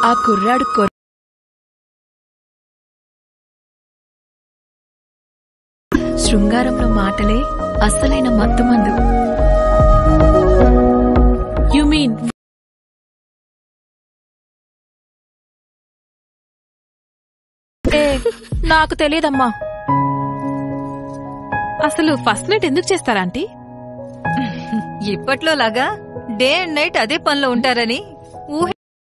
ఆ కుర్రాడు కొ శృంగారంలో మాటలే అస్సలైన మత్తుమందు యు మీన్ ఏ నాకు తెలియదమ్మా అసలు ఫస్ట్ నైట్ ఎందుకు చేస్తారా ఆంటీ ఇప్పట్లో లాగా డే అండ్ నైట్ అదే పనిలో ఉంటారని ఊహ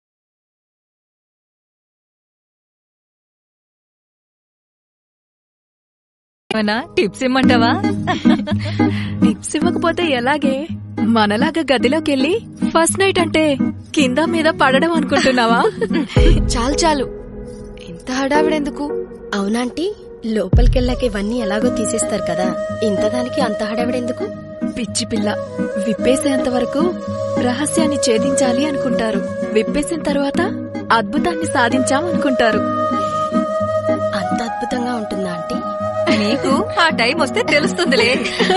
ఏమన్నా టిప్స్ ఇమ్మంటావా టిప్స్ ఇవ్వకపోతే ఎలాగే మనలాగా గదిలోకెళ్ళి ఫస్ట్ నైట్ అంటే కింద మీద పడడం అనుకుంటున్నావా చాలు చాలు ఇంత హడావిడెందుకు అవునాంటీ లోపలికెళ్ళాక ఇవన్నీ ఎలాగో తీసేస్తారు కదా ఇంత దానికి అంత హడావిడెందుకు పిచ్చి పిల్ల విప్పేసేంత వరకు రహస్యాన్ని ఛేదించాలి అనుకుంటారు విప్పేసిన తర్వాత అద్భుతాన్ని సాధించాం అనుకుంటారు అంత అద్భుతంగా ఉంటుందా ఆంటీ నీకు ఆ టైం వస్తే తెలుస్తుందిలే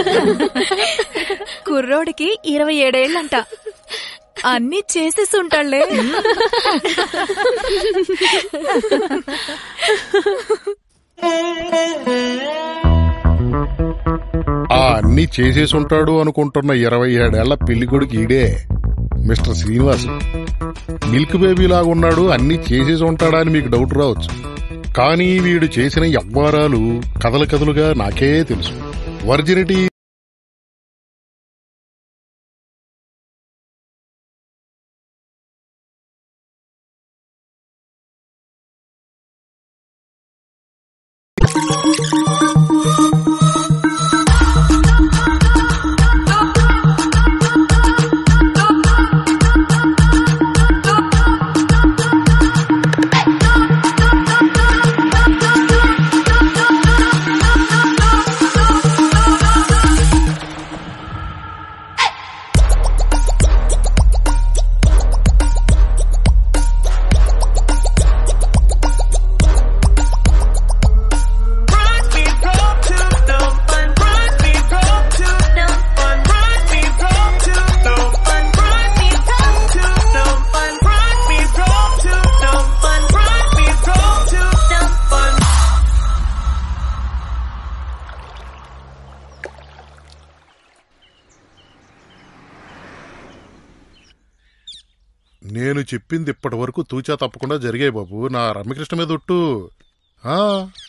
కుర్రోడికి ఇరవై ఏడేళ్లంట అన్ని చేసేసి ఉంటాళ్లే ఆ అన్ని చేసేసి ఉంటాడు అనుకుంటున్న ఇరవై ఏడేళ్ల పెళ్లికొడుకు ఈడే మిస్టర్ శ్రీనివాస్ మిల్క్ బేబీ లాగా ఉన్నాడు అన్ని చేసేసి ఉంటాడా అని మీకు డౌట్ రావచ్చు కానీ వీడు చేసిన యవ్వారాలు కథలు కథలుగా నాకే తెలుసు వర్జినిటీ నేను చెప్పింది ఇప్పటి వరకు తూచా తప్పకుండా జరిగాయి బాబు నా రమ్యకృష్ణ మీద ఒట్టు ఆ.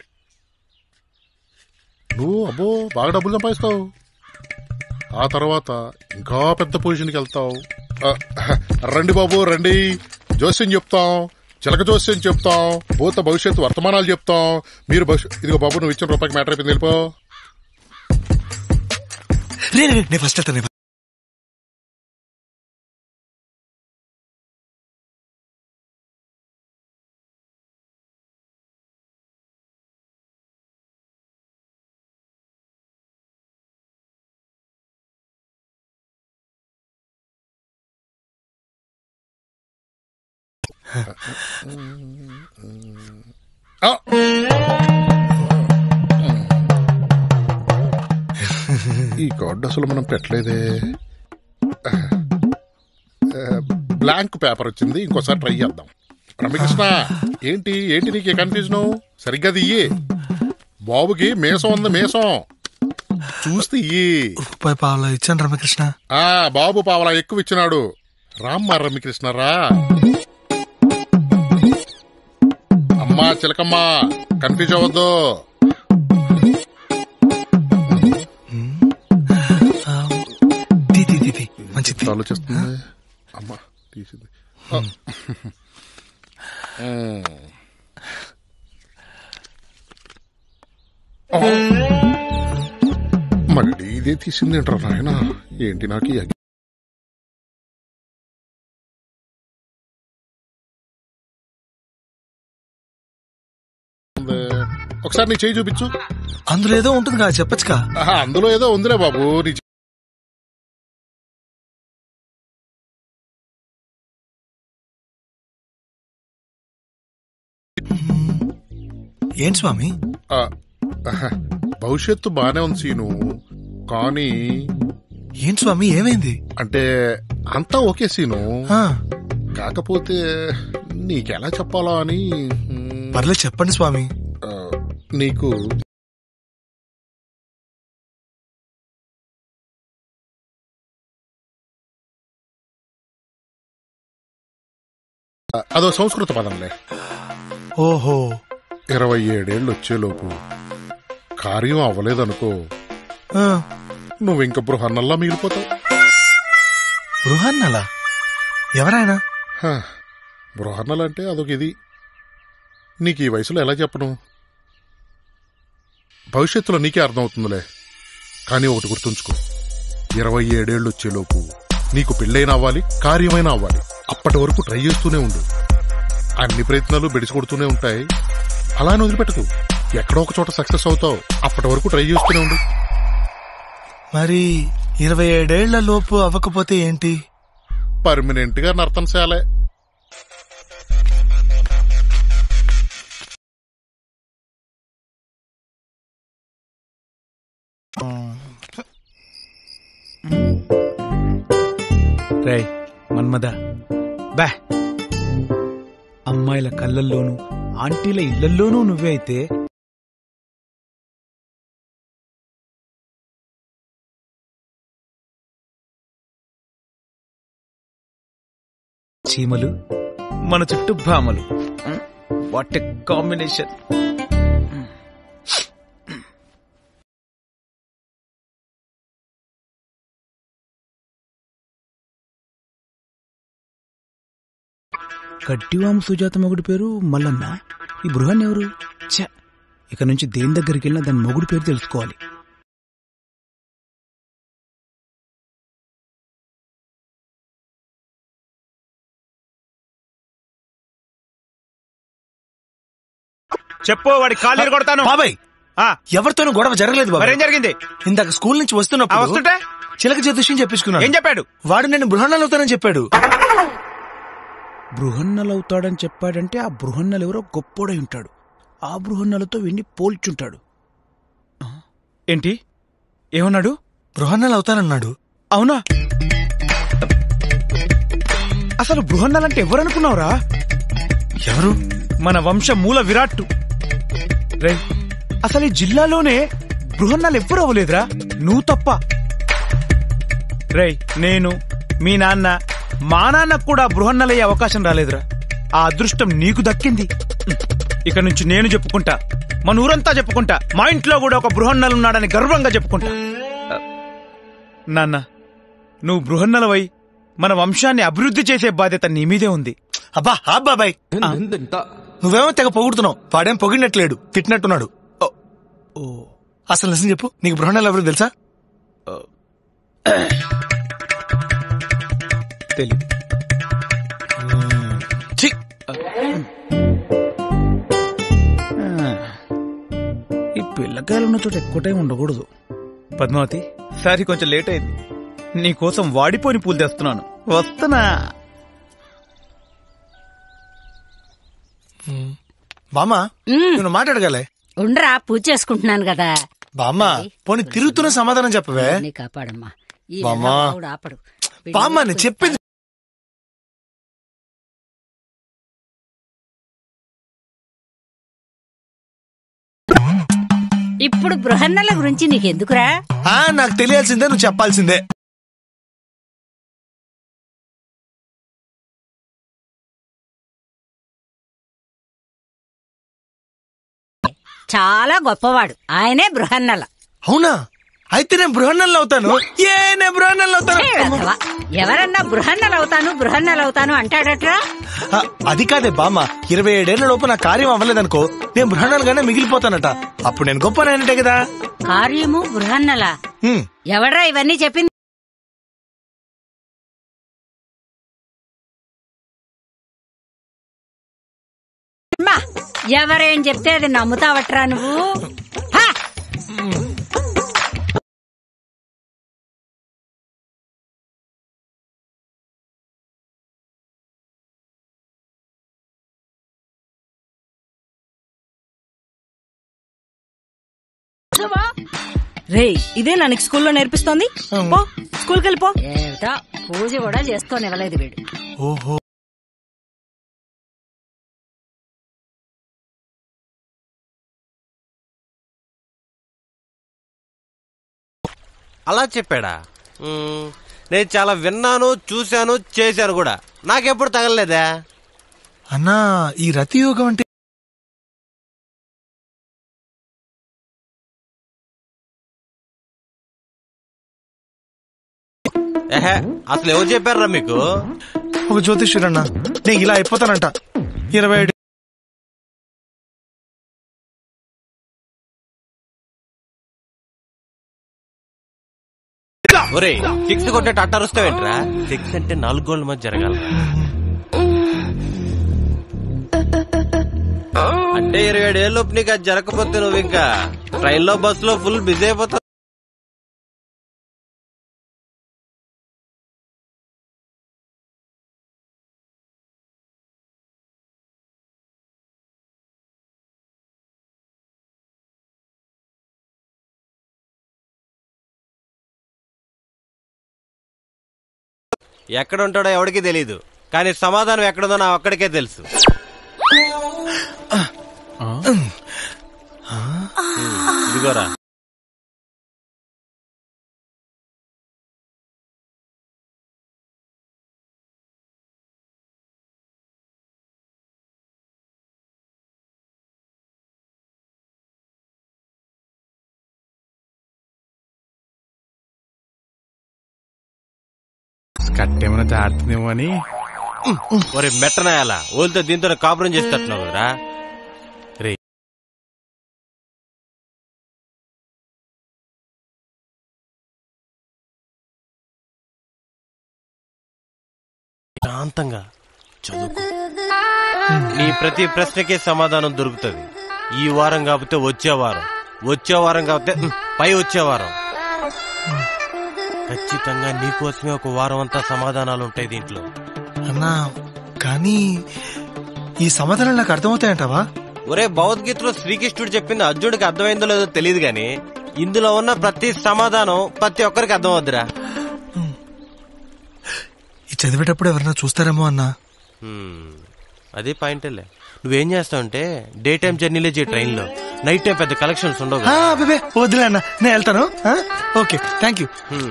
నువ్వు అబ్బో బాగా డబ్బులు సంపాదిస్తావు ఆ తర్వాత ఇంకా పెద్ద పొజిషన్కి వెళ్తావు ఆ, రండి బాబు రండి జోస్యం చెప్తాం చిలక జోస్యం చెప్తాం భూత భవిష్యత్తు వర్తమానాలు చెప్తాం మీరు భవిష్యత్ ఇదిగో బాబు నువ్వు ఇచ్చిన రూపాయికి మ్యాటర్ అయిపోయింది వెళ్ళిపో రే రే, రే, నేను ఫస్ట్ వెళ్తాను నేను ఆ. ఈ కార్డు అసలు మనం పెట్టలేదే బ్లాంక్ పేపర్ వచ్చింది ఇంకోసారి ట్రై చేద్దాం రమ్యకృష్ణ ఏంటి ఏంటి నీకు కన్ఫ్యూజన్ సరిగ్గా ఇయ్యి బాబుకి మేసం ఉంది మేసం చూస్తే ఇయ్యి రూపాయి పావులా ఇచ్చాను రమకృష్ణ ఆ బాబు పావలా ఎక్కువ ఇచ్చినాడు రామ్మా రమ్యకృష్ణ రా అమ్మా చిలకమ్మా కన్ఫ్యూజ్ అవ్వద్దు ఆ, తీ తీ తీ, తీ మంచిది తీ. ఆలోచిస్తుంది అమ్మా తీసింది ఆ. ఉమ్. ఆ. మళ్ళీ ఇదే తీసింది ఏంట్రా నాయన ఏంటి నాకు ఈ అగ్గి- ఒకసారి నీ చేయి చూపించు అందులో ఏదో ఉంటుంది కదా చెప్పచ్చుగా ఆహా, అందులో ఏదో ఉందిలే బాబు నీ చెయ్యి- ఏంటి స్వామి ఆ, ఆహా, భవిష్యత్తు బానే ఉంది సీను కానీ ఏంటి స్వామి ఏమైంది అంటే అంతా ఓకే సీను ఆ, కాకపోతే నీకెలా చెప్పాలో అని మ్, పర్లేదు చెప్పండి స్వామి ఆ, నీకు ఆ, అదో సంస్కృత పదంలే ఓహో ఇరవై ఏడేళ్ళు వచ్చేలోపు కార్యం అవ్వలేదనుకో ఆ, నువ్వు ఇంక బృహన్నల్లా మిగిలిపోతావు బృహన్నలా ఎవరైనా హ, బృహన్నలంటే అదొక ఇది నీకు ఈ వయసులో ఎలా చెప్పను భవిష్యత్తులో నీకే అర్థమవుతుందిలే కానీ ఒకటి గుర్తుంచుకో ఇరవై ఏడేళ్లు వచ్చేలోపు నీకు పెళ్ళైనా అవ్వాలి కార్యమైనా అవ్వాలి అప్పటి వరకు ట్రై చేస్తూనే ఉండు అన్ని ప్రయత్నాలు బెడిసి కొడుతూనే ఉంటాయి అలా అని వదిలిపెట్టకు ఎక్కడో ఒక చోట సక్సెస్ అవుతావు అప్పటి వరకు ట్రై చేస్తూనే ఉండు మరి ఇరవై ఏడేళ్ల లోపు అవ్వకపోతే ఏంటి పర్మనెంట్ గా నర్తనశాలే రేయ్ మన్మద బా అమ్మాయిల కళ్ళల్లోనూ ఆంటీల ఇళ్లల్లోనూ నువ్వే అయితే చీమలు మన చుట్టూ భామలు వాట్ ఎ కాంబినేషన్ గడ్డివాము సుజాత మొగుడి పేరు మల్లన్న ఈ బృహన్ ఎవరు ఛ ఇక నుంచి దేని దగ్గరికి వెళ్ళినా దాని మొగుడి పేరు తెలుసుకోవాలి చెప్పు వాడి కాళ్ళు కొడతాను బాబాయ్ ఆ, ఎవరితోనూ గొడవ జరగలేదు బాబాయ్ మరేం జరిగింది ఇందాక స్కూల్ నుంచి ఆ, వస్తున్నప్పుడు వస్తుంటే చిలక జ్యోతిష్యం చెప్పించుకున్నాడు ఏం చెప్పాడు వాడు నేను బృహన్నాలు అవుతానని చెప్పాడు బృహన్నలవుతాడని చెప్పాడంటే ఆ బృహన్నలు ఎవరో గొప్పోడై ఉంటాడు ఆ బృహన్నలతో వీణ్ణి పోల్చుంటాడు ఆ, ఏంటి ఏమన్నాడు బృహన్నాలు అవుతానన్నాడు అవునా అసలు బృహన్నలంటే ఎవరనుకున్నావురా ఎవరు మన వంశ మూల విరాట్టు రే అసలు ఈ జిల్లాలోనే బృహన్నాలు ఎవ్వరు అవ్వలేదురా నువ్వు తప్ప రేయ్ నేను మీ నాన్న మా నాన్నకు కూడా బృహన్నలయ్యే అవకాశం రాలేదురా ఆ అదృష్టం నీకు దక్కింది ఇక నుంచి నేను చెప్పుకుంటా మన ఊరంతా చెప్పుకుంటా మా ఇంట్లో కూడా ఒక బృహన్నలున్నాడని గర్వంగా చెప్పుకుంటా నాన్న నువ్వు బృహన్నలవై మన వంశాన్ని అభివృద్ధి చేసే బాధ్యత నీ మీదే ఉంది అబ్బా ఆ బాబాయ్ నువ్వేమో తెగ పొగుడుతున్నావు వాడేం పొగిడినట్లేడు తిట్టినట్టున్నాడు ఓ, ఓ అసలు నిజం చెప్పు నీకు బృహన్నాలు ఎవరు తెలుసా తెలియదు ఛీ! ఈ పిల్లకాయలు ఉన్న చోట ఎక్కువ టైం ఉండకూడదు పద్మావతి సారి కొంచెం లేట్ అయింది నీ కోసం వాడిపోయిన పూలు తెస్తున్నాను వస్తున్నా బామ్మా నేను మాట్లాడగలే ఉండ్రా పూజ చేసుకుంటున్నాను కదా బామ్మా పోనీ తిరుగుతున్న సమాధానం చెప్పవే నీ కాపాడమ్మా ఈ బామ్మా. నెలవాడు ఆపడు బామ్మా నేను చెప్పింది ఇప్పుడు బృహన్నల గురించి నీకెందుకురా ఆ నాకు తెలియాల్సిందే నువ్వు చెప్పాల్సిందే చాలా గొప్పవాడు ఆయనే బృహన్నల అవునా అయితే నేను బృహన్నలు అవుతాను ఏ నేను బృహన్నలు అవుతాను ఛే, వెధవ. ఎవరన్నా బృహన్నలు అవుతాను బృహన్నలు అవుతాను అంటాడట్రా ఆ, అది కాదే బామ్మ ఇరవై ఏడేళ్ల లోపు నా కార్యం అవ్వలేదనుకో నేను బృహన్నలుగానే మిగిలిపోతానట అప్పుడు నేను గొప్పనైనట్టే కదా కార్యము బృహన్నల హ్మ్. ఎవడ్రా ఇవన్నీ చెప్పింది అమ్మా, ఎవరేం చెప్తే అది నమ్ముతావట్రా నువ్వు హా! రేయ్ ఇదే నా నీకు స్కూల్లో నేర్పిస్తోంది పో స్కూల్కి వెళ్ళిపో ఏమిటో పూజ కూడా చేసుకోనివ్వలేదు వీడు ఓహో అలా చెప్పాడా మ్మ్, నేను చాలా విన్నాను చూశాను చేశాను కూడా నాకెప్పుడు తగలలేదా అన్నా ఈ రతి యోగం అంటే ఏహే అసలు ఎవరు చెప్పారా మీకు ఒక జ్యోతిష్యుడన్నా నేను ఇలా అయిపోతానంట ఇరవై ఏడు ఒరే సిక్స్ కొట్టే అట్టరుస్తావేంట్రా సిక్స్ అంటే నాలుగు గోళ్ళ మధ్య జరగాలి అంటే ఇరవై ఏడు ఏళ్ళు నీకు అది జరగకపోతే నువ్వు ఇంకా ట్రైన్ లో బస్ లో ఫుల్ బిజీ అయిపోతావు ఎక్కడ ఉంటాడో ఎవడికి తెలియదు కానీ సమాధానం ఎక్కడుందో నా ఒక్కడికే తెలుసు ఇదిగోరా కట్టేమైనా జారుతుందేమో అని ఒరే మెట్టనాయాల ఓలితో దీంతో కాపురం చేస్తట్టున్నావు కదరా రే శాంతంగా చదువుకో నీ ప్రతి ప్రశ్నకే సమాధానం దొరుకుతుంది ఈ వారం కాకపోతే వచ్చే వారం వచ్చే వారం కాకపోతే ఉమ్, పై వచ్చే వారం ఖచ్చితంగా నీకోసమే ఒక వారం అంతా సమాధానాలు ఉంటాయి దీంట్లో అన్నా కానీ ఈ సమాధానం నాకు అర్థమవుతాయంటావా ఒరే భగవద్గీతలో శ్రీకృష్ణుడు చెప్పింది అర్జునుడికి అర్థమైందో లేదో తెలియదు గాని ఇందులో ఉన్న ప్రతి సమాధానం ప్రతి ఒక్కరికి అర్థమవుద్దిరా ఈ చదివేటప్పుడు ఎవరైనా చూస్తారేమో అన్నా హ్మ్, అదే పాయింటేలే నువ్వేం చేస్తావంటే డే టైం జర్నీలే చేయ ట్రైన్ లో నైట్ టైం పెద్ద కలెక్షన్స్ ఉండవు ఆ, కదా. అబ్బే వద్దులే అన్న నేను వెళ్తాను ఆ? ఓకే థ్యాంక్ యూ హ్మ్.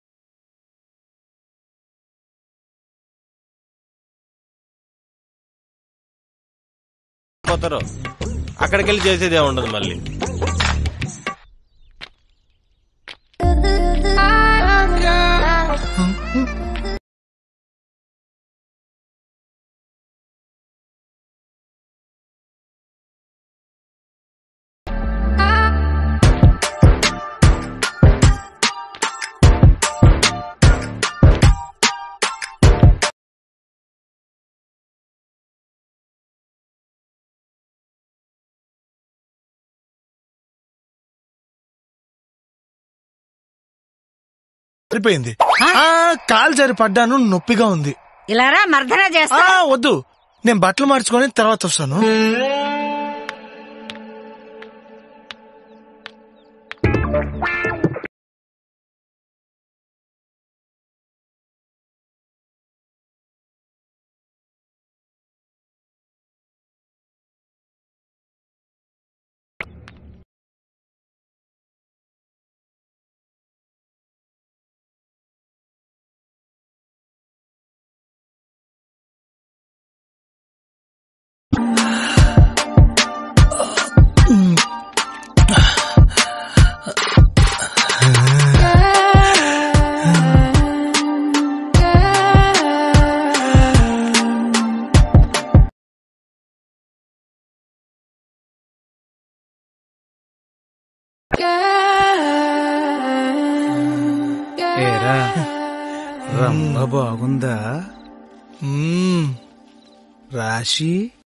పోతారు అక్కడికి వెళ్ళి చేసేదే ఉండదు మళ్ళీ సరిపోయింది ఆ, కాలు జారి పడ్డాను నొప్పిగా ఉంది ఇలా రా మర్దన ఆ చేస్తా వద్దు నేను బట్టలు మార్చుకొని తర్వాత వస్తాను ఏరా రంభ బాగుందా మ్మ్. రాశి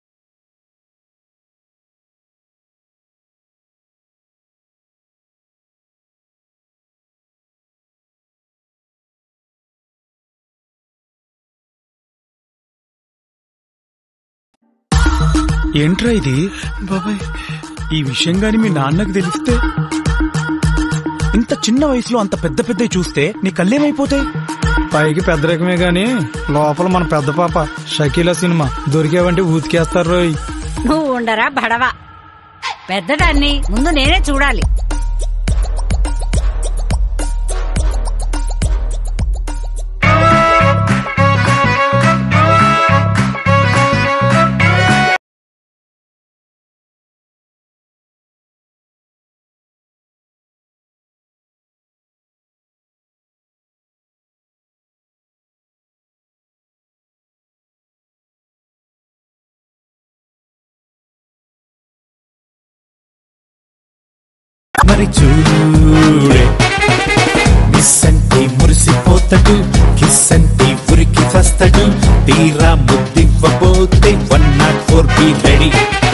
ఏంట్రా ఇది బాబాయ్ ఈ విషయం గాని మీ నాన్నకు తెలిస్తే ఇంత చిన్న వయసులో అంత పెద్ద పెద్ద చూస్తే నీ కళ్ళేమైపోతాయి పైకి పెద్ద రకమే గాని లోపల మన పెద్ద పాప షకీలా సినిమా దొరికేవంటే ఊతికేస్తారు రోయ్ నువ్వు ఉండరా బడవా పెద్దదాన్ని ముందు నేనే చూడాలి ఒక్కసారి చూడే మిస్ అంటే మురిసిపోతాడు కిస్ అంటే ఉరికి చస్తాడు తీరా ముద్దివ్వబోతే one not four be ready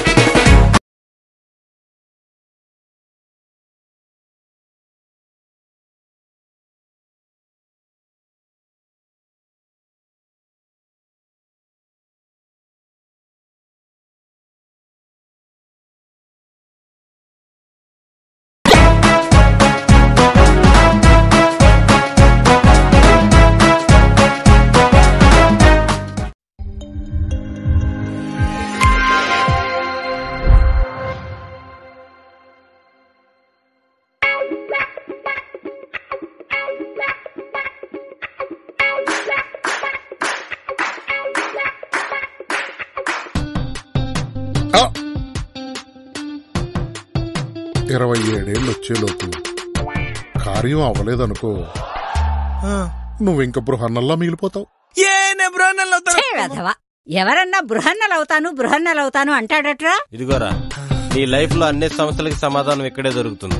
ఇరవై ఏడేళ్ళు వచ్చేలోపు కార్యం అవ్వలేదనుకో నువ్వింక బృహన్నల్లా మిగిలిపోతావు ఛే, వెధవ. ఎవరన్నా బృహన్నలవుతాను బృహన్నలవుతాను అంటాడట్రా ఇదిగోరా నీ లైఫ్ లో అన్ని సమస్యలకి సమాధానం ఇక్కడే దొరుకుతుంది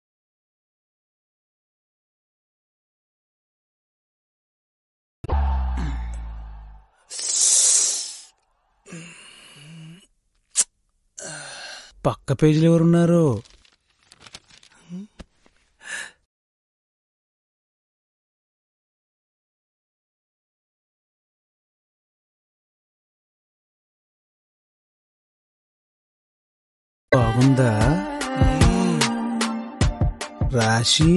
పక్క పేజీలు ఎవరున్నారు బాగుందా రాశి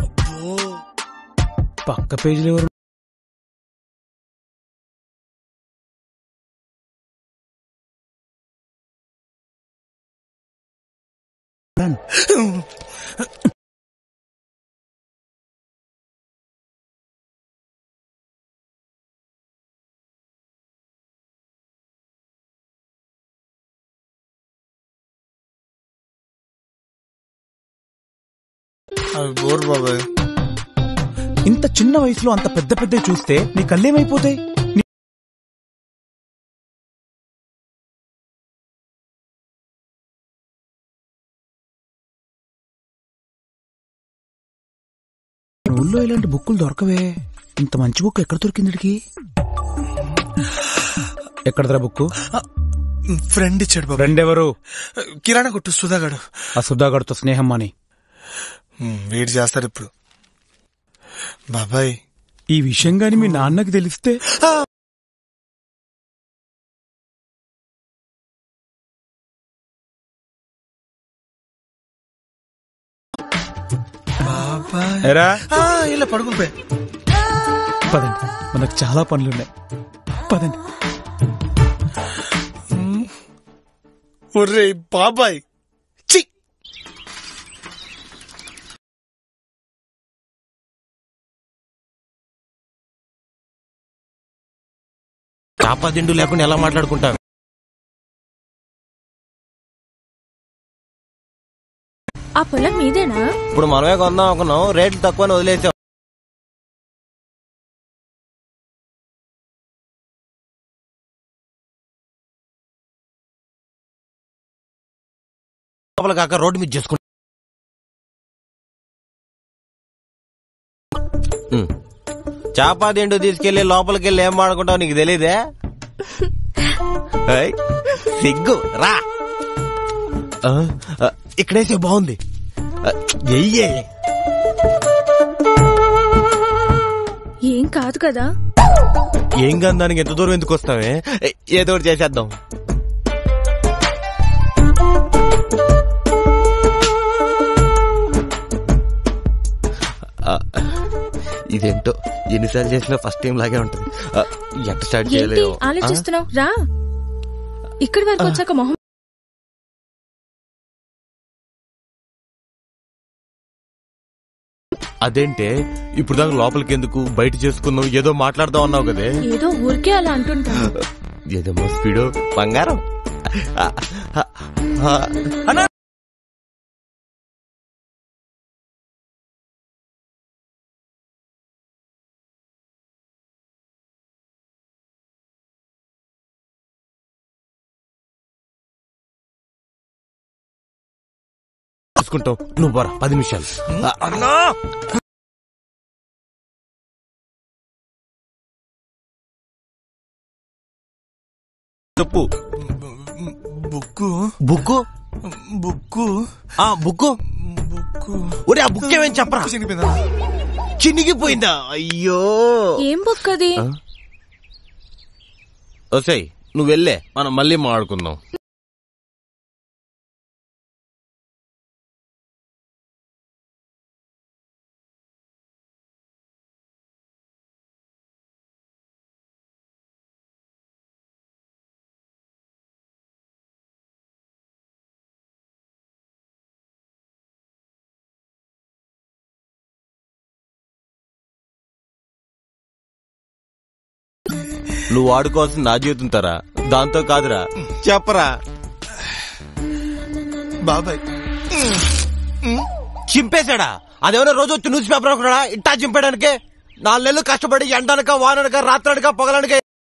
పక్క పేజీలు ఎవరు అవి బోర్ బాబాయ్ ఇంత చిన్న వయసులో అంత పెద్ద పెద్ద చూస్తే నీ కళ్ళేమైపోతాయి నీ- మన ఊళ్ళో ఇలాంటి బుక్కులు దొరకవే ఇంత మంచి బుక్ ఎక్కడ దొరికింది వీడికి? ఎక్కడదరా బుక్ ఫ్రెండ్ ఇచ్చాడు బాబాయ్ ఫ్రెండ్ ఎవరు కిరాణా కొట్టు సుధాగాడు ఆ సుధాగడ్తో స్నేహం అని వెయిట్ చేస్తారు ఇప్పుడు బాబాయ్ ఈ విషయం గాని మీ నాన్నకి తెలిస్తే బాబాయ్ ఎరా ఆ, ఇలా పడుకుంపే పదండి మనకు చాలా పనులున్నాయి పదండి ఒర్రే బాబాయ్ చి చాపాదిండు లేకుండా ఎలా మాట్లాడుకుంటారు ఆ పొలం మీదేనా ఇప్పుడు మనమే కొందాం అనుకున్నాం రేట్లు తక్కువని వదిలేసాం లోపల కాక రోడ్డు మీద చేసుకుంటా చాపాదిండు తీసుకెళ్లి లోపలికి వెళ్ళి ఏం మాడుకుంటావు నీకు తెలీదే ఏయ్, సిగ్గు రా ఆ, ఆ, ఇక్కడేసే బాగుంది ఆ, ఎయ్యే ఏం కాదు కదా ఏం కాదు దానికి ఎంత దూరం ఎందుకు వస్తావే ఏ- ఏదో ఒకటి చేసేద్దాం ఆ, ఇదేంటో ఎన్నిసార్లు చేసినా ఫస్ట్ టైం లాగే ఉంటుంది ఆ, ఎట్ట స్టార్ట్ ఏంటి చేయలేము ఆ? ఆలోచిస్తున్నావు రా ఇక్కడి వరకు వచ్చాక మొహం అదేంటే ఇప్పుడు దాకా లోపలికి ఎందుకు బయట చేసుకుందాం ఏదో మాట్లాడదాం అన్నావు కదే ఏదో ఊరికే అలా అంటుంటాను ఏదేమో స్పీడు బంగారం ఆ, ఆ, ఆ, చేసుకుంటాం నువ్వు బరా పది నిమిషాలు ఆ, అన్నా చెప్పు బుక్కు బుక్కు బుక్కు ఆ బుక్కు బుక్కు ఒరే ఆ బుక్ ఏమేం చెప్పరా చినిగిపోయిందా చినిగిపోయిందా అయ్యో ఏం బుక్ అది ఒసేయ్ నువ్వు వెళ్ళే మనం మళ్ళీ మాట్లాడుకుందాం నువ్వు వాడుకోవాల్సిన నా జీవితం తరా దాంతో కాదురా చెప్పరా బాబాయ్ చింపేశాడా అదేమైనా రోజు వచ్చి న్యూస్ పేపర్ అనుకున్నాడా ఇట్టా చింపేయడానికి నాలుగు నెలలు కష్టపడి ఎండనక వాననక రాత్రనక పొగలనక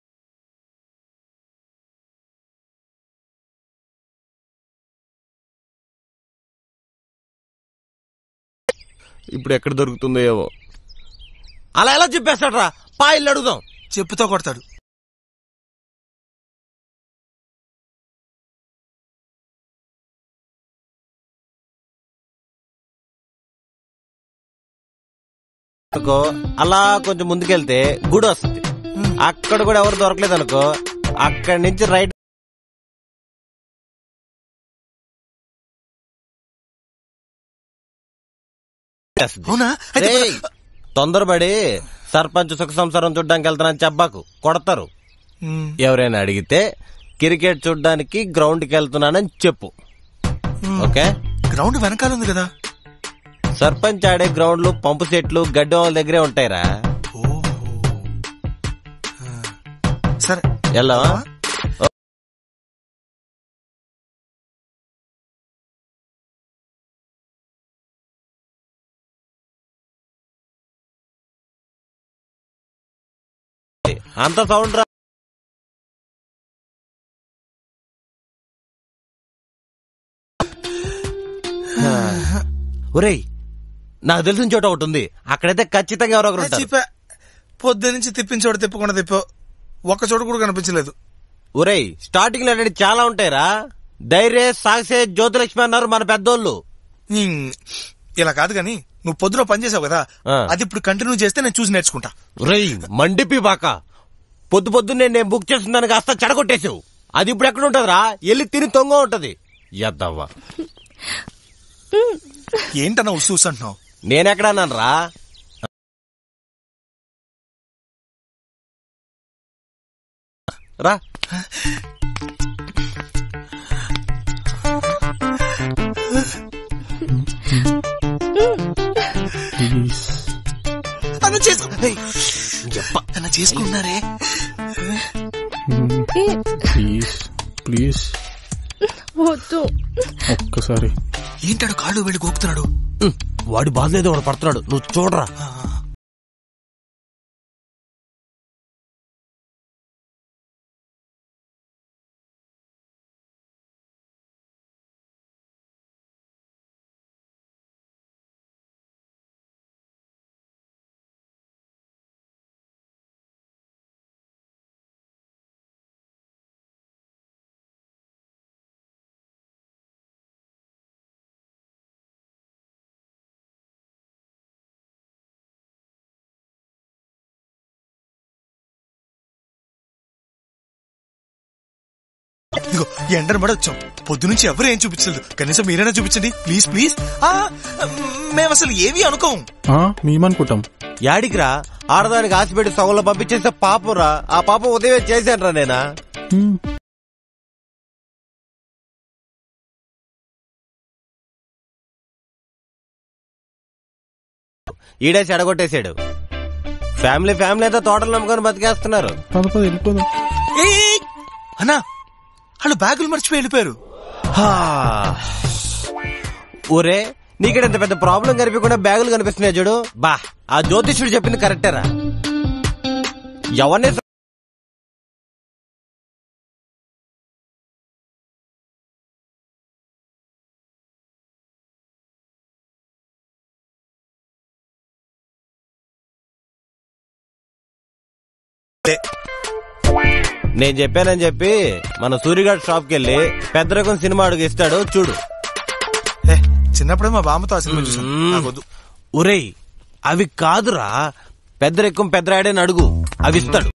ఇప్పుడు ఎక్కడ దొరుకుతుందో ఏమో అలా ఎలా చింపేస్తాడరా పా ఇల్లు అడుగుదాం చెప్పుతో కొడతాడు అనుకో అలా కొంచెం ముందుకెళ్తే గుడి వస్తుంది అక్కడ కూడా ఎవరు దొరకలేదు అనుకో అక్కడి నుంచి రైట్ వస్తుంది. అవునా అయితే రేయ్, తొందరపడి సర్పంచ్ సుఖ సంసారం చూడ్డానికి వెళ్తానని చెప్పాకు కొడతారు ఉమ్, ఎవరైనా అడిగితే క్రికెట్ చూడ్డానికి గ్రౌండ్ కి వెళ్తున్నానని చెప్పు ఓకే గ్రౌండ్ వెనకాల ఉంది కదా సర్పంచ్ ఆడే గ్రౌండ్లు పంపు సెట్లు గడ్డి వాళ్ళ దగ్గరే ఉంటాయిరా ఓహో ఆ, సరే వెళ్ళావా అంత సౌండ్ రా ఒరేయ్ నాకు తెలిసిన చోట ఒకటి ఉంది అక్కడైతే ఖచ్చితంగా ఎవరో ఒకరు ఉంటారు చెప్పా పొద్దు నుంచి తిప్పించోడు తిప్పకుండా తిప్పావు ఒక్క చోట కూడా కనిపించలేదు ఒరేయ్ స్టార్టింగ్ లో అనేది చాలా ఉంటాయిరా ధైర్య సాగసే జ్యోతిలక్ష్మి అన్నారు మన పెద్దోళ్ళు ఉమ్, ఇలా కాదు గాని నువ్వు పొద్దున పని చేసావు కదా ఆ. అది ఇప్పుడు కంటిన్యూ చేస్తే నేను చూసి నేర్చుకుంటా ఒరేయ్ మండిపి బాక పొద్దు పొద్దున్నే నేను బుక్ చేసిందని కాస్త చెడగొట్టేసావు అది ఇప్పుడు ఎక్కడ ఉంటదిరా ఎల్లి తిని తొంగ ఉంటది ఎద్దవ్వా ఏంటన్నా ఉసు ఉసు అంటున్నావు నేనెక్కడ రా రా అన్న చేసు అన్న చేసుకున్నారే ప్లీజ్ ప్లీజ్ వద్దు ఒక్కసారి ఏంటాడు కాళ్ళు వెళ్ళి గోకుతున్నాడు వాడి బాధ లేదో వాడు పడుతున్నాడు నువ్వు చూడరా ఇదిగో ఎండను పడి వచ్చాం పొద్దు నుంచి ఎవరు ఏం చూపించలేదు కనీసం మీరైనా చూపించండి ప్లీజ్ ప్లీజ్ ఆ, మేము అసలు ఏవి అనుకోం ఆ, మేమనుకుంటాం యాడికిరా ఆడదానికి ఆశపెట్టి సగంలో పంపించేస్తే పాపరా ఆ పాపం ఉదయం చేశాను రా నేనా హ్మ్. ఈడే చెడగొట్టేశాడు ఫ్యామిలీ ఫ్యామిలీ అయితే తోటలు నమ్ముకొని బతికేస్తున్నారు పద పద వెళ్ళిపోదాం ఏయ్! అన్నా వాళ్ళు బ్యాగులు మర్చిపోయి వెళ్ళిపోయారు హా. ఒరే నీకు ఇంత పెద్ద ప్రాబ్లం కనిపించకుండా బ్యాగులు కనిపిస్తున్నాయి చూడు బా ఆ జ్యోతిష్యుడు చెప్పింది కరెక్టేరా ఎవరిని నేను చెప్పానని చెప్పి మన సూర్యగాడ్ షాప్ కి వెళ్ళి పెద్ద రకం సినిమా అడుగు ఇస్తాడు చూడు ఏ, చిన్నప్పుడే మా బామ్మతో ఆ సినిమా చూసాను నాకొద్దు ఒరేయ్ అవి కాదురా పెద్ద రెక్కం పెద్దరాడని అడుగు అవి ఇస్తాడు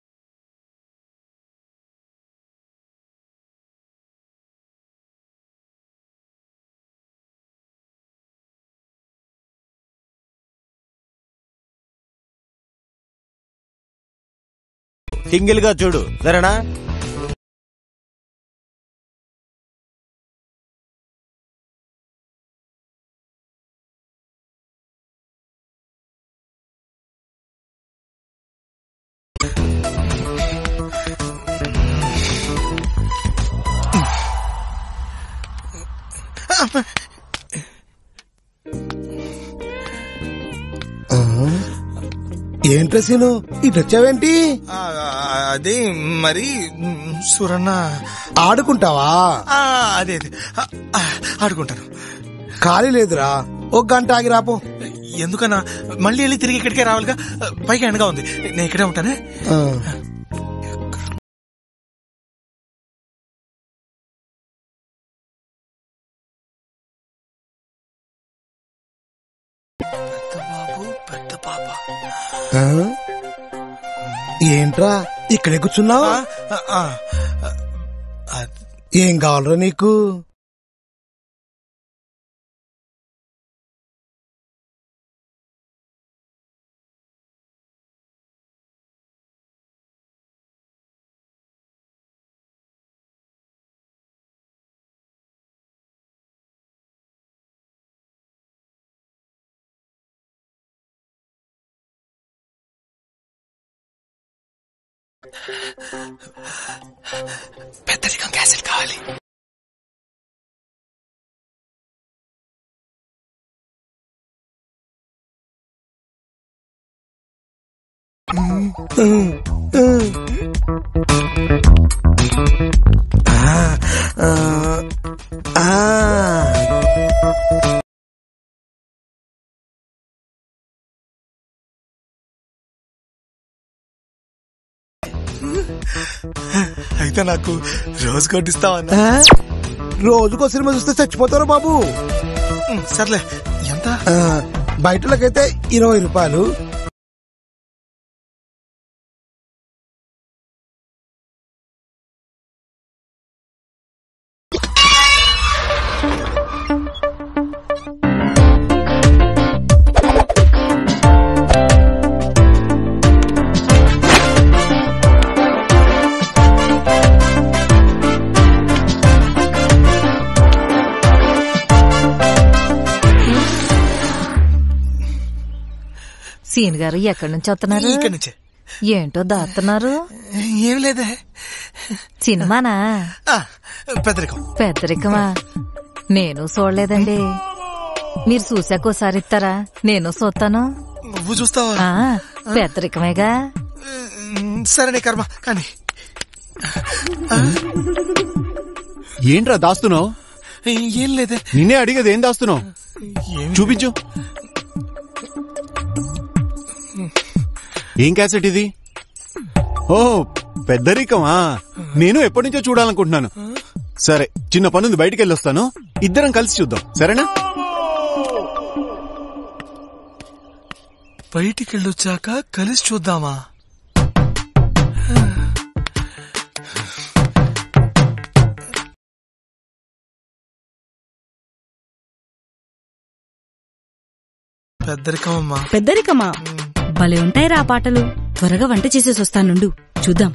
సింగిల్ గా చూడు సరేనా ఏంట్రా సీను ఇటు వచ్చావేంటి ఆ, ఆ, అదే మరి మ్, సురన్న ఆడుకుంటావా ఆ, అదే అదే ఆ, ఆ, ఆడుకుంటాను ఖాళీ లేదురా ఒక గంట ఆగి రాపో ఎందుకన్నా మళ్ళీ వెళ్ళి తిరిగి ఇక్కడికే రావాలిగా పైకి ఎండగా ఉంది నేను ఇక్కడే ఉంటానే ఆ. ఆ? ఏంట్రా ఇక్కడే కూర్చున్నావు ఆ, ఏం కావాలరా నీకు పెద్దరికం క్యాసెట్ కావాలి అయితే నాకు రోజు కొట్టిస్తావన్నా ఆ? రోజుకో సినిమా చూస్తే చచ్చిపోతారు బాబు సర్లే ఎంత ఆ, బయటలకైతే ఇరవై రూపాయలు సీన్ గారు ఎక్కడి నుంచి వస్తున్నారు ఇక్కడి నుంచే ఏంటో దాస్తున్నారు ఏం లేదే సినిమానా ఆ, పెద్దరికం పెద్దరికమా నేను చూడలేదండి మీరు చూసాక ఒకసారి ఇస్తారా నేను చూస్తాను నువ్వు చూస్తావా ఆ, పెద్దరికమేగా మ్, సరేనే కర్మ కానీ ఏంట్రా దాస్తున్నావు ఏం లేదే నిన్నే అడిగేది ఏం దాస్తున్నావు చూపించు ఏం క్యాసెట్ ఇది ఓ పెద్దరికమా నేను ఎప్పటి నుంచో చూడాలనుకుంటున్నాను సరే చిన్న పనుంది బయటికి వెళ్ళొస్తాను ఇద్దరం కలిసి చూద్దాం సరేనా బయటికి వెళ్ళొచ్చాక కలిసి చూద్దామా పెద్దరికం అమ్మా పెద్దరికమా భలే ఉంటాయి రా పాటలు త్వరగా వంట చేసేసి వస్తానుండు చూద్దాం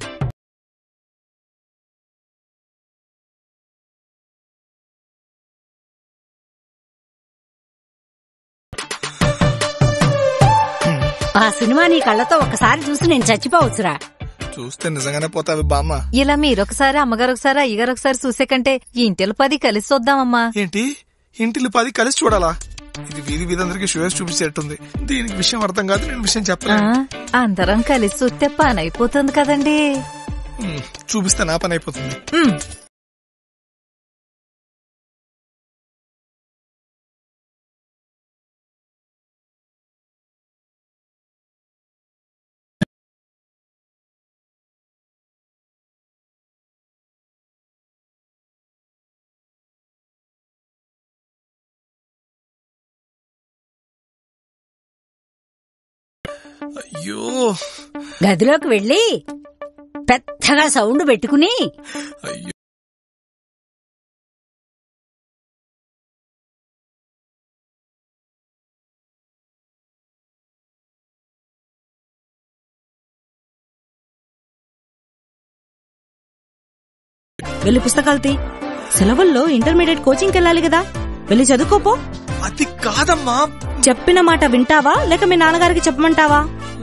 ఆ సినిమా నీ కళ్ళతో ఒకసారి చూసి నేను చచ్చిపోవచ్చురా చూస్తే నిజంగానే పోతావి బామ్మ ఇలా మీరొకసారి అమ్మగారు ఒకసారి అయ్యగారు ఒకసారి చూసే కంటే ఇంటిలో పది కలిసి చూద్దామమ్మా ఏంటి ఇంటిలో పది కలిసి చూడాలా ఇది వీధి వీధందరికీ షోస్ చూపించేట్టుంది దీనికి విషయం అర్థం కాదు నేను విషయం ఆ, చెప్పలేను అందరం కలిసి చూస్తే పని అయిపోతుంది కదండి మ్, చూపిస్తే నా పని అయిపోతుంది ఉమ్, అయ్యో గదిలోకి వెళ్ళి పెద్దగా సౌండ్ పెట్టుకుని వెళ్ళి పుస్తకాలు తీ సెలవుల్లో ఇంటర్మీడియట్ కోచింగ్కి వెళ్ళాలి కదా వెళ్ళి చదువుకోపో అది కాదమ్మా చెప్పిన మాట వింటావా లేక మీ నాన్నగారికి చెప్పమంటావా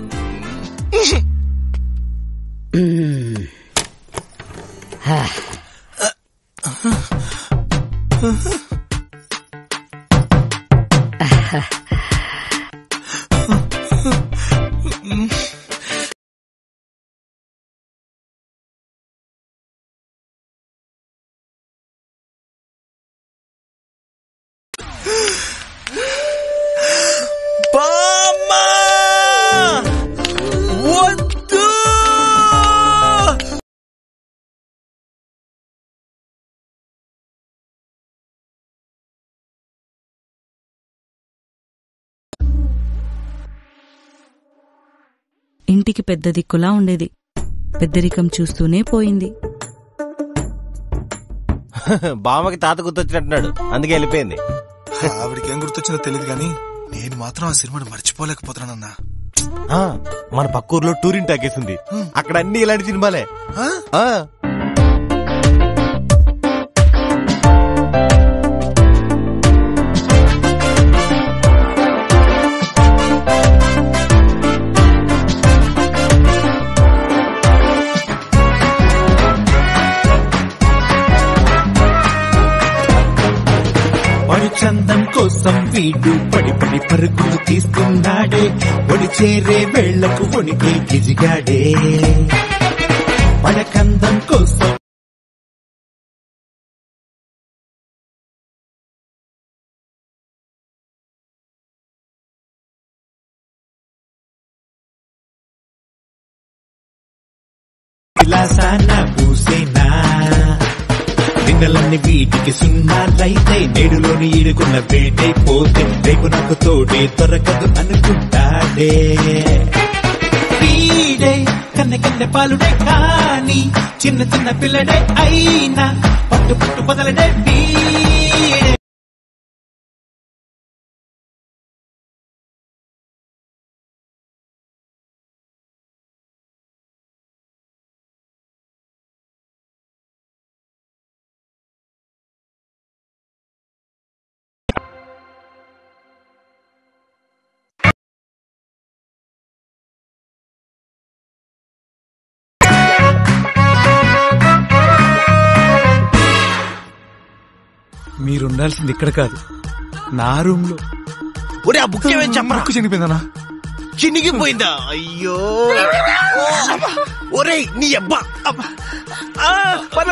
బామ్మా వద్దు ఇంటికి పెద్ద దిక్కులా ఉండేది పెద్దరికం చూస్తూనే పోయింది బామ్మకి తాత గుర్తొచ్చినట్టున్నాడు అందుకే వెళ్ళిపోయింది ఆవిడకి ఏం గుర్తొచ్చిందో తెలియదు కానీ నేను మాత్రం ఆ సినిమాని మర్చిపోలేకపోతున్నానన్నా ఆ, మన పక్కూర్లో టూరింగ్ టాకీస్ ఉంది అక్కడ అన్ని ఇలాంటి సినిమాలే ఆ. వాడి చందం కోసం వీడు పడి పడి పరుగులు తీస్తున్నాడే ఒడి చేరే వేళ్లకు వణికి గిజిగాడే పడకందం కోసం విలాసాన పూసేనా నిన్నలన్నీ వీటికి సున్నాలైతే నేడులోని ఈడుకున్న వేటైపోతే రేపు నాకు తోడే దొరకదు అనుకుంటాడే వీడే కన్నె కన్నె పాలుడే కాని చిన్న చిన్న పిల్లడే అయినా పట్టు పట్టు పదలడే వీడే మీరు ఉండాల్సింది ఇక్కడ కాదు నా రూమ్ లో ఒరే ఆ బుక్ ఏమేం చెప్పరా ముక్కు చనిపోయిందన్నా చినిగిపోయిందా అయ్యో ఒరేయ్ నీ అబ్బా అబ్బా. ఆ, పద.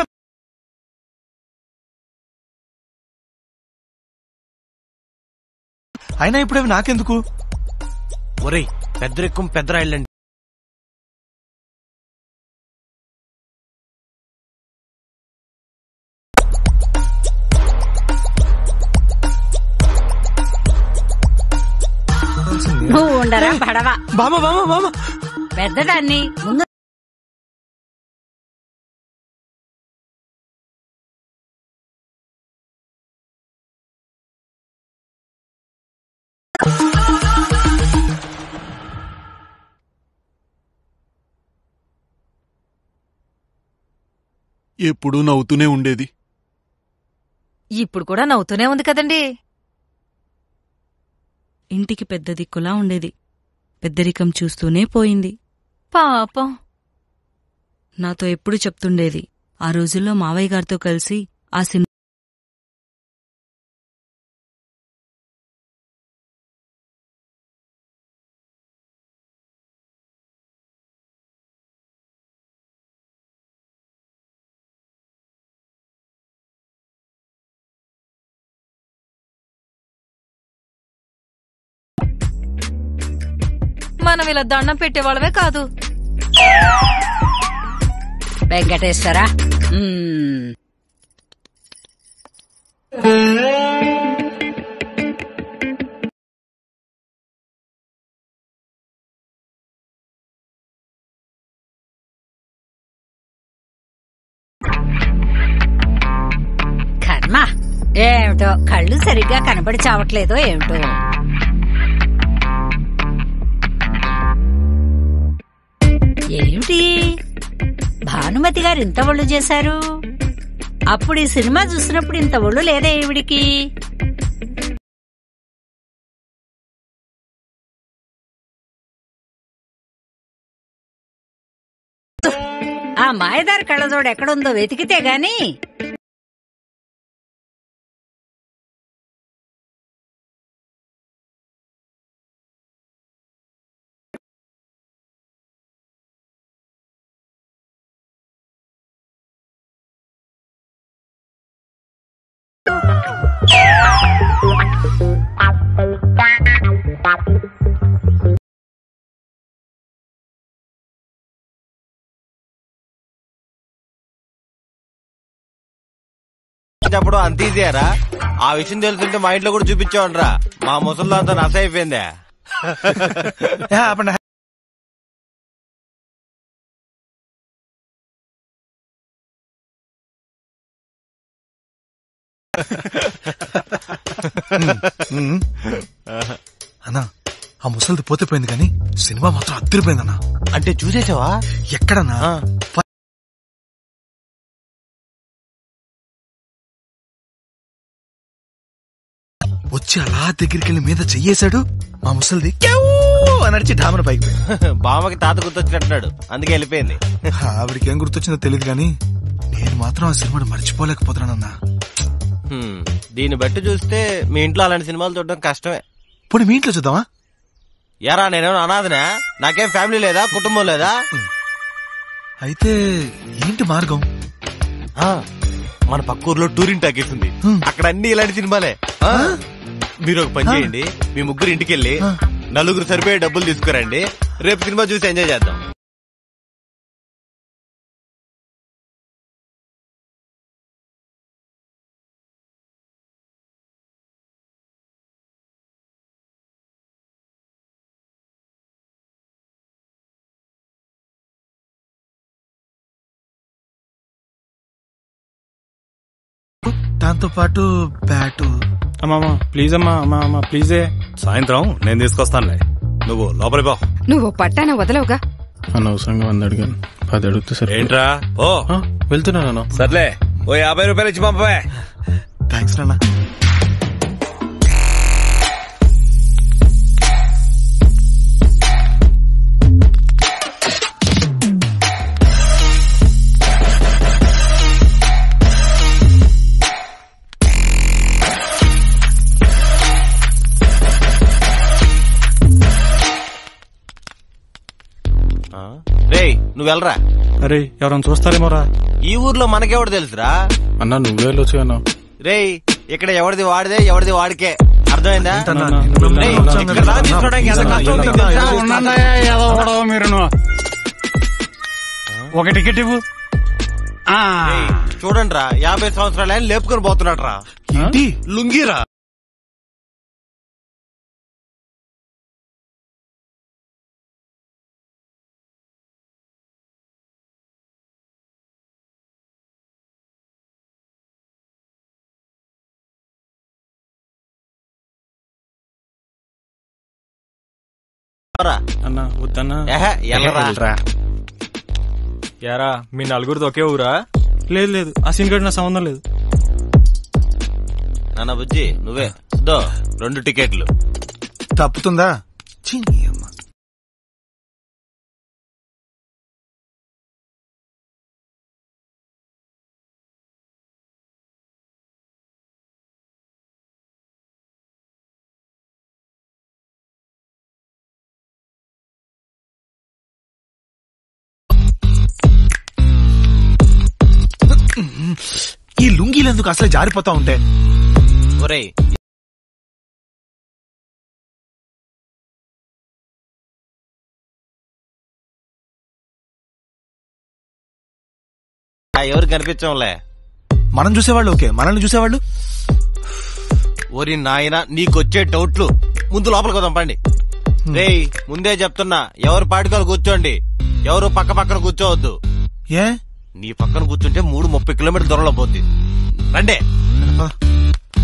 అయినా ఇప్పుడు అవి నాకెందుకు ఒరేయ్ పెద్దరెక్కం పెద్దరాళ్ళండి నువ్వు ఉండరా పడవ బామ బామ బామ పెద్దదాన్ని ముందు ఎప్పుడూ నవ్వుతూనే ఉండేది ఇప్పుడు కూడా నవ్వుతూనే ఉంది కదండి ఇంటికి పెద్ద దిక్కులా ఉండేది పెద్దరికం చూస్తూనే పోయింది పాపం నాతో ఎప్పుడు చెప్తుండేది ఆ రోజుల్లో మావయ్య గారితో కలిసి ఆ సినిమా మనం ఇలా దండం పెట్టేవాళ్ళమే కాదు వెంకటేశ్వర ఏమిటో కళ్ళు సరిగ్గా కనబడి చావట్లేదో ఏమిటో ఏమిటి భానుమతి గారు ఇంత ఒళ్ళు చేశారు అప్పుడు ఈ సినిమా చూసినప్పుడు ఇంత ఒళ్ళు లేదా ఈవిడికి ఆ మాయదారి కళ్ళజోడు ఎక్కడుందో వెతికితే గాని చెప్పడం అంత ఈజీయారా ఆ విషయం తెలుసుంటే మా ఇంట్లో కూడా చూపించావంట్రా మా ముసలిదాంతో నస అయిపోయిందే అన్నా ఆ ముసలిది పోతే పోయింది కానీ సినిమా మాత్రం అద్దరిపోయిందన్నా అంటే చూసేసావా ఎక్కడన్నా వచ్చి అలా దగ్గరికి వెళ్ళి మీద చెయ్యేశాడు మా ముసలిది క్యావ్ అని అడిచి డామన పైకి పోయింది. బామ్మకి తాత గుర్తొచ్చినట్టున్నాడు అందుకే వెళ్ళిపోయింది ఆవిడకి ఏం గుర్తొచ్చిందో తెలియదు కానీ నేను మాత్రం ఆ సినిమాని మర్చిపోలేకపోతున్నానన్నా హ్మ్, దీన్ని బట్టి చూస్తే మీ ఇంట్లో అలాంటి సినిమాలు చూడడం కష్టమే పోనీ మీ ఇంట్లో చూద్దామా యారా నేనేమో అనాథనా నాకేం ఫ్యామిలీ లేదా కుటుంబం లేదా అయితే ఏంటి మార్గం ఆ, మన పక్క ఊర్లో టూరింగ్ టాకీస్ ఉంది అక్కడ అన్ని ఇలాంటి సినిమాలే ఆ? మీరు ఒక పని చేయండి మీ ముగ్గురు ఇంటికి వెళ్ళి నలుగురు సరిపోయే డబ్బులు తీసుకురండి రేపు సినిమా చూసి ఎంజాయ్ చేద్దాం దాంతో పాటు బ్యాటు అమ్మా ప్లీజ్ అమ్మా అమ్మా అమ్మా ప్లీజే సాయంత్రం నేను తీసుకొస్తానులే నువ్వు లోపలి పో నువ్వు పట్టాన వదలవుగా అనవసరంగా వంద అడిగాను పది అడిగితే సరే ఏంట్రా ఓ వెళ్తున్నాను సర్లే ఓ యాభై రూపాయలు ఇచ్చి పంపవే థ్యాంక్స్ నాన్న రేయ్ నువ్వు వెళ్ళరా అరే ఎవరైనా చూస్తారేమోరా ఈ ఊర్లో మనకెవడు తెలుసురా అన్నా నువ్వే వెళ్ళొచ్చు అన్నా రేయ్ ఇక్కడ ఎవరిది వాడిదే ఎవరిది వాడికే అర్థమైందా ఏంటన్నా? రేయ్, ఇక్కడ దాకా తీసుకోవడానికి ఎంత కష్టం ఉందో తెలుసా? మీరు ఒక టికెట్ ఇవ్వు రేయ్, చూడండి రా యాభై సంవత్సరాలు ఆయన లేపుకొని పోతున్నాడు రా ఏంటి లుంగిరా అన్నా వద్దన్నా ఏహే, ఎల్లరా. యారా మీ నలుగురిది ఒకే ఊరా లేదు లేదు ఆ సీన్ గడి నా సంబంధం లేదు నాన్న బుజ్జి నువ్వే దో రెండు టికెట్లు తప్పుతుందా చిన్ని అమ్మ ఈ లుంగీలు ఎందుకు అసలే జారిపోతా ఉంటే ఒరేయ్ ఆ, ఎవరు కనిపించంలే మనం చూసేవాళ్ళు ఓకే మనల్ని చూసేవాళ్ళు ఓరి నాయన నీకొచ్చే డౌట్లు ముందు లోపలికి వదాం పండి రేయ్ ముందే చెప్తున్నా ఎవరు పాటికలు కూర్చోండి ఎవరు పక్క పక్కన కూర్చోవద్దు ఏ నీ పక్కన కూర్చుంటే మూడు ముప్పై కిలోమీటర్ దూరంలో పోద్ది రండే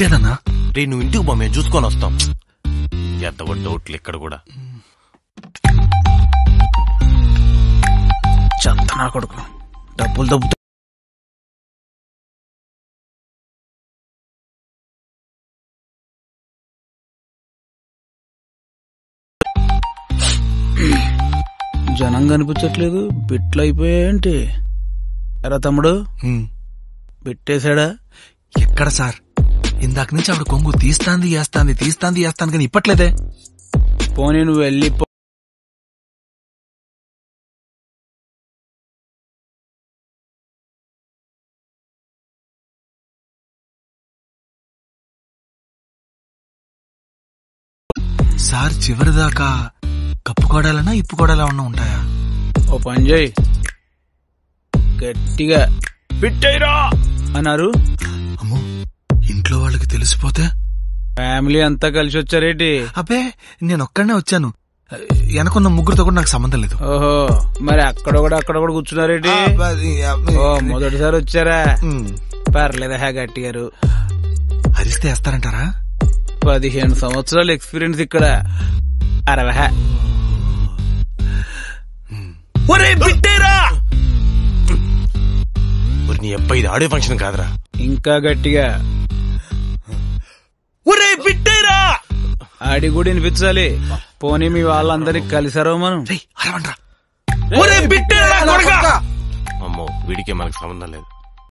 బిట్టేనన్నా రే నువ్వు ఇంటికి పో మేము చూసుకొని వస్తాం ఎంత కూడా డౌట్లు ఇక్కడ కూడా చెత్త నా కొడుకు డబ్బులు దబ్బు జనం కనిపించట్లేదు బిట్లు అయిపోయాయంటి ఎరా తమ్ముడు బిట్టేశాడా ఎక్కడ సార్ ఇందాక నుంచి ఆవిడ కొంగు తీస్తాంది వేస్తాంది తీస్తాంది వేస్తాంది కానీ ఇప్పట్లేదే పోనీ నువ్వు వెళ్ళి పో- సార్ చివరిదాకా కప్పుకోడాలన్నా ఇప్పుకోడాలా ఉన్నా ఉంటాయా ఓ పని చేయి గట్టిగా బిట్టయిరా అన్నారు అమ్మో ఇంట్లో వాళ్ళకి తెలిసిపోతే ఫ్యామిలీ అంతా కలిసి వచ్చారేటి అబ్బే నేను ఒక్కడనే వచ్చాను వెనకున్న ముగ్గురితో కూడా నాకు సంబంధం లేదు ఓహో మరి అక్కడ కూడా అక్కడ కూడా కూర్చున్నారేటి ఆ, అది, ఆ, ఓ మొదటిసారి వచ్చారా పర్లేదా హే గట్టి గారు అరిస్తే వేస్తారంటారా పదిహేను సంవత్సరాలు ఎక్స్పీరియన్స్ ఇక్కడ అరవై హే. ఒరే బిట్టేరా ఒరి నీ అబ్బాయి ఇది ఆడే ఫంక్షన్ కాదురా ఇంకా గట్టిగా ఒరే బిట్టేరా ఆడి కూడా వినిపించాలి పోనీ మీ వాళ్ళందరికి కలిసారో మనం ఒరే బిట్టేరా కొడకా అమ్మో వీడికే మనకు సంబంధం లేదు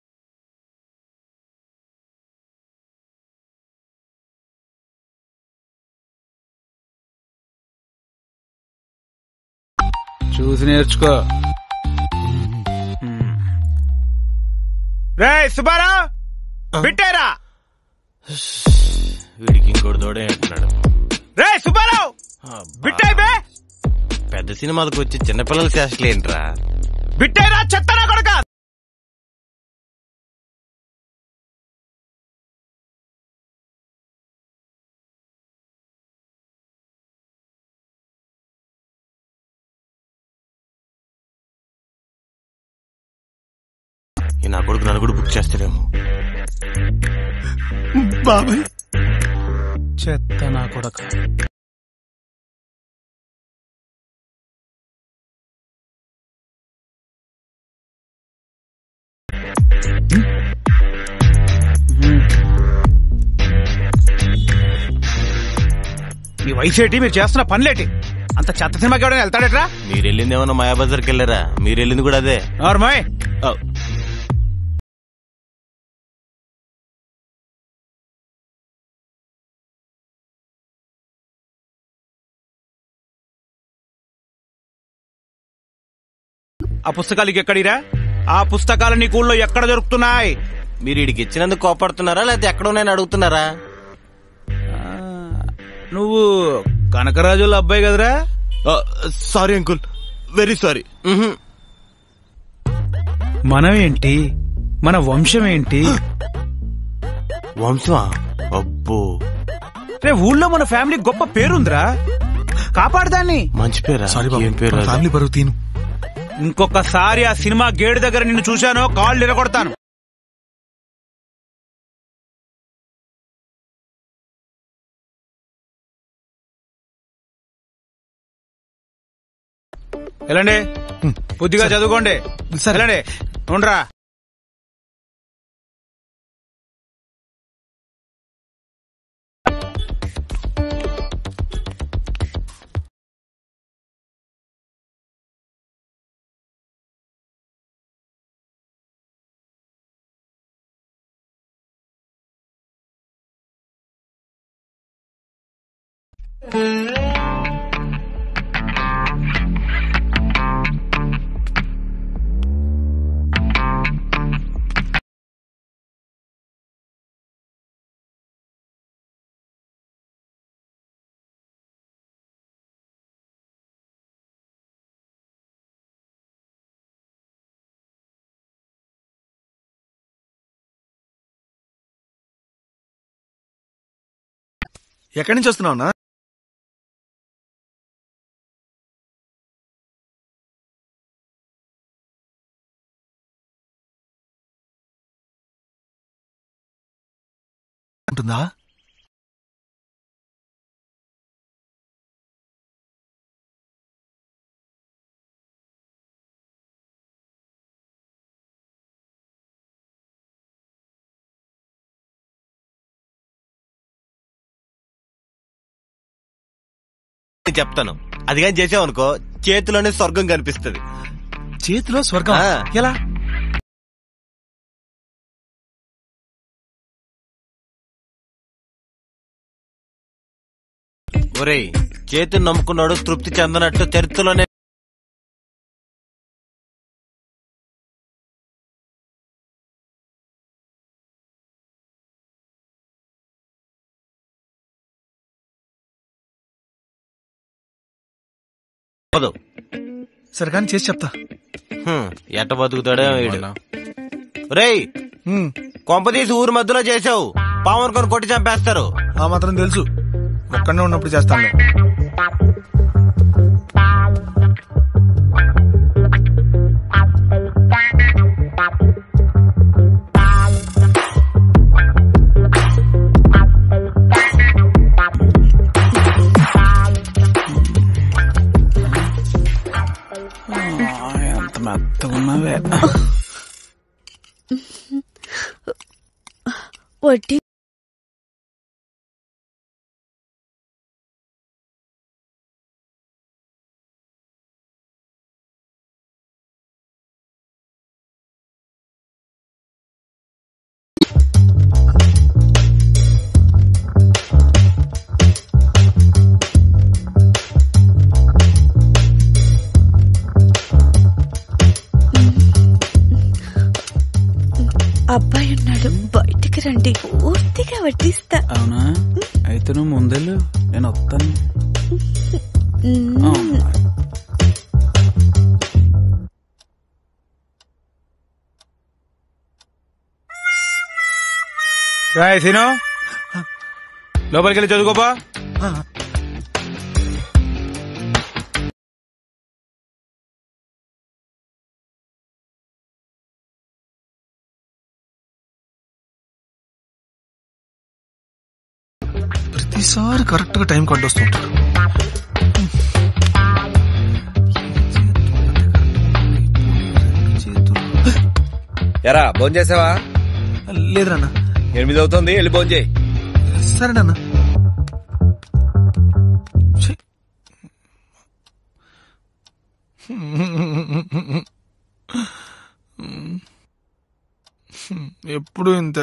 చూసి నేర్చుకో రే సుబ్బారావు బిట్టారా వీడికి ఇంకోటి తోడే అంటున్నాడు రే సుబ్బారావు బిట్టాయి బే పెద్ద సినిమాలకు వచ్చి చిన్నపిల్లల చేష్టలు ఏంట్రా బిట్టాయిరా చెత్తనా కొడక ఈ నా కొడుకు నన్ను కూడా బుక్ చేస్తాడేమో బాబాయ్ చెత్త నా కొడక ఈ వయసేటి మీరు చేస్తున్న పనులేటి అంత చెత్త సినిమాకి ఎవడైనా వెళ్తాడట్రా మీరు వెళ్ళింది ఏమన్నా మాయాబజార్కి వెళ్ళారా మీరు వెళ్ళింది కూడా అదే నార్మాయ్ ఆ, ఆ పుస్తకాలకి ఎక్కడిరా ఆ పుస్తకాలు నీ ఊళ్ళో ఎక్కడ దొరుకుతున్నాయి మీరు వీడికి ఇచ్చినందుకు కోపడుతున్నారా లేకపోతే ఎక్కడ ఉన్నాయని అడుగుతున్నారా నువ్వు కనకరాజుల అబ్బాయి కదరా సారీ అంకుల్ వెరీ సారీ మనం ఏంటి మన వంశం ఏంటి వంశమా అబ్బో రే ఊళ్ళో మన ఫ్యామిలీ గొప్ప పేరుందిరా కాపాడదాన్ని మంచి పేరా సారీ బాబు ఏం పేరు మన అది? ఫ్యామిలీ బరువు తీను ఇంకొకసారి ఆ సినిమా గేడు దగ్గర నిన్ను చూశానో కాళ్ళు ఇరగొడతాను వెళ్ళండి బుద్ధిగా చదువుకోండి వెళ్ళండి ఉండరా ఎక్కడి నుంచి వస్తున్నావునా ఉంటుందా నేను చెప్తాను అది కానీ చేసావనుకో చేతిలోనే స్వర్గం కనిపిస్తుంది చేతిలో స్వర్గం ఎలా ఒరేయ్ చేతిని నమ్ముకున్నాడు తృప్తి చెందనట్టు చరిత్రలోనే అవ్వదు. సరే కానీ చేసి చెప్తా హ్మ్, ఎట్ట బతుకుతాడో వీడు రేయ్ కొంపదీసి ఊరు మధ్యలో చేసావు పావును కొని కొట్టి చంపేస్తారు ఆ మాత్రం తెలుసు ఒక్కడనే ఉన్నప్పుడు చేస్తాను ఎంత మెత్తగా ఉన్నావే వడ్డీ అబ్బాయి ఉన్నాడు బయటికి రండి పూర్తిగా వడ్డిస్తా అవునా అయితే నువ్వు ముందెళ్ళు నేను వస్తాను మ్మ్. రాయ్ సీను లోపలికి వెళ్ళి చదువుకోపా ప్రతిసారి కరెక్ట్ గా టైం కట్టొస్తుంటారు ఎరా భోజనం చేసావా లేదు నాన్న ఎనిమిది అవుతుంది వెళ్ళి భోజనం చేయి సరే నాన్న ఛీ. ఎప్పుడు ఇంతే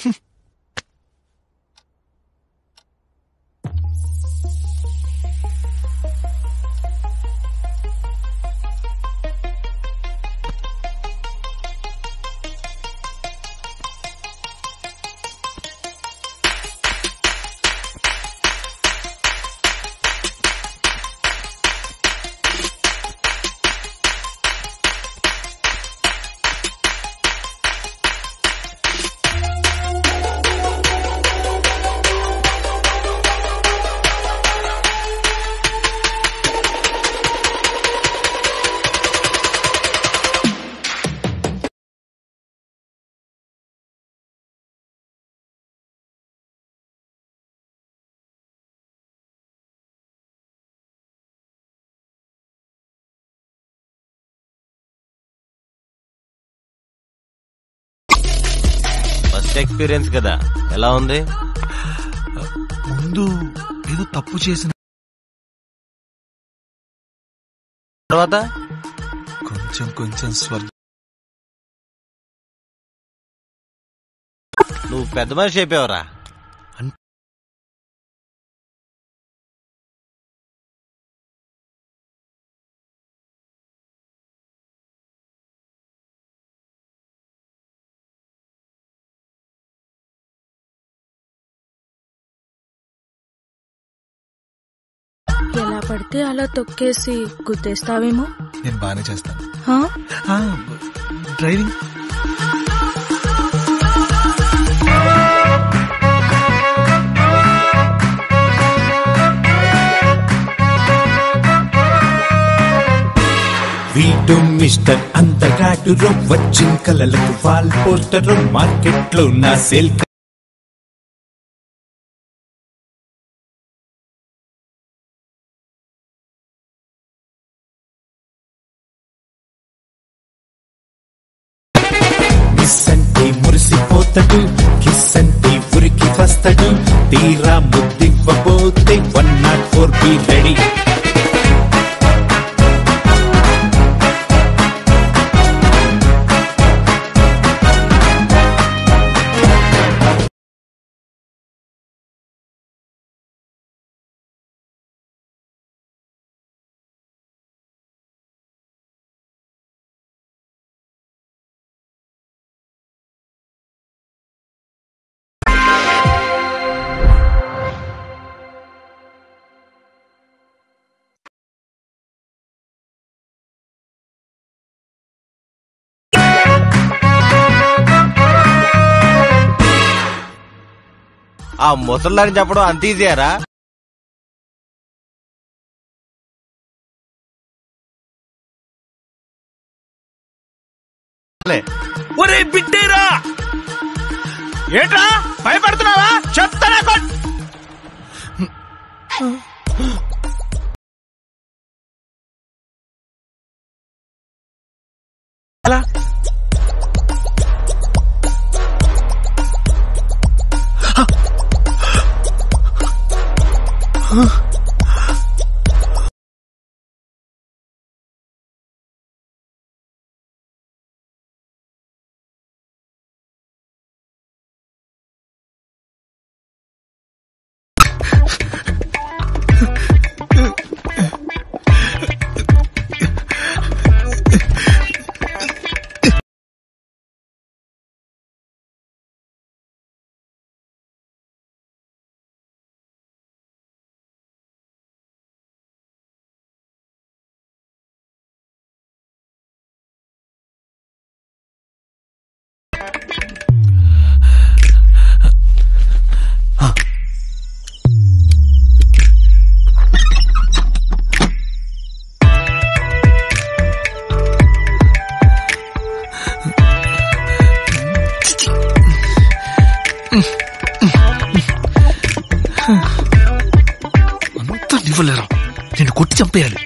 ఫస్ట్ ఎక్స్పీరియన్స్ కదా ఎలా ఉంది ముందు ఏదో తప్పు చేసిన తర్వాత కొంచెం కొంచెం స్వర్గం నువ్వు పెద్ద మనిషి అయిపోయావరా ఎలా పడితే అలా తొక్కేసి గుద్దేస్తావేమో నేను బాగానే చేస్తాను హా? ఆ, డ్రైవింగ్ వీడు మిస్టర్ అంతగాడు వచ్చిన కలలకు వాల్ పోస్టర్ మార్కెట్ లో నా సేల్ వస్తడు కిస్ అంటే ఉరికి వస్తడు తీరా ముద్దివ్వబోతే one not four be ready ఆ ముసల్దారిని చెప్పడం అంత ఈజీయారా ఒరే బిడ్డేరా ఏట్రా భయపడుతున్నావా చెప్తానా కొట్ అలా అంతా నివ్వలేరా నేను కొట్టి చంపేయాలి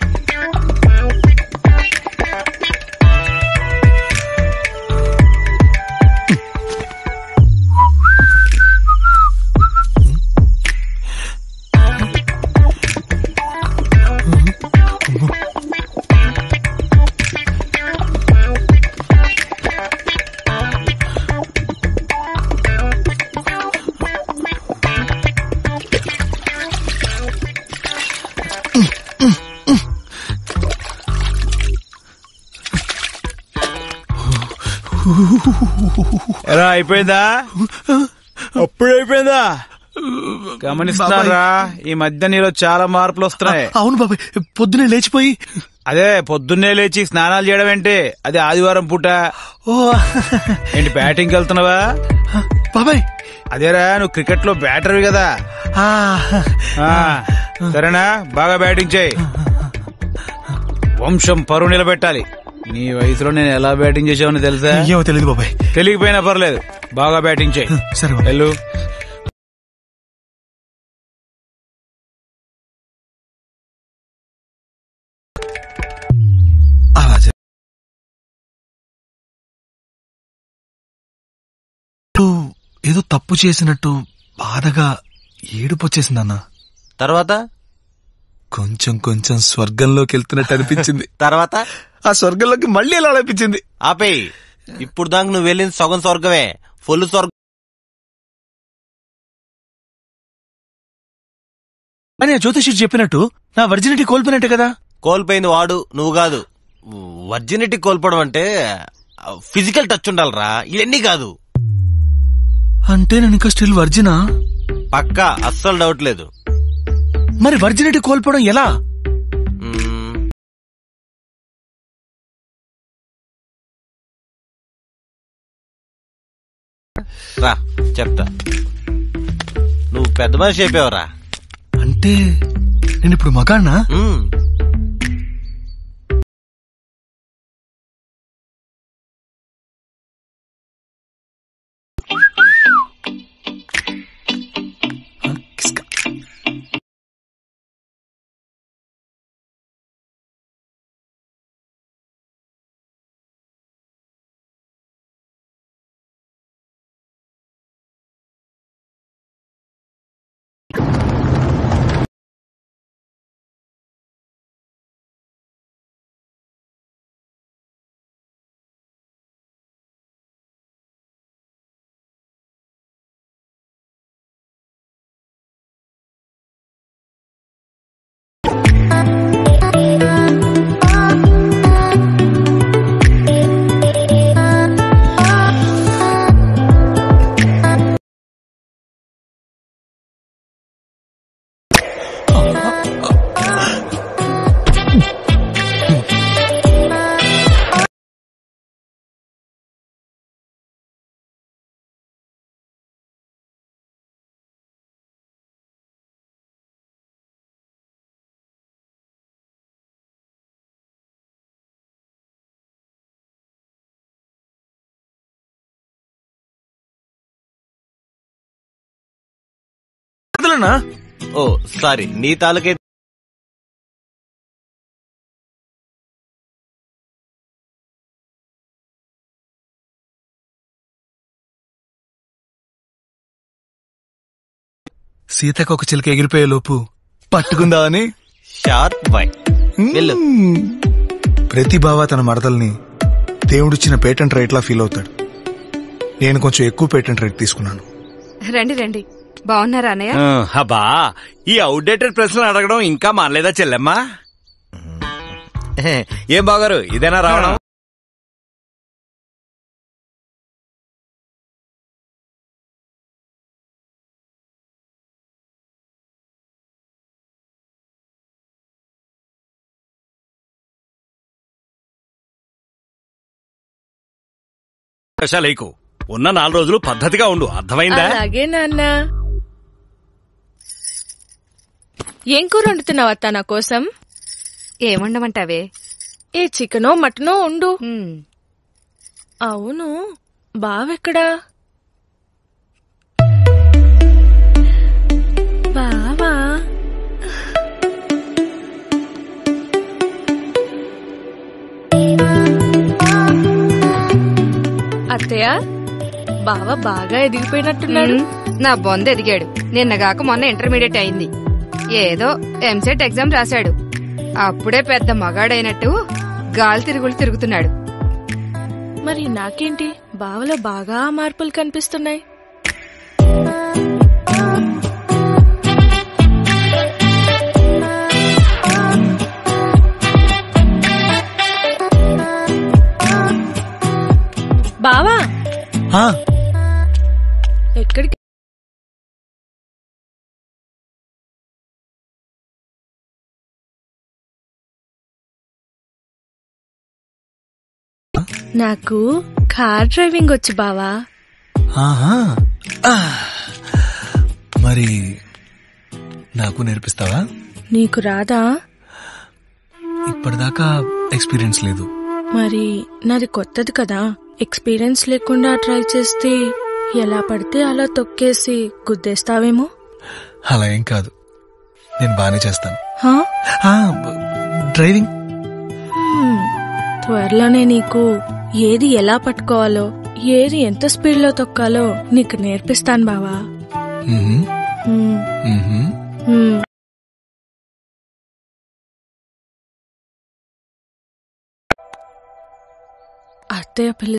ఎలా అయిపోయిందా అప్పుడు అయిపోయిందా గమనిస్తున్నారా ఈ మధ్య నీలో చాలా మార్పులు వస్తున్నాయి అవును బాబాయ్ పొద్దునే లేచిపోయి అదే పొద్దున్నే లేచి స్నానాలు చేయడం ఏంటి అది ఆదివారం పూట ఓ ఏంటి బ్యాటింగ్ వెళ్తున్నావా బాబాయ్ అదేరా నువ్వు క్రికెట్ లో బ్యాటర్వి కదా ఆ, ఆ, సరేనా బాగా బ్యాటింగ్ చేయి వంశం పరువు నిలబెట్టాలి నీ వయసులో నేను ఎలా బ్యాటింగ్ చేసావని తెలుసా ఏమో తెలియదు బాబాయ్ తెలియకపోయినా పర్లేదు బాగా బ్యాటింగ్ చేయి సరే బాబాయ్. వెళ్ళు అలా జ- ఏదో తప్పు చేసినట్టు బాధగా ఏడుపు వచ్చేసిందన్న తర్వాత కొంచెం కొంచెం స్వర్గంలోకి వెళ్తున్నట్టు అనిపించింది తర్వాత ఆ స్వర్గంలోకి మళ్ళీ ఎలా అనిపించింది ఆపేయ్ ఇప్పుడు దాకా నువ్వు వెళ్ళింది సగం స్వర్గమే ఫుల్ స్వర్గం అని ఆ జ్యోతిషుడు చెప్పినట్టు నా వర్జినిటీ కోల్పోయినట్టే కదా కోల్పోయింది వాడు నువ్వు కాదు వర్జినిటీ కోల్పోవడం అంటే ఫిజికల్ టచ్ ఉండాలిరా ఇవన్నీ కాదు అంటే నేను ఇంకా స్టిల్ వర్జినా పక్కా అస్సలు డౌట్ లేదు మరి వర్జినిటీ కోల్పోవడం ఎలా మ్మ్. రా చెప్తా నువ్వు పెద్ద మనిషి అయిపోయావురా అంటే నేను ఇప్పుడు మగాణ్ణా మ్మ్. వదలనా ఓ సారీ నీ తాలూకే సీతకు ఒక చిలక ఎగిరిపోయే లోపు పట్టుకుందామని షార్ప్ బాయ్ వెళ్ళు ప్రతి బావ తన మరదల్ని దేవుడిచ్చిన పేటెంట్ రేట్ లా ఫీల్ అవుతాడు నేను కొంచెం ఎక్కువ పేటెంట్ రేట్ తీసుకున్నాను రండి రండి బాగున్నారా అన్నయ్య అబ్బా ఈ అవుట్డేటెడ్ ప్రశ్నలు అడగడం ఇంకా మానలేదా చెల్లెమ్మా ఏం బాగారు ఇదేనా రావడం లేకు ఉన్న నాలుగు రోజులు పద్ధతిగా ఉండు అర్థమైందా అలాగే నాన్న ఏం కూర వండుతున్నావు అత్త నా కోసం ఏమండమంటావే ఏ చికెనో మటనో ఉండు అవును బావెక్కడా బావా అత్తయ్య బావ బాగా ఎదిగిపోయినట్టున్నాడు నా బొంద ఎదిగాడు నిన్నగాక మొన్న ఇంటర్మీడియట్ అయింది ఏదో ఎంసెట్ ఎగ్జామ్ రాశాడు అప్పుడే పెద్ద మగాడైనట్టు గాలి తిరుగులు తిరుగుతున్నాడు మరి నాకేంటి బావలో బాగా మార్పులు కనిపిస్తున్నాయి బావా ఆ, ఎక్కడికి నాకు కార్ డ్రైవింగ్ వచ్చు బావా ఆహా. ఆ. మరి నాకు నేర్పిస్తావా నీకు రాదా ఇప్పటిదాకా ఎక్స్పీరియన్స్ లేదు మరి నాది కొత్తది కదా ఎక్స్పీరియన్స్ లేకుండా ట్రై చేస్తే ఎలా పడితే అలా తొక్కేసి గుద్దేస్తావేమో అలా ఏం కాదు నేను బానే చేస్తాను హా? ఆ, డ్రైవింగ్ హ్మ్. త్వరలోనే నీకు ఏది ఎలా పట్టుకోవాలో ఏది ఎంత స్పీడ్ లో తొక్కాలో నీకు నేర్పిస్తాను బావా మ్మ్. హ్మ్. మ్మ్. హ్మ్. అత్తయ్య పిల్ల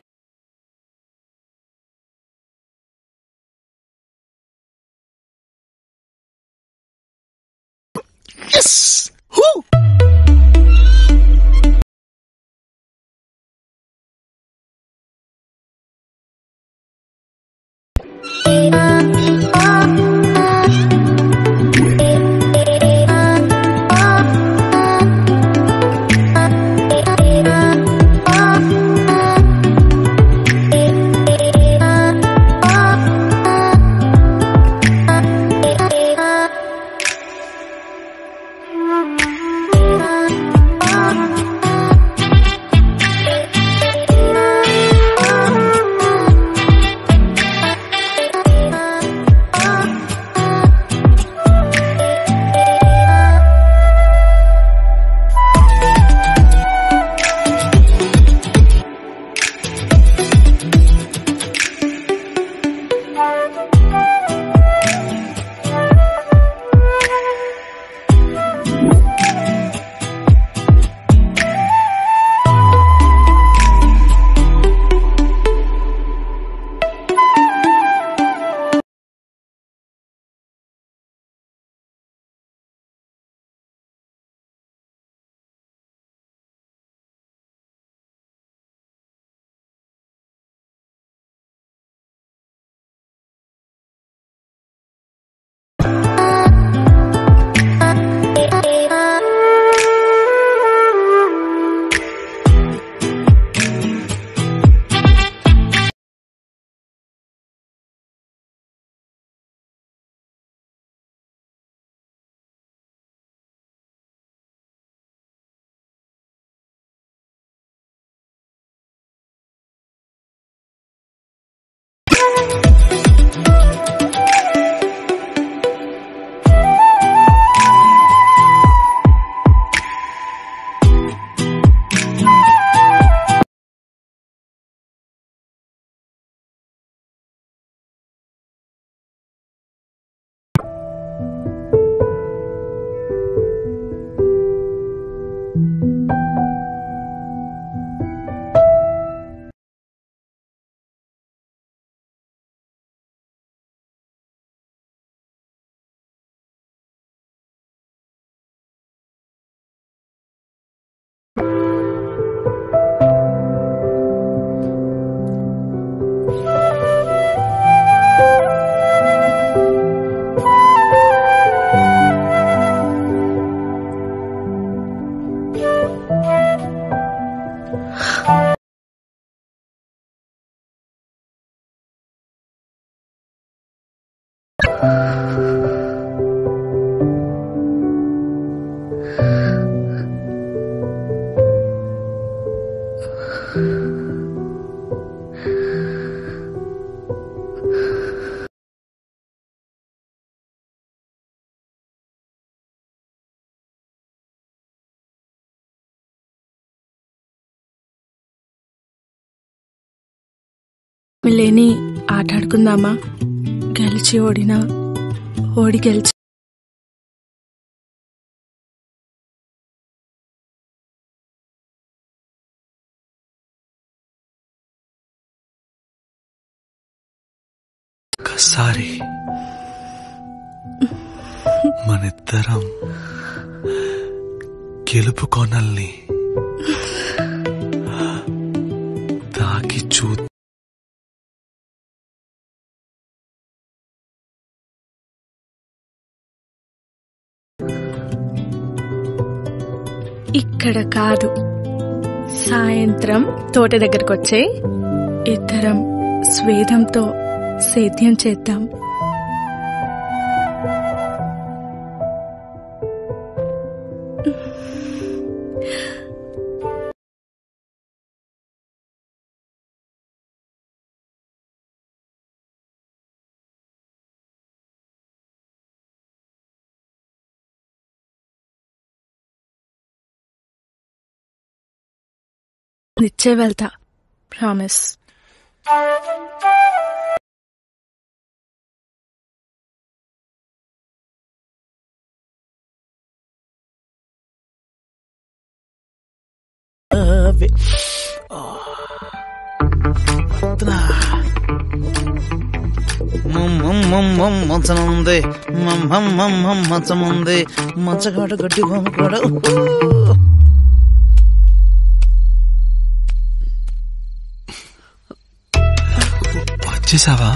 లేని ఆట ఆడుకుందామా గెలిచి ఓడినా ఓడి గెలిచి ఒక్కసారి మనిద్దరం గెలుపు కొనల్ని తాకి చూ ఇక్కడ కాదు సాయంత్రం తోట దగ్గరకు వచ్చే ఇద్దరం స్వేదంతో సేద్యం చేద్దాం నిచ్చే వెళ్తా ప్రామిస్ మంచనుంది మంచముంది మంచగాడ గడ్డి బొమ్మ కూడా వచ్చేసావా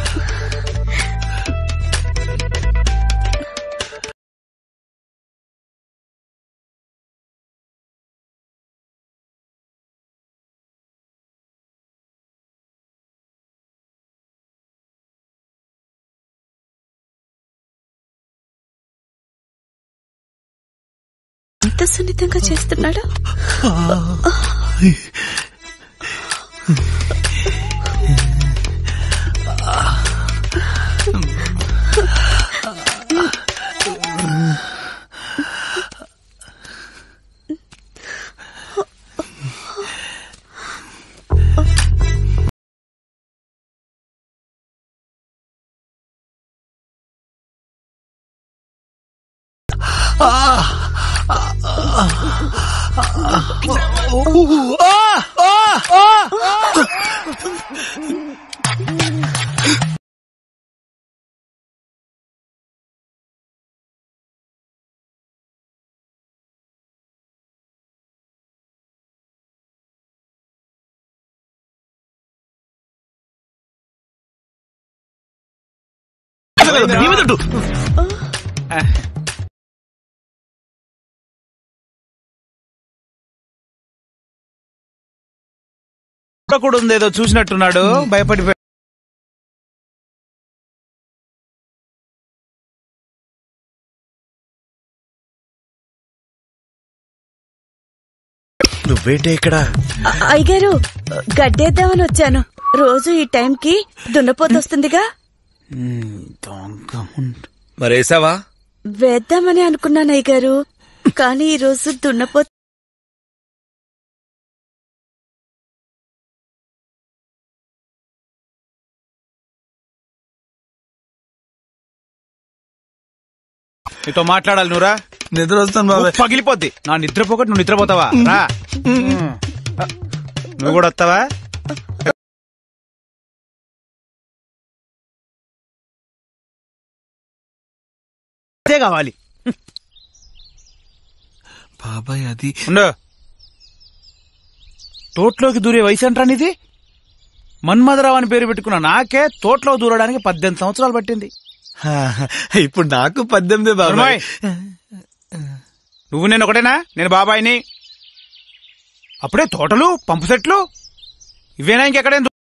ఎంత సున్నితంగా చేస్తున్నాడు కూడా ఉంది ఏదో చూసినట్టున్నాడు భయపడి నువ్వేంటే ఇక్కడ అయ్యగారు గడ్డేద్దామని వచ్చాను రోజు ఈ టైంకి దున్నపోతు వస్తుందిగా మరేసావా వేద్దామని అనుకున్నాను అయ్యగారు కానీ ఈ రోజు దున్నపోతు నీతో మాట్లాడాలి నువ్వురా నిద్ర వస్తాను బాబాయ్ పగిలిపోద్ది నా నిద్రపోకటి నువ్వు నిద్రపోతావా రా నువ్వు కూడా వస్తావా అదే కావాలి బాబాయ్ అది ఉండు తోటలోకి దూరే వయసు అంటారా నీది మన్మధరావు అని పేరు పెట్టుకున్న నాకే తోటలో దూరడానికి పద్దెనిమిది సంవత్సరాలు పట్టింది ఇప్పుడు నాకు పద్దెనిమిది బాబాయ్ నువ్వు నేను ఒకటేనా నేను బాబాయిని అప్పుడే తోటలు పంపు సెట్లు ఇవేనా ఇంకెక్కడేం దూ-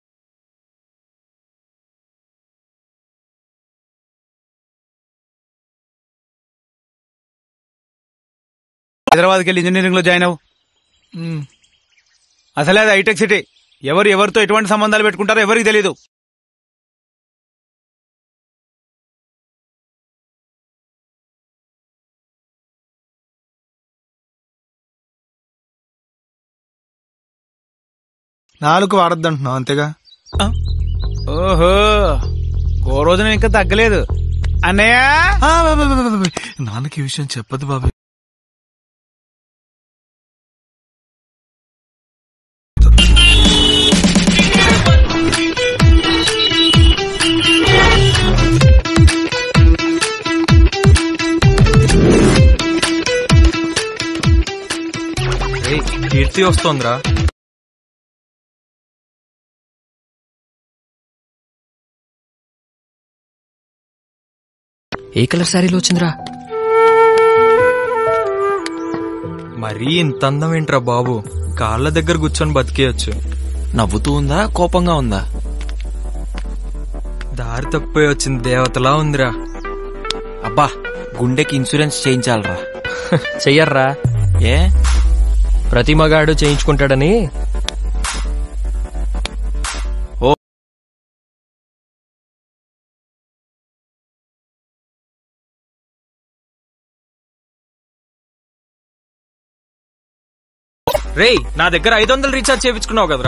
హైదరాబాద్కి వెళ్ళి ఇంజనీరింగ్ లో జాయిన్ అవ్వు అసలే అది హైటెక్ సిటీ ఎవరు ఎవరితో ఎటువంటి సంబంధాలు పెట్టుకుంటారో ఎవరికి తెలియదు నాలుగు వాడద్దంటున్నావు అంతేగా ఓహో ఓ రోజున ఇంకా తగ్గలేదు అన్నయ్య ఆ, బా, బా, బా, బా, బా. నాన్నకి ఈ విషయం చెప్పదు బాబు ఏయ్, కీర్తి వస్తోందిరా ఏ కలర్ శారీలో వచ్చిందిరా మరీ ఇంత అందం ఏంట్రా బాబు కాళ్ళ దగ్గర కూర్చొని బతికేయచ్చు నవ్వుతూ ఉందా కోపంగా ఉందా దారి తప్పిపోయి వచ్చింది దేవతలా ఉందిరా అబ్బా గుండెకి ఇన్సూరెన్స్ చేయించాలరా చెయ్యర్రా ఏ ప్రతి మగాడు చేయించుకుంటాడని రేయ్ నా దగ్గర ఐదు వందలు రీఛార్జ్ చేయించుకున్నావు కదరా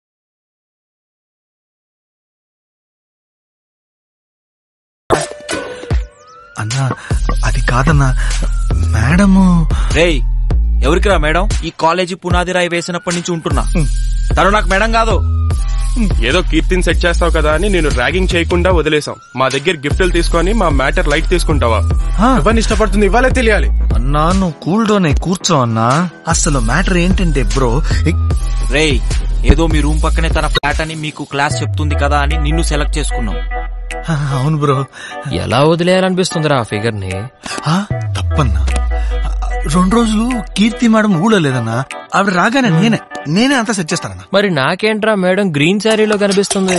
అన్నా అది కాదన్నా మేడము రేయ్ ఎవరికిరా మేడం ఈ కాలేజీ పునాది రాయి వేసినప్పటి నుంచి ఉంటున్నా తను నాకు మేడం కాదు ఏదో కీర్తిని సెట్ చేస్తావు కదా అని నేను ర్యాగింగ్ చేయకుండా వదిలేసాం మా దగ్గర గిఫ్ట్లు తీసుకొని మా మ్యాటర్ లైట్ తీసుకుంటావా ఎవరిని ఇష్టపడుతుంది ఇవ్వాలే తెలియాలి అన్నా నువ్వు కూల్ డౌన్ అయి కూర్చో అన్నా అసలు మ్యాటర్ ఏంటంటే బ్రో రేయ్ ఏదో మీ రూమ్ పక్కనే తన ఫ్లాట్ అని మీకు క్లాస్ చెప్తుంది కదా అని నిన్ను సెలెక్ట్ చేసుకున్నాం అవును బ్రో ఎలా వదిలేయాలనిపిస్తుందిరా ఆ ఫిగర్ ని తప్పన్నా రెండు రోజులు కీర్తి మేడం ఊళ్ళో లేదన్నా ఆవిడ రాగానే నేనే నేనే అంతా సెట్ చేస్తానన్నా మరి నాకేంట్రా మేడం గ్రీన్ శారీలో కనిపిస్తుంది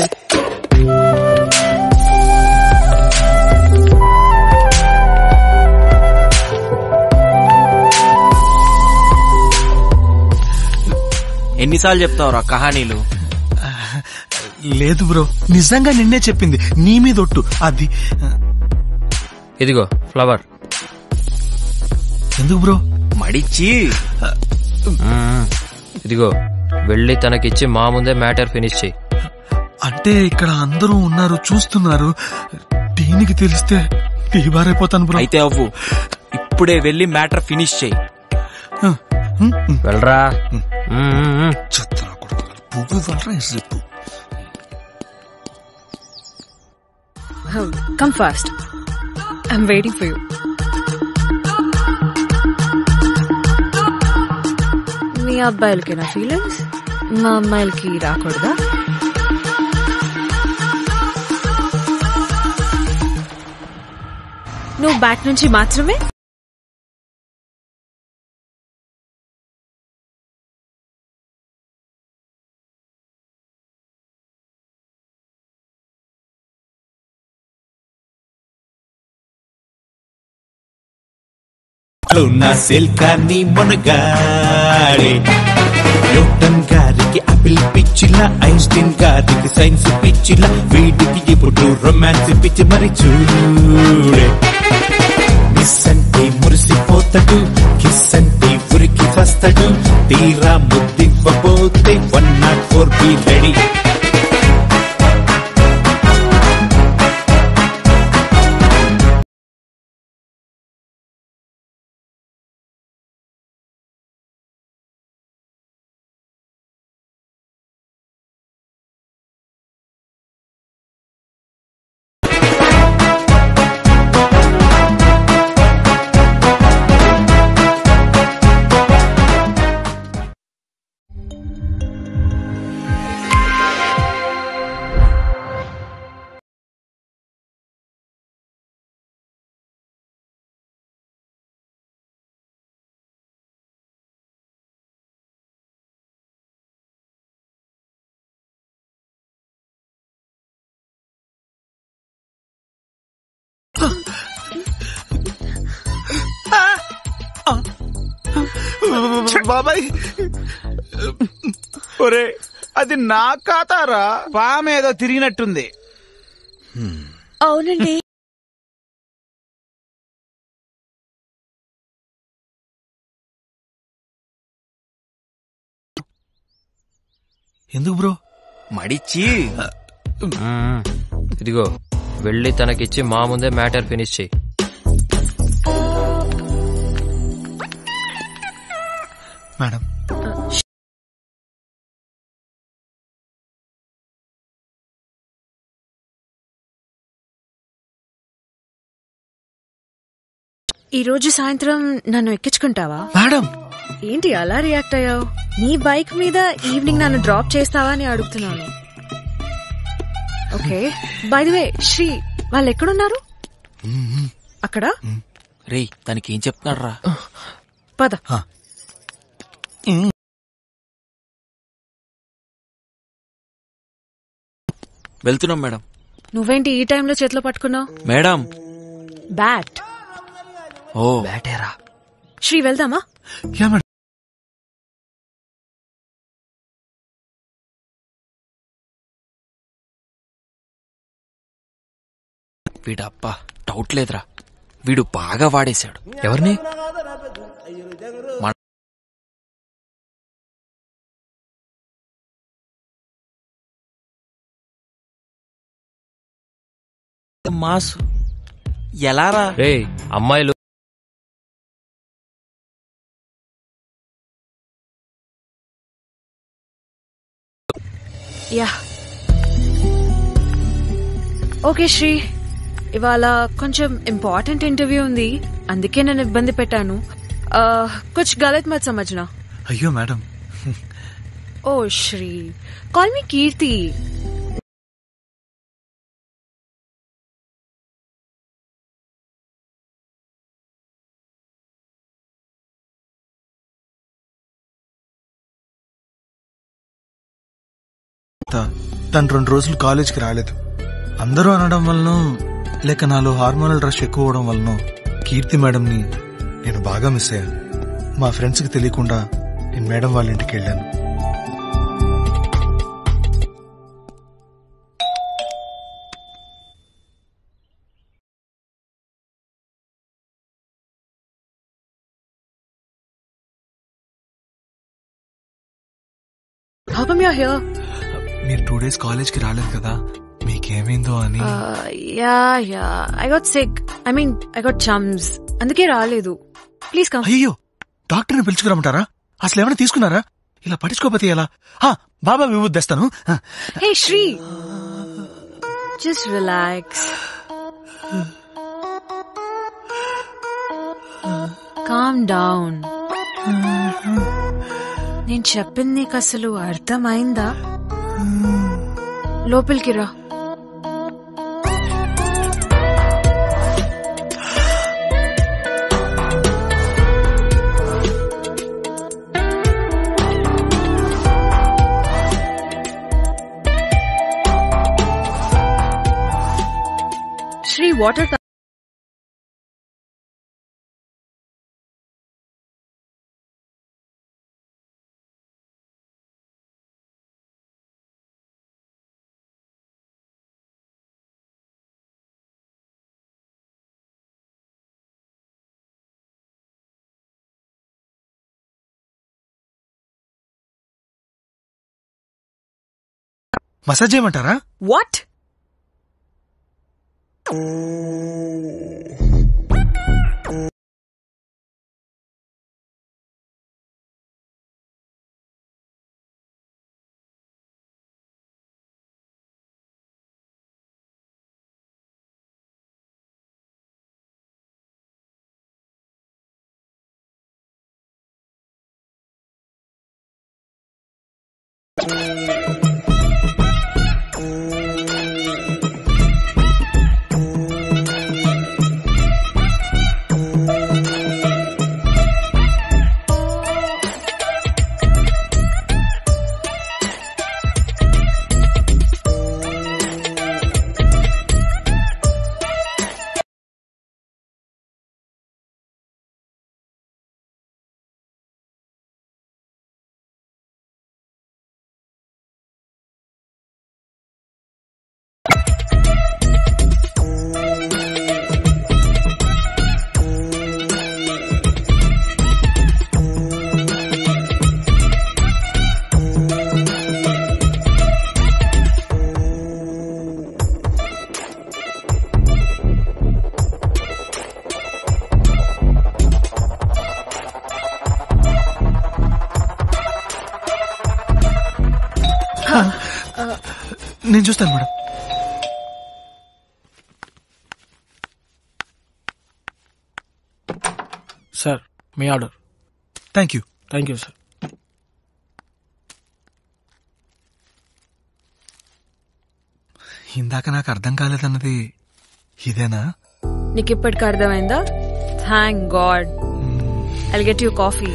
ఎన్నిసార్లు చెప్తావురా కహానీలు లేదు బ్రో నిజంగా నిన్నే చెప్పింది నీ మీద ఒట్టు అది ఇదిగో ఫ్లవర్ ఎందుకు బ్రో మడిచి మ్మ్. ఇదిగో వెళ్ళి తనకిచ్చి మా ముందే మ్యాటర్ ఫినిష్ చెయ్యి అంటే ఇక్కడ అందరూ ఉన్నారు చూస్తున్నారు దీనికి తెలిస్తే తీబారైపోతాను బ్రో అయితే అవ్వు ఇప్పుడే వెళ్ళి మ్యాటర్ ఫినిష్ చేయి వెళ్ళరా పువ్వు వలరా చెప్పు come fast I'm waiting for you మీ అబ్బాయిలకి నా ఫీలింగ్స్ మా అమ్మాయిలకి రాకూడదా నువ్వు బ్యాక్ నుంచి మాత్రమే నా సెల్కాన్ని మునగాడే న్యూటన్ గారికి అపిల్ పిచ్చిల ఐన్స్టీన్ గారికి సైన్స్ పిచ్చిల వీటికి ఇప్పుడు రొమాన్స్ పిచ్చి మరి చూడే మిస్ అంటే మురిసిపోతాడు కిస్ అంటే ఉరికి వస్తాడు తీరా ముద్దివ్వబోతే one not four be ready బాబాయ్ ఒరే అది నా ఖాతారా పామేదో తిరిగినట్టుంది అవునండి ఎందుకు బ్రో మడిచి మ్మ్. ఇదిగో వెళ్ళి తనకిచ్చి మా ముందే మ్యాటర్ ఫినిష్ చెయ్యి మేడం ఈ రోజు సాయంత్రం నన్ను ఎక్కించుకుంటావా మేడం ఏంటి అలా రియాక్ట్ అయ్యావు నీ బైక్ మీద ఈవినింగ్ నన్ను డ్రాప్ చేస్తావా అని అడుగుతున్నాను okay by the way Sri వాళ్ళు ఎక్కడున్నారు అక్కడ రేయ్ దానికి ఏం చెప్తున్నారా పద వెళ్తున్నాం మేడం నువ్వేంటి ఈ టైంలో చేతిలో పట్టుకున్నావు మేడం బ్యాట్ ఓ బ్యాటేరా శ్రీ వెళ్దామా యా మేడం వీడప్ప డౌట్ లేదురా వీడు బాగా వాడేశాడు ఎవరిని మన- మాసు ఎలారా రే అమ్మాయిలు యా ఓకే శ్రీ ఇవాళ కొంచెం ఇంపార్టెంట్ ఇంటర్వ్యూ ఉంది అందుకే నేను ఇబ్బంది పెట్టాను ఆ, కుచ్ గలత్ మత్ సమజ్నా అయ్యో మేడం ఓ శ్రీ కాల్ మీ కీర్తి త- తను రెండు రోజులు కాలేజీకి రాలేదు అందరూ అనడం వలన లేక నాలో హార్మోనల్ రష్ ఎక్కువ అవడం వలన కీర్తి మేడంని నేను బాగా మిస్ అయ్యాను మా ఫ్రెండ్స్కి తెలియకుండా నేను మేడం వాళ్ళ ఇంటికి వెళ్ళాను How come you're here? మీరు టూ డేస్ కాలేజ్కి రాలేదు కదా మీకేమైందో అని Uh, yeah, yeah. I got sick. I mean, I got chums. అందుకే రాలేదు ప్లీజ్ కమ్ అయ్యో డాక్టర్ని పిలుచుకురమ్మంటారా అసలు ఏమైనా తీసుకున్నారా ఇలా పట్టించుకోకపోతే ఎలా హా, బాబా విభూతి తెస్తాను హా. Hey Sri just relax calm down నేను చెప్పింది నీకు అసలు అర్థమైందా లోపలికి రా శ్రీ వాటర్ మసాజ్ చేయమంటారా వాట్ నేను చూస్తాను మేడం సార్ మీ order thank you thank you sir ఇందాక నాకు అర్థం కాలేదన్నది ఇదేనా నీకు ఇప్పటికి అర్థమైందా thank God I'll get you coffee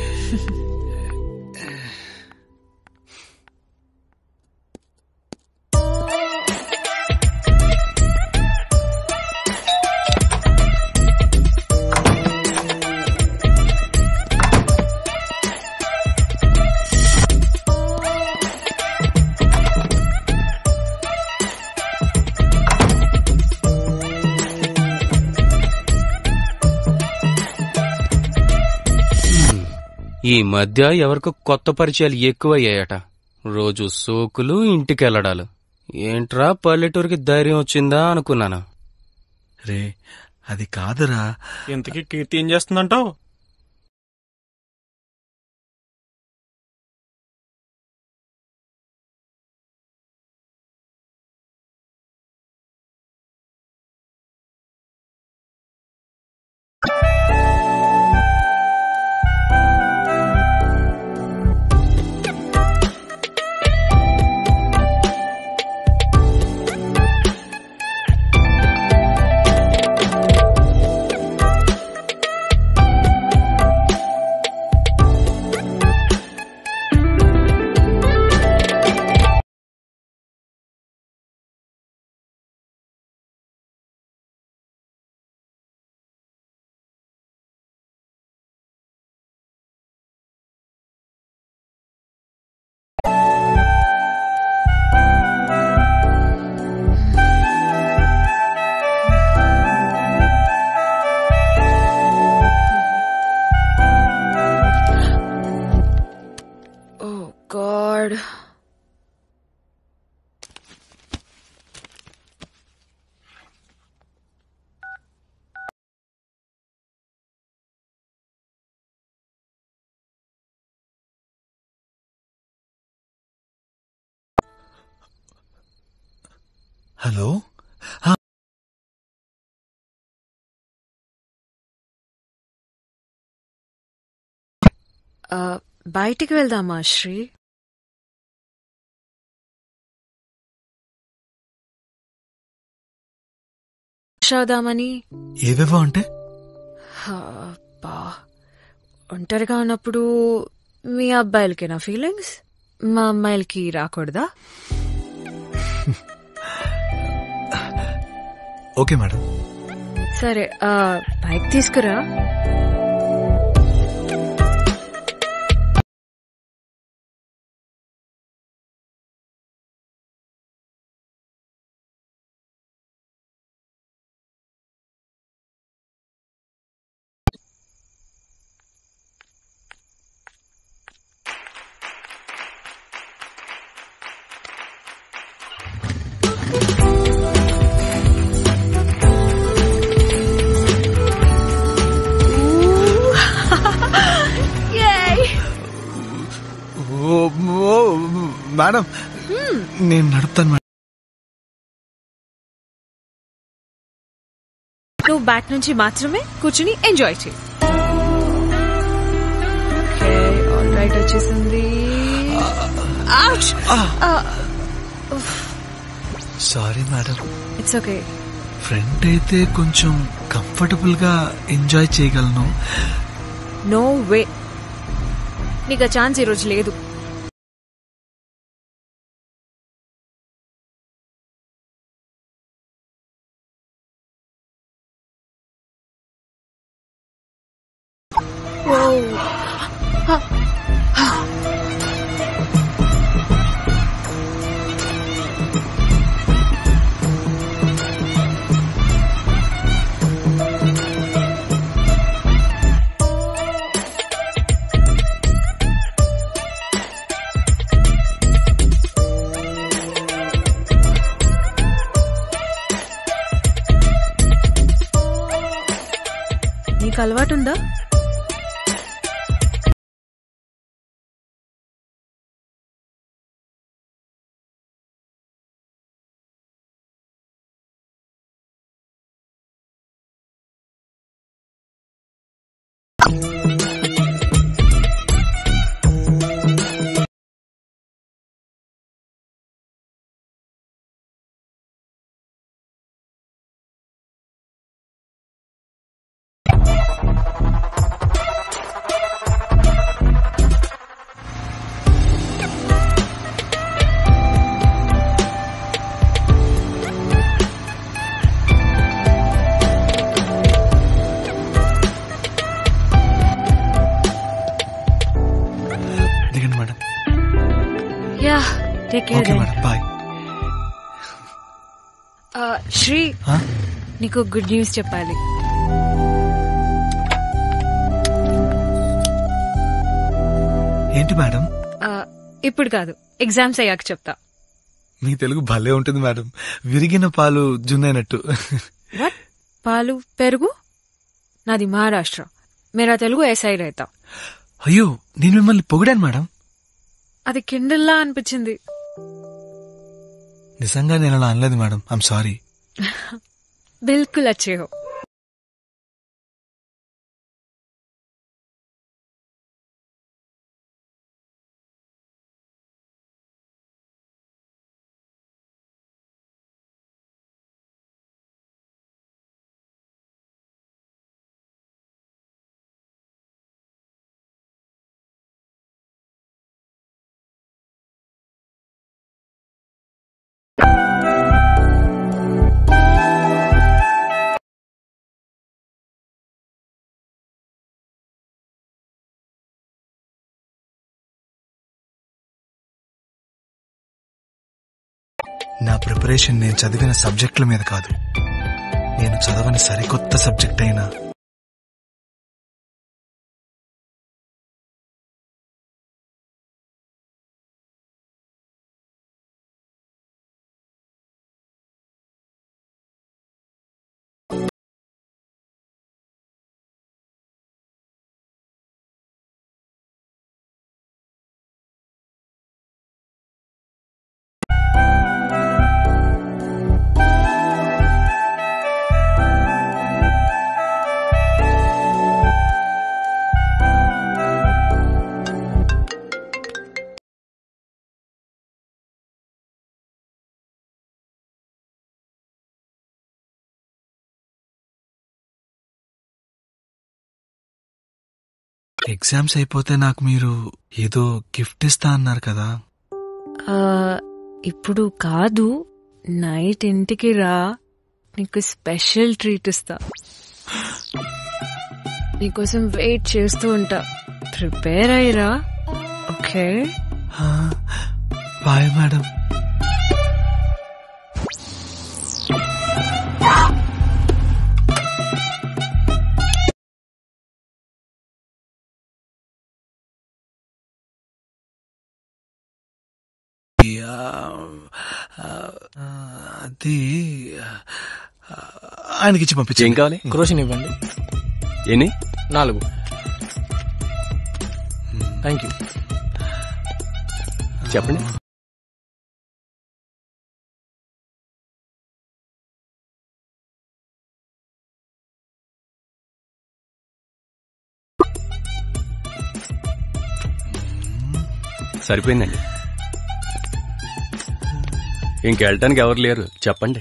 ఈ మధ్య ఎవరికో కొత్త పరిచయాలు ఎక్కువయ్యాయట రోజు సోకులు ఇంటికెళ్ళడాలు ఏంట్రా పల్లెటూరికి ధైర్యం వచ్చిందా అనుకున్నాను రే అది కాదురా ఇంతకీ కీర్తి ఏం చేస్తుందంటావు ఓ గాడ్ హలో ఆ, బయటికి వెళ్దామా శ్రీ చదుదామని ఏవేవో అంటే అబ్బా ఒంటరిగా ఉన్నప్పుడు మీ అబ్బాయిలకి నా ఫీలింగ్స్ మా అమ్మాయిలకి రాకూడదా ఓకే మేడం సరే ఆ, బైక్ తీసుకురా ఓ, ఓ, మేడం నేను నడుపుతాను మేడం నువ్వు బ్యాక్ నుంచి మాత్రమే కూర్చుని ఎంజాయ్ చేయి ఆల్ రైట్ వచ్చేసింది Ouch! Ah, sorry madam it's okay front అయితే కొంచెం కంఫర్టబుల్ గా ఎంజాయ్ చేయగలను నో వే నీకు ఆ ఛాన్స్ ఈరోజు లేదు నీకు అలవాటు ఉందా yeah take care okay madam bye Sri Huh? నీకు గుడ్ న్యూస్ చెప్పాలి ఏంటి మేడం ఆ, ఇప్పుడు కాదు ఎగ్జామ్స్ అయ్యాక చెప్తా మీ తెలుగు భలే ఉంటుంది మేడం విరిగిన పాలు జున్నైనట్టు పాలు పెరుగు నాది మహారాష్ట్ర మేరా తెలుగు ఏసై రైతా అయ్యో నేను మిమ్మల్ని పొగిడాను మేడం అది కిండల్లా అనిపించింది నిజంగా నేను అలా అనలేదు మేడం ఐమ్ సారీ బిల్కుల్ అచ్చే హో నా ప్రిపరేషన్ నేను చదివిన సబ్జెక్టుల మీద కాదు నేను చదవని సరికొత్త సబ్జెక్ట్ అయినా ఎగ్జామ్స్ అయిపోతే నాకు మీరు ఏదో గిఫ్ట్ ఇస్తా అన్నారు కదా ఆ, ఇప్పుడు కాదు నైట్ ఇంటికి రా నీకు స్పెషల్ ట్రీట్ ఇస్తా నీకోసం వెయిట్ చేస్తూ ఉంటా ప్రిపేర్ అయ్యిరా ఓకే బాయ్ మేడం అది ఆయనకి ఇచ్చి పంపించి ఏం కావాలి క్రోషన్ ఇవ్వండి ఎన్ని నాలుగు థ్యాంక్ యూ చెప్పండి సరిపోయిందండి ఇంకెళ్ళటానికి ఎవరు లేరు చెప్పండి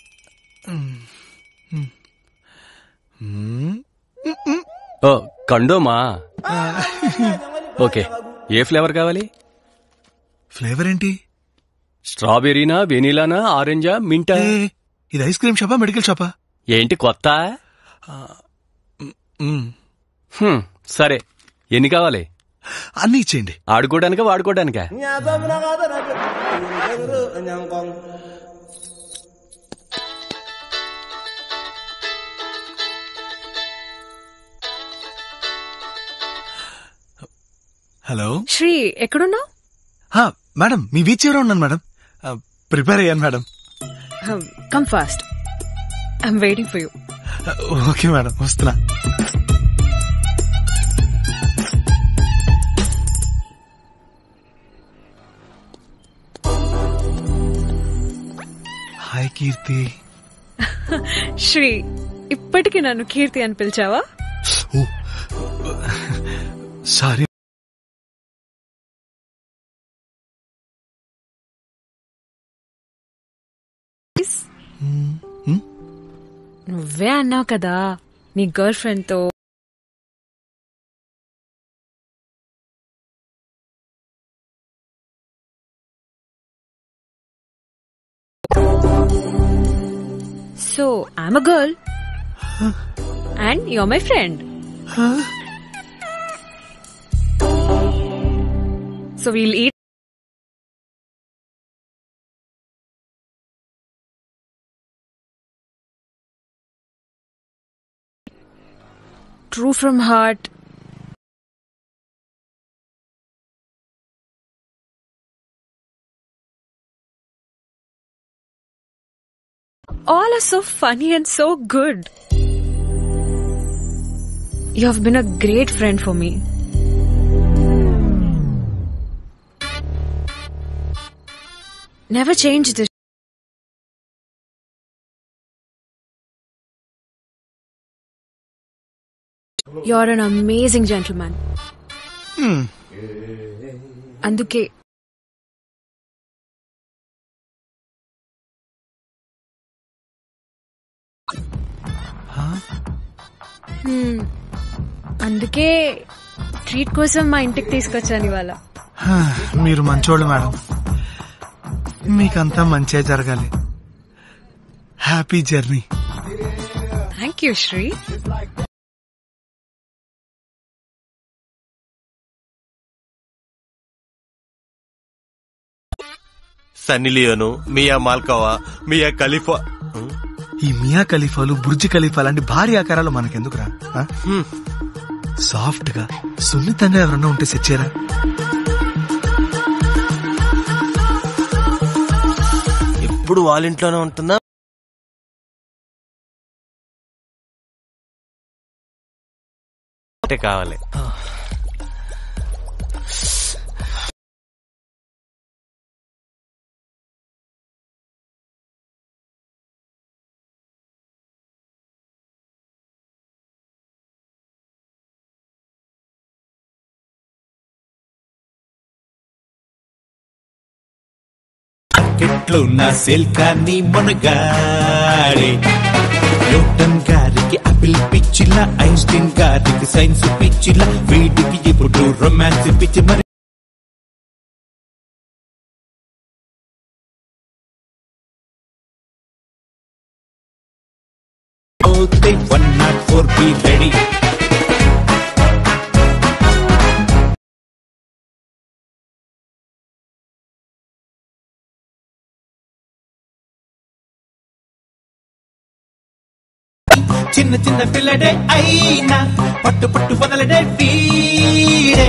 ఓ కండోమా ఓకే ఏ ఫ్లేవర్ కావాలి ఫ్లేవర్ ఏంటి స్ట్రాబెర్రీనా వెనీలానా ఆరెంజా మింటా ఇది ఐస్ క్రీమ్ షాపా మెడికల్ షాపా ఏంటి కొత్త హ్మ్, సరే ఎన్ని కావాలి అన్ని ఇచ్చేయండి ఆడుకోవడానికా వాడుకోవడానికా హలో శ్రీ ఎక్కడున్నావు హా, మేడం మీ బీచ్ చివర ఉన్నాను మేడం ఆ, ప్రిపేర్ అయ్యాను madam come fast I'm waiting for you ఆ, ఓకే మేడం వస్తున్నా హాయ్ కీర్తి శ్రీ ఇప్పటికి నన్ను కీర్తి అని పిలిచావా సారీ నువ్వే అన్నావు కదా నీ గర్ల్ ఫ్రెండ్ తో so I'm a girl and your my friend so we'll eat true from heart All are so funny and so good. You have been a great friend for me. Never change this. You're an amazing gentleman. అందుకే హ్మ్. అందుకే treat కోసం మా ఇంటికి తీసుకొచ్చాను ఇవాళ హా, మీరు మంచోళ్ళు మేడం మీకంతా మంచిగా జరగాలి happy journey thank you Sri Sunny Leone Mia Malkova Mia Khalifa ఈ మియా ఖలీఫాలు బుర్జి ఖలీఫా లాంటి భారీ ఆకారాలు మనకెందుకురా ఆ? సాఫ్ట్ గా సున్నితంగా ఎవరన్నా ఉంటే సెచ్చారా ఎప్పుడు వాళ్ళ ఇంట్లోనే ఉంటుందా అంటే కావాలి మార్కెట్లో నా సెల్ కానీ మునగాడే న్యూటన్ గారికి ఆపిల్ పిచ్చిలా ఐన్స్టీన్ గారికి సైన్స్ పిచ్చిలా వీటికి ఇప్పుడు రొమాన్స్ పిచ్చి మరి one not four be ready చిన్న చిన్న పిల్లడే అయినా పట్టు పట్టు వదలడే వీడే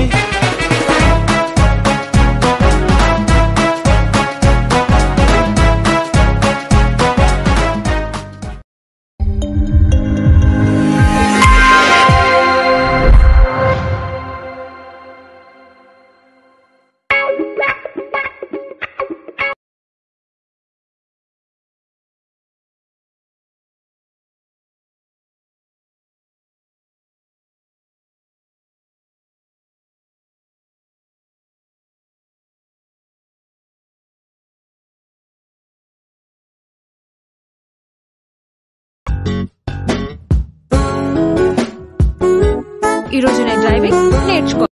ఈ రోజు నేను డ్రైవింగ్ నేర్చుకో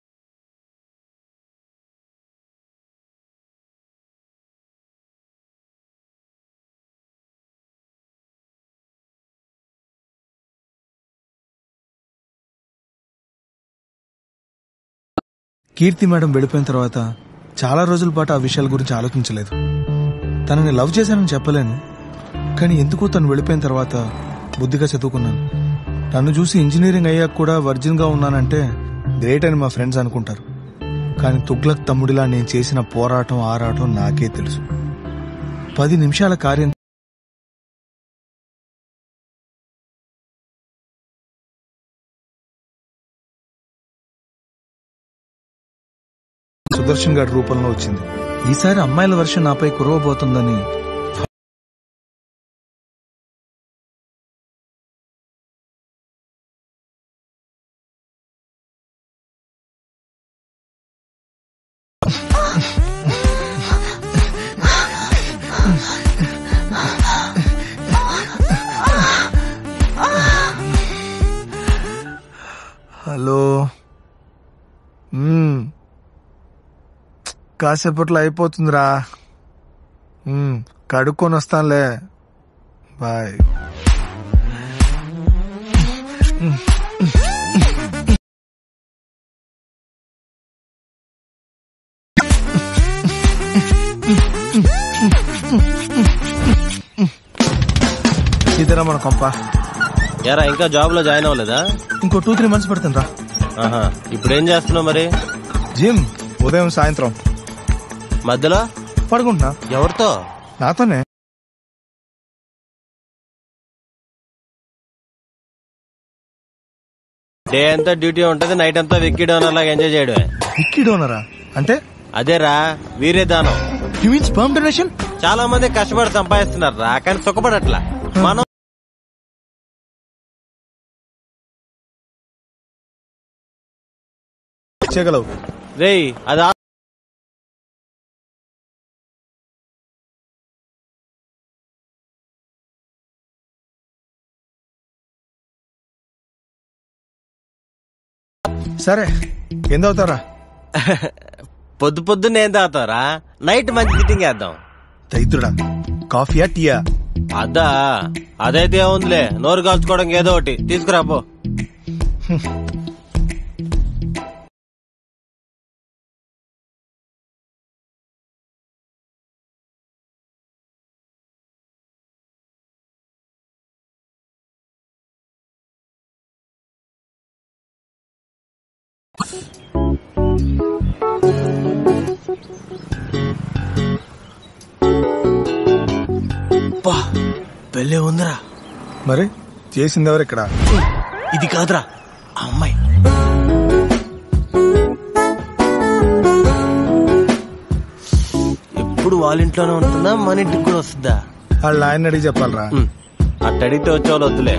కీర్తి మేడం వెళ్ళిపోయిన తర్వాత చాలా రోజుల పాటు ఆ విషయాల గురించి ఆలోచించలేదు తనని లవ్ చేశానని చెప్పలేను కానీ ఎందుకో తను వెళ్ళిపోయిన తర్వాత బుద్ధిగా చదువుకున్నాను నన్ను చూసి ఇంజనీరింగ్ అయ్యాక కూడా వర్జిన్ గా ఉన్నానంటే గ్రేట్ అని మా ఫ్రెండ్స్ అనుకుంటారు కానీ తుగ్లక్ తమ్ముడిలా నేను చేసిన పోరాటం ఆరాటం నాకే తెలుసు పది నిమిషాల కార్యం సుదర్శన్ గారి రూపంలో వచ్చింది ఈసారి అమ్మాయిల వర్షం నాపై కురవబోతుందని హలో మ్మ్. కాసేపట్లో అయిపోతుందిరా మ్మ్. కడుక్కొని వస్తానులే బాయ్ ఇద్దరా మన కొంప ఎరా ఇంకా జాబ్ లో జాయిన్ అవ్వలేదా ఇంకో టూ త్రీ మంత్స్ పడుతుంది రా ఆహా ఇప్పుడు ఏం చేస్తున్నావు మరి జిమ్ ఉదయం సాయంత్రం మధ్యలో పడుకుంటున్నా ఎవరితో నాతోనే డే అంతా డ్యూటీ ఉంటది నైట్ అంతా విక్కీ డోనర్ లాగా ఎంజాయ్ చేయడమే విక్కీ డోనరా అంటే అదేరా వీరే దానం యు మీన్ స్పర్మ్ డొనేషన్ చాలా మంది కష్టపడి సంపాదిస్తున్నారు రా కానీ సుఖపడట్లా మనం చేయగలవు రేయ్ అది ఆ- సరే ఏం చదువుతారా పొద్దు పొద్దున్న ఏం తాగుతారా నైట్ మంచి సిట్టింగ్ వేద్దాం దైత్రుడా కాఫీయా టీయా అద్దా అదైతే ఏముందిలే నోరు కాల్చుకోవడం ఏదో ఒకటి తీసుకురా పో పెళ్ళే ఉందిరా మరి చేసింది ఎవరు ఇక్కడ ఇది కాదురా ఆ అమ్మాయి ఎప్పుడు వాళ్ళ ఇంట్లోనే ఉంటుందా మన ఇంటికి కూడా వస్తుందా వాళ్ళ ఆయన అడిగి చెప్పాలరా అట్ట అడిగితే వచ్చేవాళ్ళు వద్దులే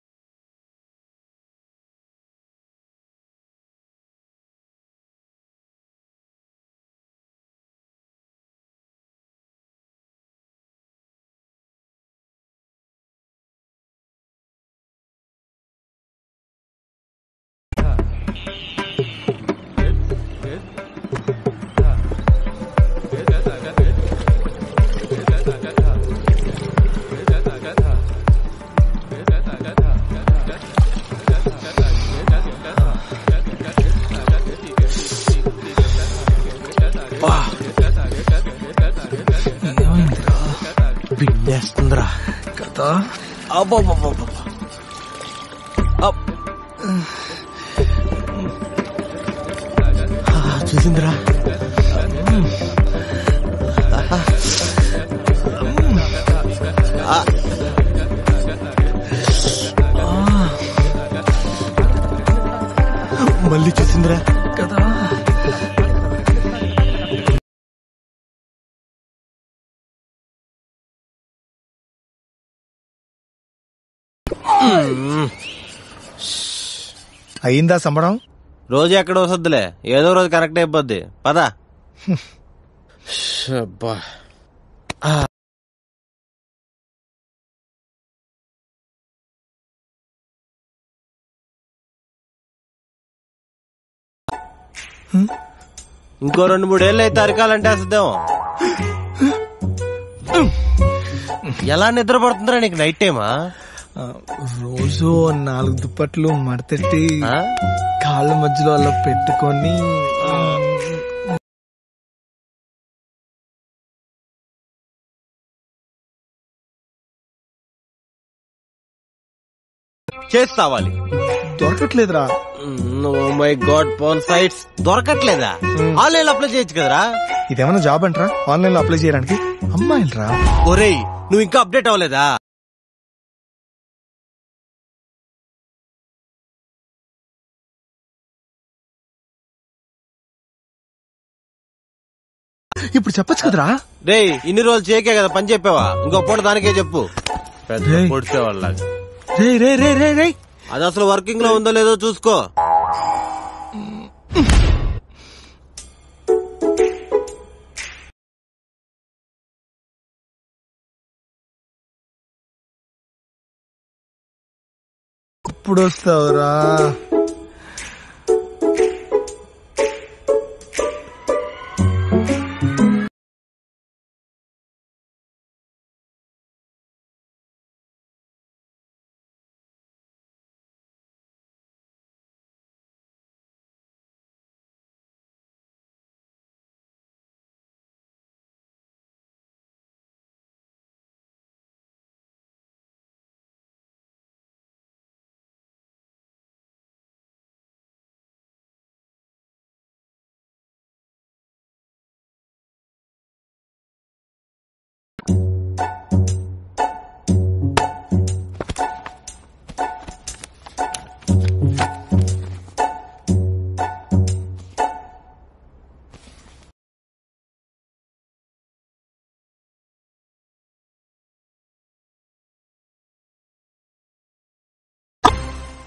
పిండేస్తుందిరా కదా అబ్బబ్బబ్బబ్బబ్బ. అప్. ఆ, చూసిందిరా ఆ. మళ్ళీ చూసిందిరా కదా అయిందా సంబడం రోజు ఎక్కడ వస్తుందిలే ఏదో రోజు కరెక్ట్ అయిపోద్ది పదా అబ్బా ఇంకో రెండు మూడేళ్ళు అయితే అరకాలంటే వేస్తుందేమో ఎలా నిద్రపడుతుందిరా నీకు నైట్ టైమా రోజు ఓ నాలుగు దుప్పట్లు మడతెట్టి కాళ్ళ మధ్యలో అలా పెట్టుకొని చేస్తావాలి దొరకట్లేదురా oh my God porn sites దొరకట్లేదా ఆన్లైన్ అప్లై చేయొచ్చు కదరా ఇదేమన్నా జాబ్ అంటారా ఆన్లైన్ లో అప్లై చేయడానికి అమ్మాయిలు రా ఒరేయ్ నువ్వు ఇంకా అప్డేట్ అవ్వలేదా ఇప్పుడు చెప్పొచ్చు కదరా రేయ్ ఇన్ని రోజులు చేయకే కదా పని చెప్పావా ఇంకో పూట దానికే చెప్పు పెద్ద రేయ్. పొడిచే వాళ్ళగా రే రే రే రే రే అది అసలు వర్కింగ్ లో ఉందో లేదో చూసుకో ఇప్పుడు వస్తావురా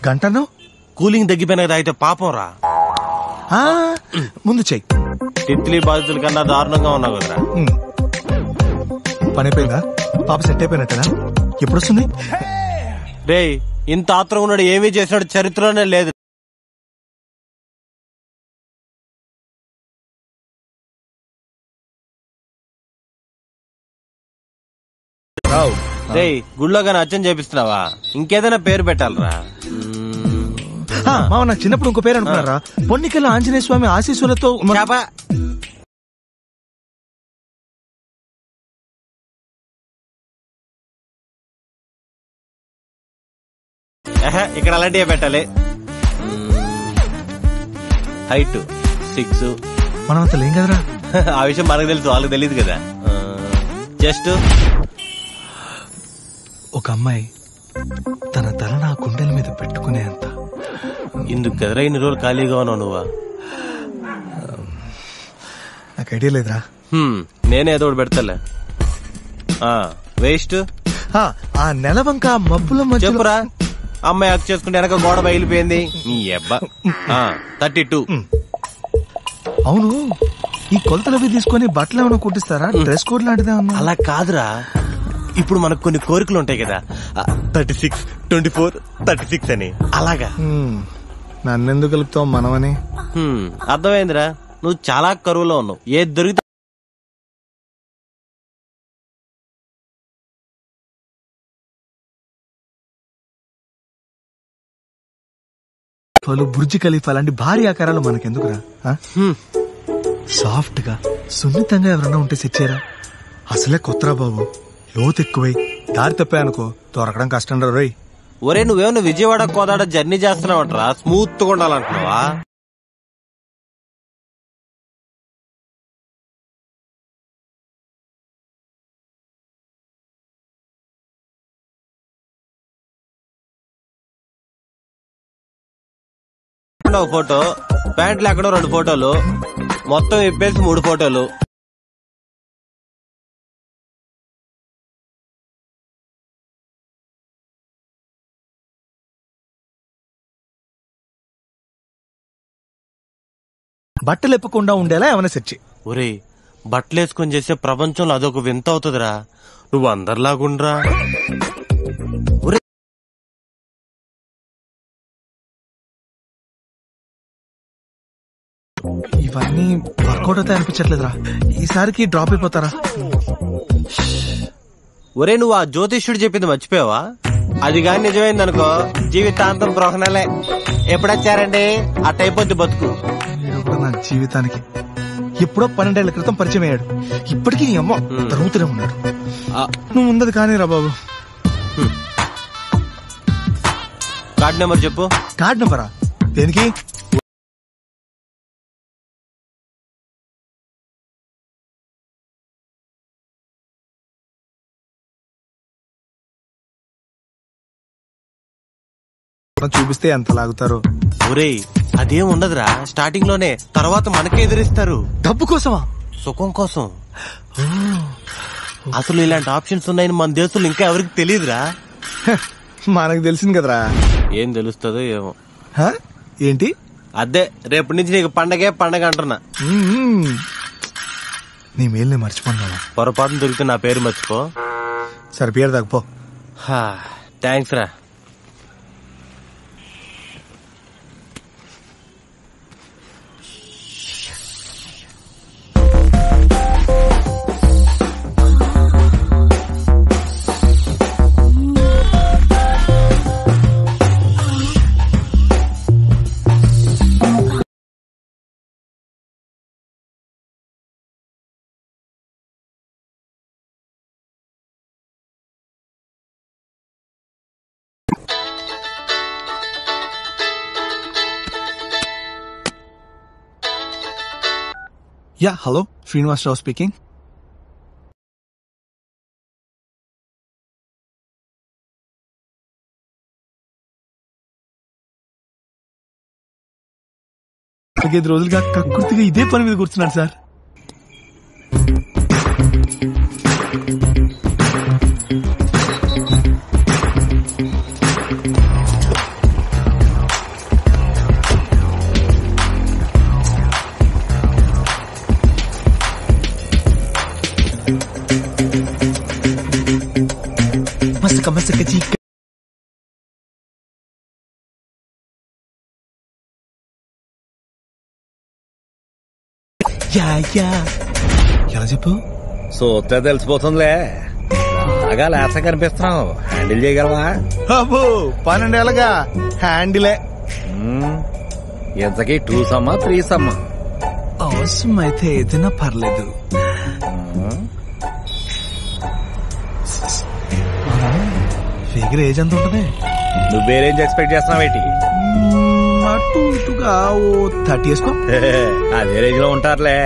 గంటను కూలింగ్ తగ్గిపోయినా తాగితే పాపం రా ఆ, ముందు చెయ్యి తిత్లీ బాధితుల కన్నా దారుణంగా ఉన్నావు కదరా ఉమ్. పని అయిపోయిందా పాప సెట్ అయిపోయినట్టేనా ఎప్పుడు వస్తుంది రే ఇంత ఆత్రం ఉన్నాడు ఏమీ చేసినాడు చరిత్రలోనే లేదు రే గుళ్ళో గాని అచ్చం చేపిస్తున్నావా ఇంకేదైనా పేరు పెట్టాలరా ఆ, మామ నాకు చిన్నప్పుడు ఇంకో పేరు అనుకున్నారా పొన్నికల్లో ఆంజనేయ స్వామి ఆశీస్సులతో మన- ఎహె, ఇక్కడ అలాంటివే పెట్టాలి హైట్ సిక్స్ మనం అంత లేం కదరా ఆ విషయం మనకు తెలుసు వాళ్ళకి తెలియదు కదా జస్ట్ ఒక అమ్మాయి తన తల నా గుండెల మీద పెట్టుకునే అంత ఇందుకు కదరా ఇన్ని రోజులు ఖాళీగా ఉన్నావు నువ్వా నాకు ఐడియా లేదురా హ్మ్, నేనే ఏదో ఒకటి పెడతాలే వేస్ట్ ఆ, ఆ నెలవంక మబ్బుల మధ్య చెప్పురా అమ్మాయి హక్ చేసుకుంటే వెనక గోడ బయలిపోయింది నీ అబ్బా థర్టీ టూ అవును ఈ కొలతలు అవి తీసుకొని బట్టలు ఏమైనా కుట్టిస్తారా డ్రెస్ కోడ్ లాంటిదే ఉన్నా అలా కాదురా ఇప్పుడు మనకు కొన్ని కోరికలు ఉంటాయి కదా thirty six twenty four thirty six అని అలాగా నన్నెందుకు కలుపుతావు మనమని హ్మ్, అర్థమైందిరా నువ్వు చాలా కరువులో ఉన్నావు ఏది దొరికితే వాళ్ళు బుర్జి ఖలీఫా లాంటి భారీ ఆకారాలు మనకెందుకురా ఆ? సాఫ్ట్ గా సున్నితంగా ఎవరన్నా ఉంటే సిచ్చారా అసలే కొత్తరా బాబు లోతు ఎక్కువై దారి తప్పాయనుకో దొరకడం కష్టం రా రోయ్ ఒరే నువ్వేమన్నా విజయవాడ కోదాడ జర్నీ చేస్తున్నావంటరా స్మూత్ గా ఉండాలంటున్నావా ఒక ఫోటో ప్యాంట్లు ఎక్కడో రెండు ఫోటోలు మొత్తం ఇప్పేసి మూడు ఫోటోలు బట్టలు ఎప్పకుండా ఉండేలా ఏమైనా సెర్చ్ ఒరే బట్టలేసుకొని చేసే ప్రపంచంలో అదొక వింత అవుతుందిరా నువ్వు అందరిలాగుండ్రా ఒరే ఇవన్నీ వర్కౌట్ అవుతాయి అనిపించట్లేదురా ఈసారికి డ్రాప్ అయిపోతారా ఒరే నువ్వు ఆ జ్యోతిష్యుడు చెప్పింది మర్చిపోయావా అది గాని నిజమైంది అనుకో జీవితాంతం బ్రోహణలే ఎప్పుడొచ్చారండి అట్ట అయిపోద్ది బతుకు వీడు కూడా నా జీవితానికి ఎప్పుడో పన్నెండేళ్ల క్రితం పరిచయం అయ్యాడు ఇప్పటికీ నీ అమ్మ తరుగుతూనే ఉన్నాడు నువ్వు ఉండదు కానీ రా బాబు కార్డ్ నెంబర్ చెప్పు కార్డ్ నెంబరా దేనికి చూపిస్తే ఎంత లాగుతారు ఒరే అదేం ఉండదురా స్టార్టింగ్ లోనే తర్వాత మనకే ఎదురిస్తారు డబ్బు కోసమా సుఖం కోసం అసలు ఇలాంటి ఆప్షన్స్ ఉన్నాయని మన దేశంలో ఇంకా ఎవరికి తెలియదురా మనకు తెలిసింది కదరా ఏం తెలుస్తుందో ఏమో హ? ఏంటి అదే రేపటి నుంచి నీకు పండగే పండగ అంటున్నా మ్మ్. నీ మేలు నేను మర్చిపోన్నావా పొరపాటున దొరికితే నా పేరు మర్చిపో సరే పేరు తగ్గపో థ్యాంక్స్ రా యా హలో శ్రీనివాసరావు స్పీకింగ్ నాలుగైదు రోజులుగా కక్కుర్తిగా ఇదే పని మీద కూర్చున్నాడు సార్ మసక మసక చీక యా యా ఎలా చెప్పు సూత్తే తెలిసిపోతుందిలే బాగా లేత కనిపిస్తున్నావు హ్యాండిల్ చేయగలవా అబ్బో పన్నెండేళ్ళగా హ్యాండిలే మ్మ్. ఇంతకీ టూ సమ్మా త్రీ సమ్మా అవసరం అయితే ఏదైనా పర్లేదు ఫిగర్ ఏజ్ ఎంత ఉంటది నువ్వే రేంజ్ ఎక్స్పెక్ట్ చేస్తున్నావేటి మ్మ్, అటు ఇటుగా ఓ థర్టీ వేసుకో అదే రేంజ్ లో ఉంటారులే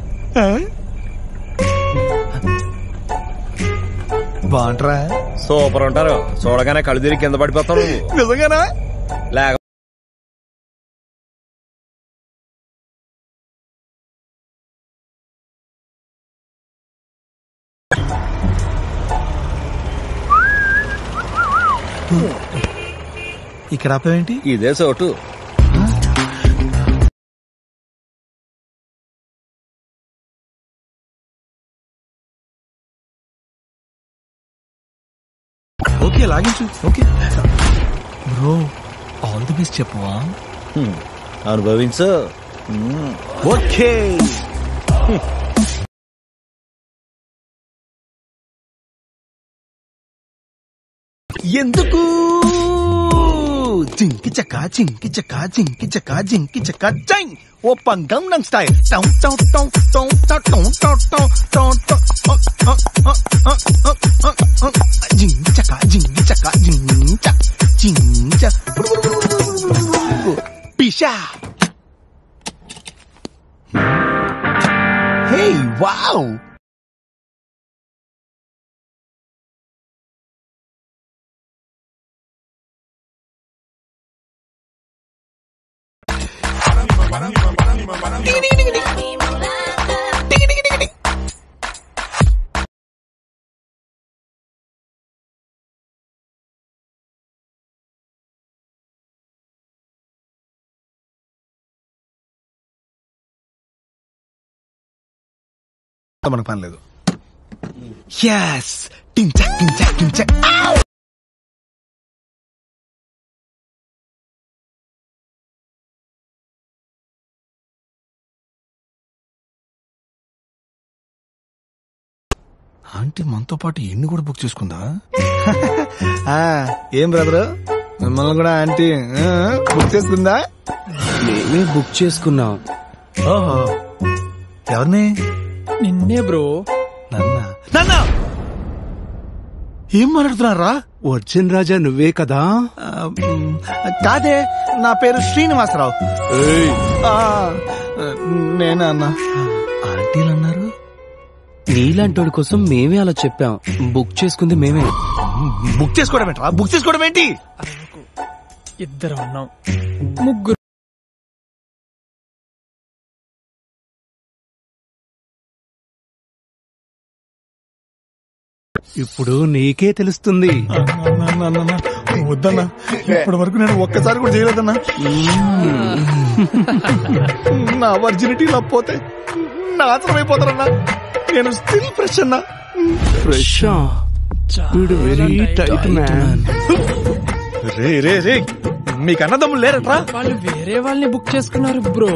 బాగుంటారా సూపర్ ఉంటారు చూడగానే కళ్ళు తిరిగి కింద పడిపోతావు నువ్వు నిజంగానా లేక ఇక్కడ ఆపేవేంటి ఇదే చోటు ఓకే లాగించు okay bro all the best చెప్పవా హ్మ్. అనుభవించు మ్మ్. ఓకే ఎందుకు చింకి చక్క చింకి చక్క చింకి చక్క జింకి చక్క చై ఓపన్ గంగం స్టైల్ టౌ టౌ టౌ టౌ టౌ టౌ టౌ టౌ టౌ టౌ జింకి చక్క జింకి చక్క జించ జించ పిషా హే వావ్ మనకు పని లేదు ఎస్ టించక్ టించక్ టించక్ ఆంటీ మనతో పాటు ఎన్ని కూడా బుక్ చేసుకుందా ఆ, ఏం బ్రదర్ మిమ్మల్ని కూడా ఆంటీ ఆ, బుక్ చేసుకుందా మేమే బుక్ చేసుకున్నాం ఓహో ఎవరిని నిన్నే బ్రో నాన్న ఏం మాట్లాడుతున్నారా వర్జన్ రాజా నువ్వే కదా కాదే నా పేరు శ్రీనివాసరావు ఆ, నేనే అన్నా ఆంటీలు అన్నారు నీలాంటోడి కోసం మేమే అలా చెప్పాం బుక్ చేసుకుంది మేమే బుక్ చేసుకోవడం ఏంట్రా బుక్ చేసుకోవడం ఏంటి ఇద్దరు ఉన్నాం ముగ్గురు ఇప్పుడు నీకే తెలుస్తుంది వద్దన్నా ఇప్పటి వరకు నేను ఒక్కసారి కూడా చేయలేదన్నా నా వర్జినిటీ లేకపోతే నాశనం అయిపోతారన్నా నేను స్టిల్ ఫ్రెష్ అన్నా ఫ్రెష్ వీడు వెరీ టైట్ మ్యాన్ రే రే రే మీకు అన్నదమ్ములు లేరట్రా వాళ్ళు వేరే వాళ్ళని బుక్ చేసుకున్నారు బ్రో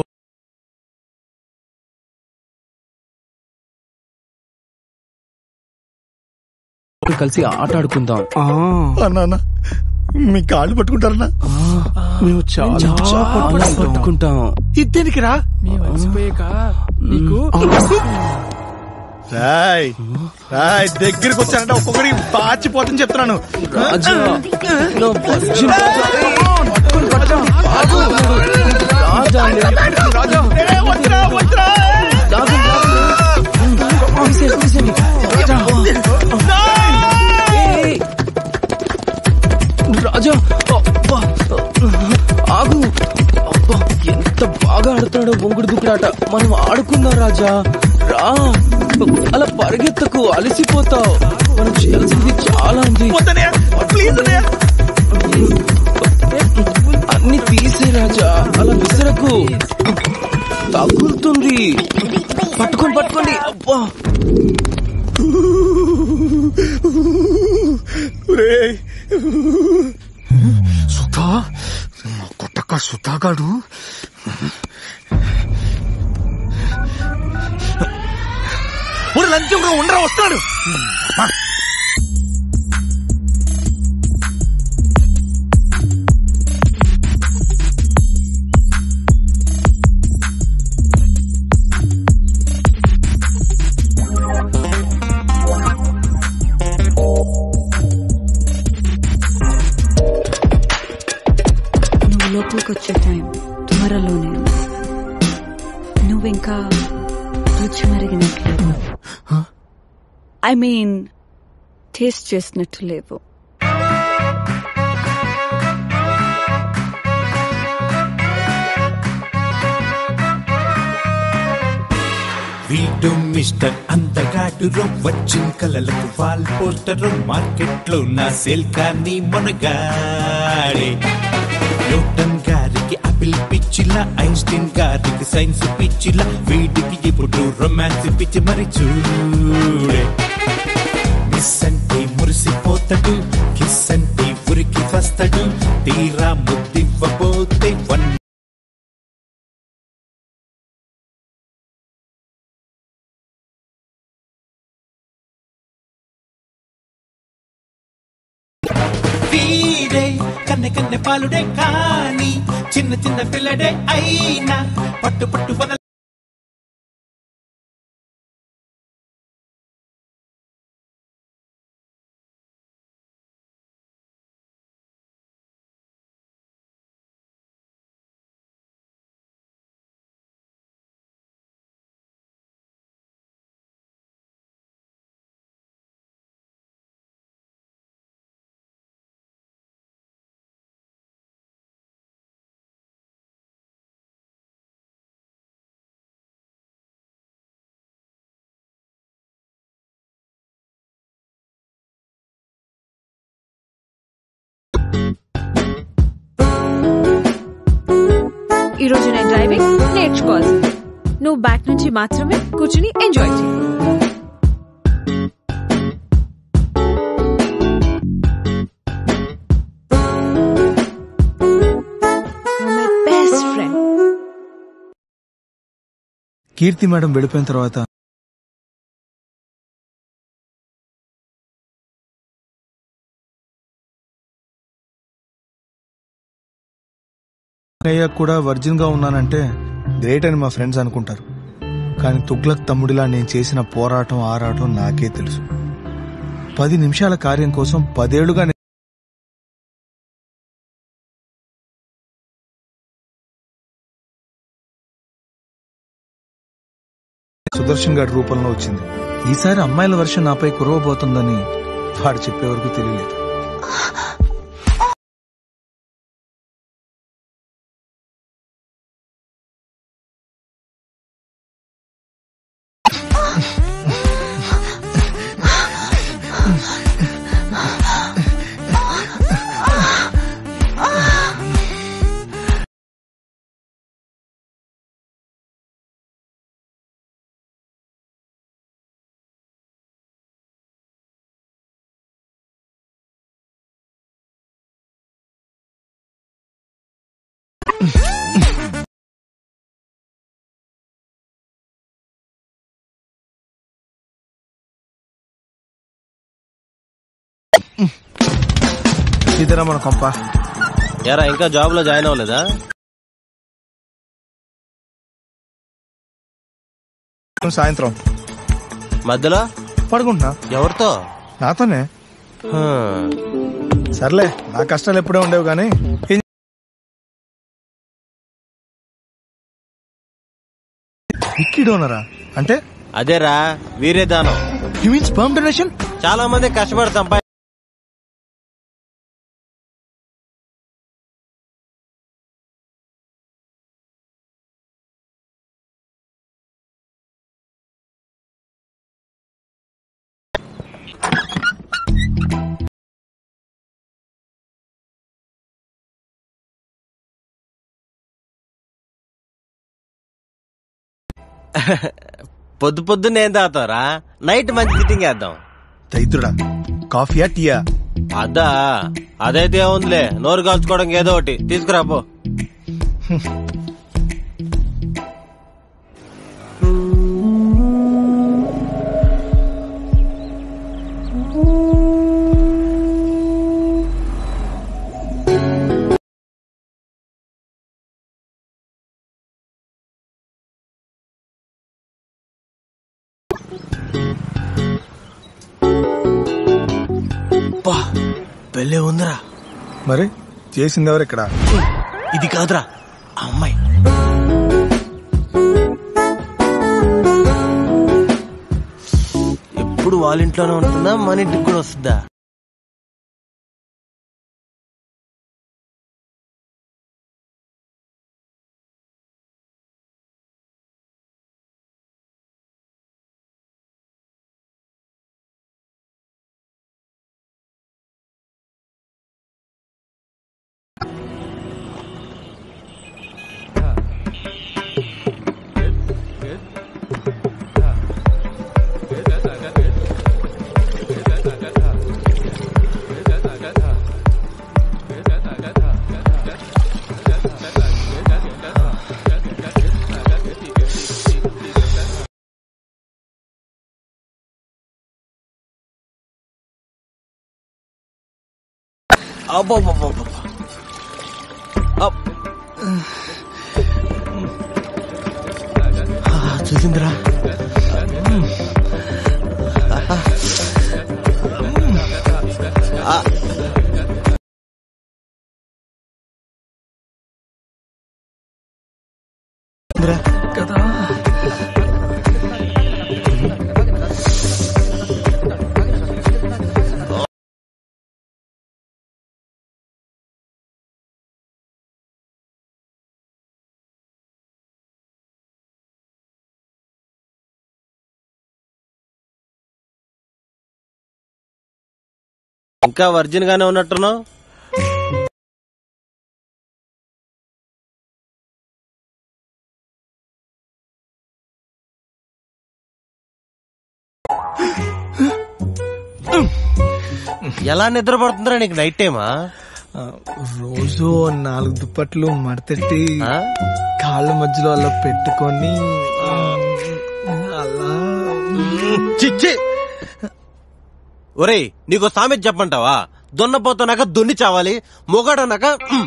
కలిసి ఆట ఆడుకుందాం అన్నా అన్నా మీ కాళ్ళు పట్టుకుంటారన్నా మేము చాలా చాలా పట్టుకుంటాం ఇద్దరికి రా మేము అలసిపోయాక నీకు రాయ్ రాయ్ దగ్గరికి వచ్చానంటే ఒక్కొక్కడి పాచిపోతుంది చెప్తున్నాను రాజా, నా వర్జిన్ రాజా, ఏ, వద్దురా, వద్దురా. రాజా అబ్బా, ఆగు అబ్బా ఎంత బాగా ఆడుతున్నాడో బొంగుడు దుక్కుడాట మనం ఆడుకుందాం రాజా రా అలా పరిగెత్తకు అలసిపోతావు మనం చేయాల్సింది చాలా ఉంది అన్ని తీసే రాజా అలా విసరకు తగులుతుంది పట్టుకోండి పట్టుకోండి అబ్బా సుధా మా కొట్టక్క సుధాగాడు లంచం ఉండరా వస్తాడు నువ్వు లోపలికి వచ్చే టైం త్వరలోనే ఉంది. నువ్వు ఇంకా రుచి మరిగినట్లేవు ఐ మీన్ టేస్ట్ చేసినట్టు లేవు వీడు మిస్టర్ అందగాడు వచ్చిన కలలకు వాల్ పోస్టర్ మార్కెట్ లో నా సేల్ కానీ మొనగాడే న్యూటన్ గారికి అపిల్ పిచ్చిలా ఐన్స్టీన్ గారికి సైన్స్ పిచ్చిలా వీడికి ఇప్పుడు రొమాన్స్ పిచ్చి మరి చూడే మిస్ అంటే మురిసిపోతాడు కిస్ అంటే ఉరికి వస్తాడు తీరా ముద్దివ్వబోతే వన్ వీడే కన్నె కన్నె పాలుడే కానీ చిన్న చిన్న పిల్లడే అయినా పట్టు పట్టు వదల ఈ రోజు నేను డ్రైవింగ్ నేర్చుకోవాలి నువ్వు బ్యాక్ నుంచి మాత్రమే కూర్చుని ఎంజాయ్ చేయి బెస్ట్ ఫ్రెండ్ కీర్తి మేడం వెళ్ళిపోయిన తర్వాత అయ్యాక కూడా వర్జిన్ గా ఉన్నానంటే గ్రేట్ అని మా ఫ్రెండ్స్ అనుకుంటారు కానీ తుగ్లక్ తమ్ముడిలా నేను చేసిన పోరాటం ఆరాటం నాకే తెలుసు పది నిమిషాల కార్యం కోసం పదేళ్లుగా నే- సుదర్శన్ గారి రూపంలో వచ్చింది ఈసారి అమ్మాయిల వర్షం నాపై కురవబోతుందని వాడు చెప్పే వరకు తెలియలేదు ఇదేనా మన కొంప ఎరా ఇంకా జాబ్ లో జాయిన్ అవ్వలేదా సాయంత్రం మధ్యలో పడుకుంటున్నా ఎవరితో నాతోనే సర్లే నా కష్టాలు ఎప్పుడే ఉండేవి కానీ ఏం- విక్కీ డోనరా అంటే అదేరా వీరే దానం యు మీన్ స్పర్మ్ డొనేషన్ చాలా మంది కష్టపడి సంపా పొద్దు పొద్దున్న ఏం తాగుతారా నైట్ మంచి సిట్టింగ్ వేద్దాం దైత్రుడా కాఫీయా టీయా అదా అదైతే ఉందిలే నోరు కాల్చుకోవడం ఏదో ఒకటి తీసుకురా పో పెళ్ళే ఉందిరా మరి చేసింది ఎవరు ఇక్కడ ఇది కాదురా ఆ అమ్మాయి ఎప్పుడు వాళ్ళ ఇంట్లోనే ఉంటుందా మన ఇంటికి కూడా వస్తుందా అబ్బబ్బబ్బబ్బ. అప్. ఆ, చూసిందిరా ఆ. కదా ఇంకా వర్జిన్ గానే ఉన్నట్టున్నావు ఎలా నిద్రపడుతుందిరా నీకు నైట్ టైమా ఆ, రోజు ఓ నాలుగు దుప్పట్లు మడతెట్టి కాళ్ళ మధ్యలో అలా పెట్టుకొని అలా చిచ్చి ఒరేయ్ నీకు సామెత చెప్పంటావా దున్నపోతున్నాక దున్ని చావాలి మొగాడన్నాక ఉమ్.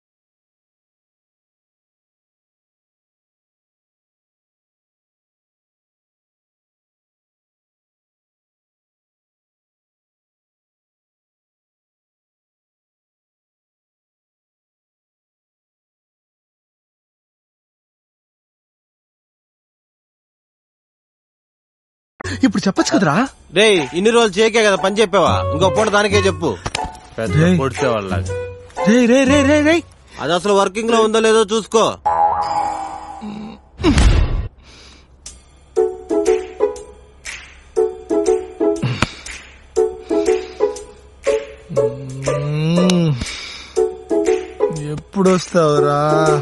ఇప్పుడు చెప్పొచ్చు కదరా రేయ్ ఇన్ని రోజులు చేయకే కదా పని చెప్పావా ఇంకో పూట దానికే చెప్పు పెద్ద రేయ్. పొడిచే వాళ్ళగా రే రే రే రే రే అది అసలు వర్కింగ్ లో ఉందో లేదో చూసుకో మ్మ్. ఎప్పుడు వస్తావురా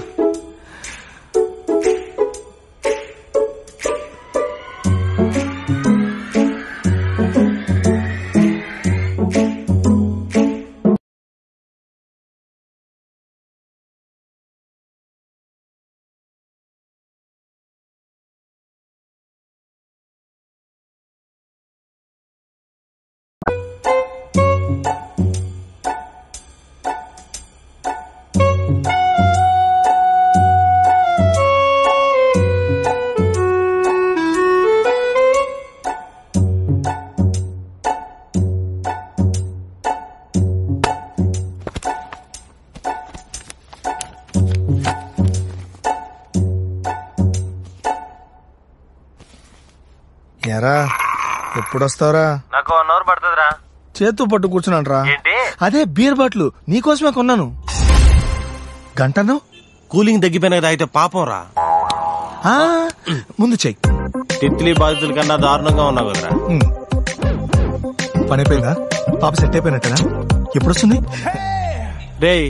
ఎరా ఎప్పుడు వస్తావురా నాకు వన్ అవర్ పడుతుందిరా చేతు పట్టు కూర్చున్నాను ఏంటి? అదే బీర్ బాటిల్ నీకోసమే కొన్నాను గంటను కూలింగ్ తగ్గిపోయిన తాగితే పాపం రా ఆ, ముందు చెయ్యి తిత్లీ బాధితుల కన్నా దారుణంగా ఉన్నావు కదరా పని అయిపోయిందా పాప సెట్ అయిపోయినట్టేనా ఎప్పుడు వస్తుంది రేయ్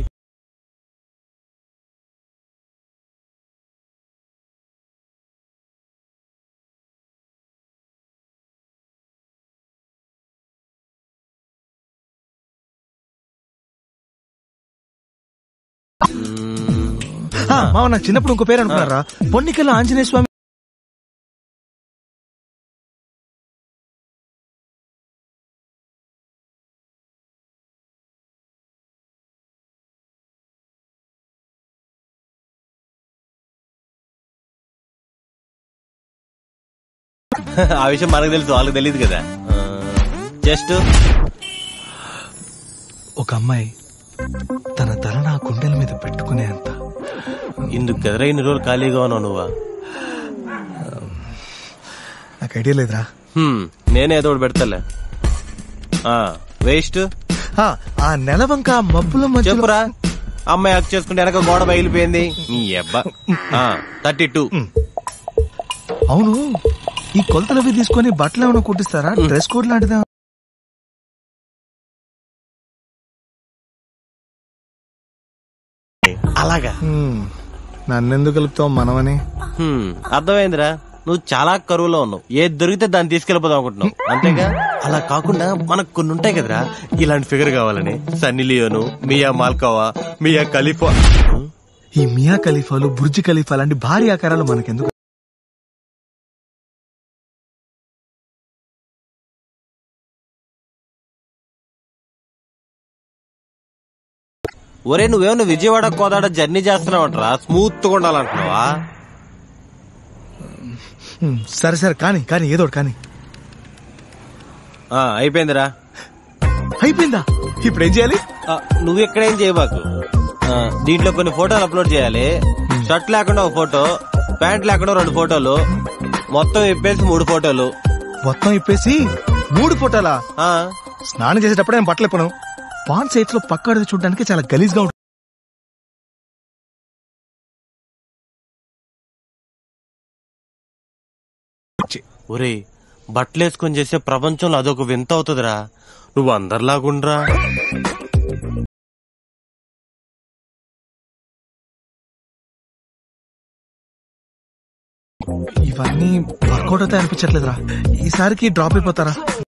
ఆ, మామ నాకు చిన్నప్పుడు ఇంకో పేరు అనుకున్నారా పొన్నికల్ ఆంజనేయ స్వామి ఆ విషయం మనకు తెలుసు వాళ్ళకి తెలియదు కదా జస్ట్ ఒక అమ్మాయి తన తల నా గుండెల మీద పెట్టుకునే అంత ఇందుకు కదరా ఇన్ని రోజులు ఖాళీగా ఉన్నావు నువ్వా నాకు ఐడియా లేదురా హ్మ్, నేనే ఏదో ఒకటి పెడతాలే వేస్ట్ ఆ, ఆ నెలవంక మబ్బుల మధ్య చెప్పురా అమ్మాయి హక్ చేసుకుంటే వెనక గోడ బయలిపోయింది నీ అబ్బా థర్టీ టూ అవును ఈ కొలతలు అవి తీసుకొని బట్టలు ఏమైనా కుట్టిస్తారా డ్రెస్ కోడ్ లాంటిదా అలాగా నన్నెందుకు కలుపుతావు మనమని హ్మ్, అర్థమైందిరా నువ్వు చాలా కరువులో ఉన్నావు ఏది దొరికితే దాన్ని తీసుకెళ్ళిపోదాం అనుకుంటున్నావు అంతేగా అలా కాకుండా మనకు కొన్ని ఉంటాయి కదరా ఇలాంటి ఫిగర్ కావాలని సన్నీ లియోను మియా మాల్కోవా మియా ఖలీఫా ఈ మియా ఖలీఫాలు బుర్జి ఖలీఫా లాంటి భారీ ఆకారాలు మనకెందుకు ఒరే నువ్వేమన్నా విజయవాడ కోదాడ జర్నీ చేస్తున్నావంటరా స్మూత్ గా ఉండాలంటున్నావా హ్మ్, సరే సరే కానీ కానీ ఏదో ఒకటి కానీ ఆ, అయిపోయిందిరా అయిపోయిందా ఇప్పుడు ఏం చేయాలి ఆ, నువ్వు ఎక్కడేం చేయబాకు ఆ, దీంట్లో కొన్ని ఫోటోలు అప్లోడ్ చేయాలి షర్ట్ లేకుండా ఒక ఫోటో ప్యాంట్ లేకుండా రెండు ఫోటోలు మొత్తం ఇప్పేసి మూడు ఫోటోలు మొత్తం ఇప్పేసి మూడు ఫోటోలా ఆ, స్నానం చేసేటప్పుడు నేను బట్టలు ఇప్పను పాన్ సైట్స్ లో పక్క అడిగి చూడడానికి చాలా గలీజ్ గా ఉంటుంది ఒరే బట్టలేసుకొని చేసే ప్రపంచంలో అదొక వింత అవుతుందిరా నువ్వు అందరిలాగుండ్రా ఇవన్నీ వర్కౌట్ అయితే అనిపించట్లేదురా ఈసారికి డ్రాప్ అయిపోతారా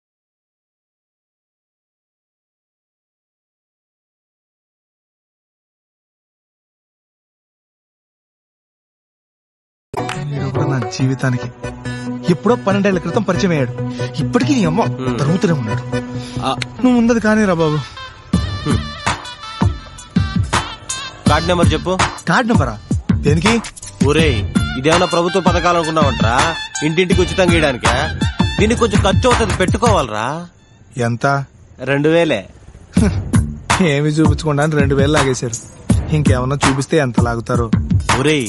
వీడొకడు నా జీవితానికి ఎప్పుడో పన్నెండేళ్ల క్రితం పరిచయం అయ్యాడు ఇప్పటికీ నీ అమ్మ తరుగుతూనే ఉన్నాడు నువ్వు ఉన్నది కానీ రా బాబు కార్డ్ నెంబర్ చెప్పు కార్డ్ నెంబరా దేనికి ఒరే ఇదేమన్నా ప్రభుత్వ పథకాలు అనుకున్నావంటరా ఇంటింటికి ఉచితంగా ఇయడానికా దీనికి కొంచెం ఖర్చు అవుతుంది పెట్టుకోవాలరా ఎంత రెండు వేలే ఏమి చూపించకుండా రెండు వేలు లాగేశారు ఇంకేమన్నా చూపిస్తే ఎంత లాగుతారో ఒరేయ్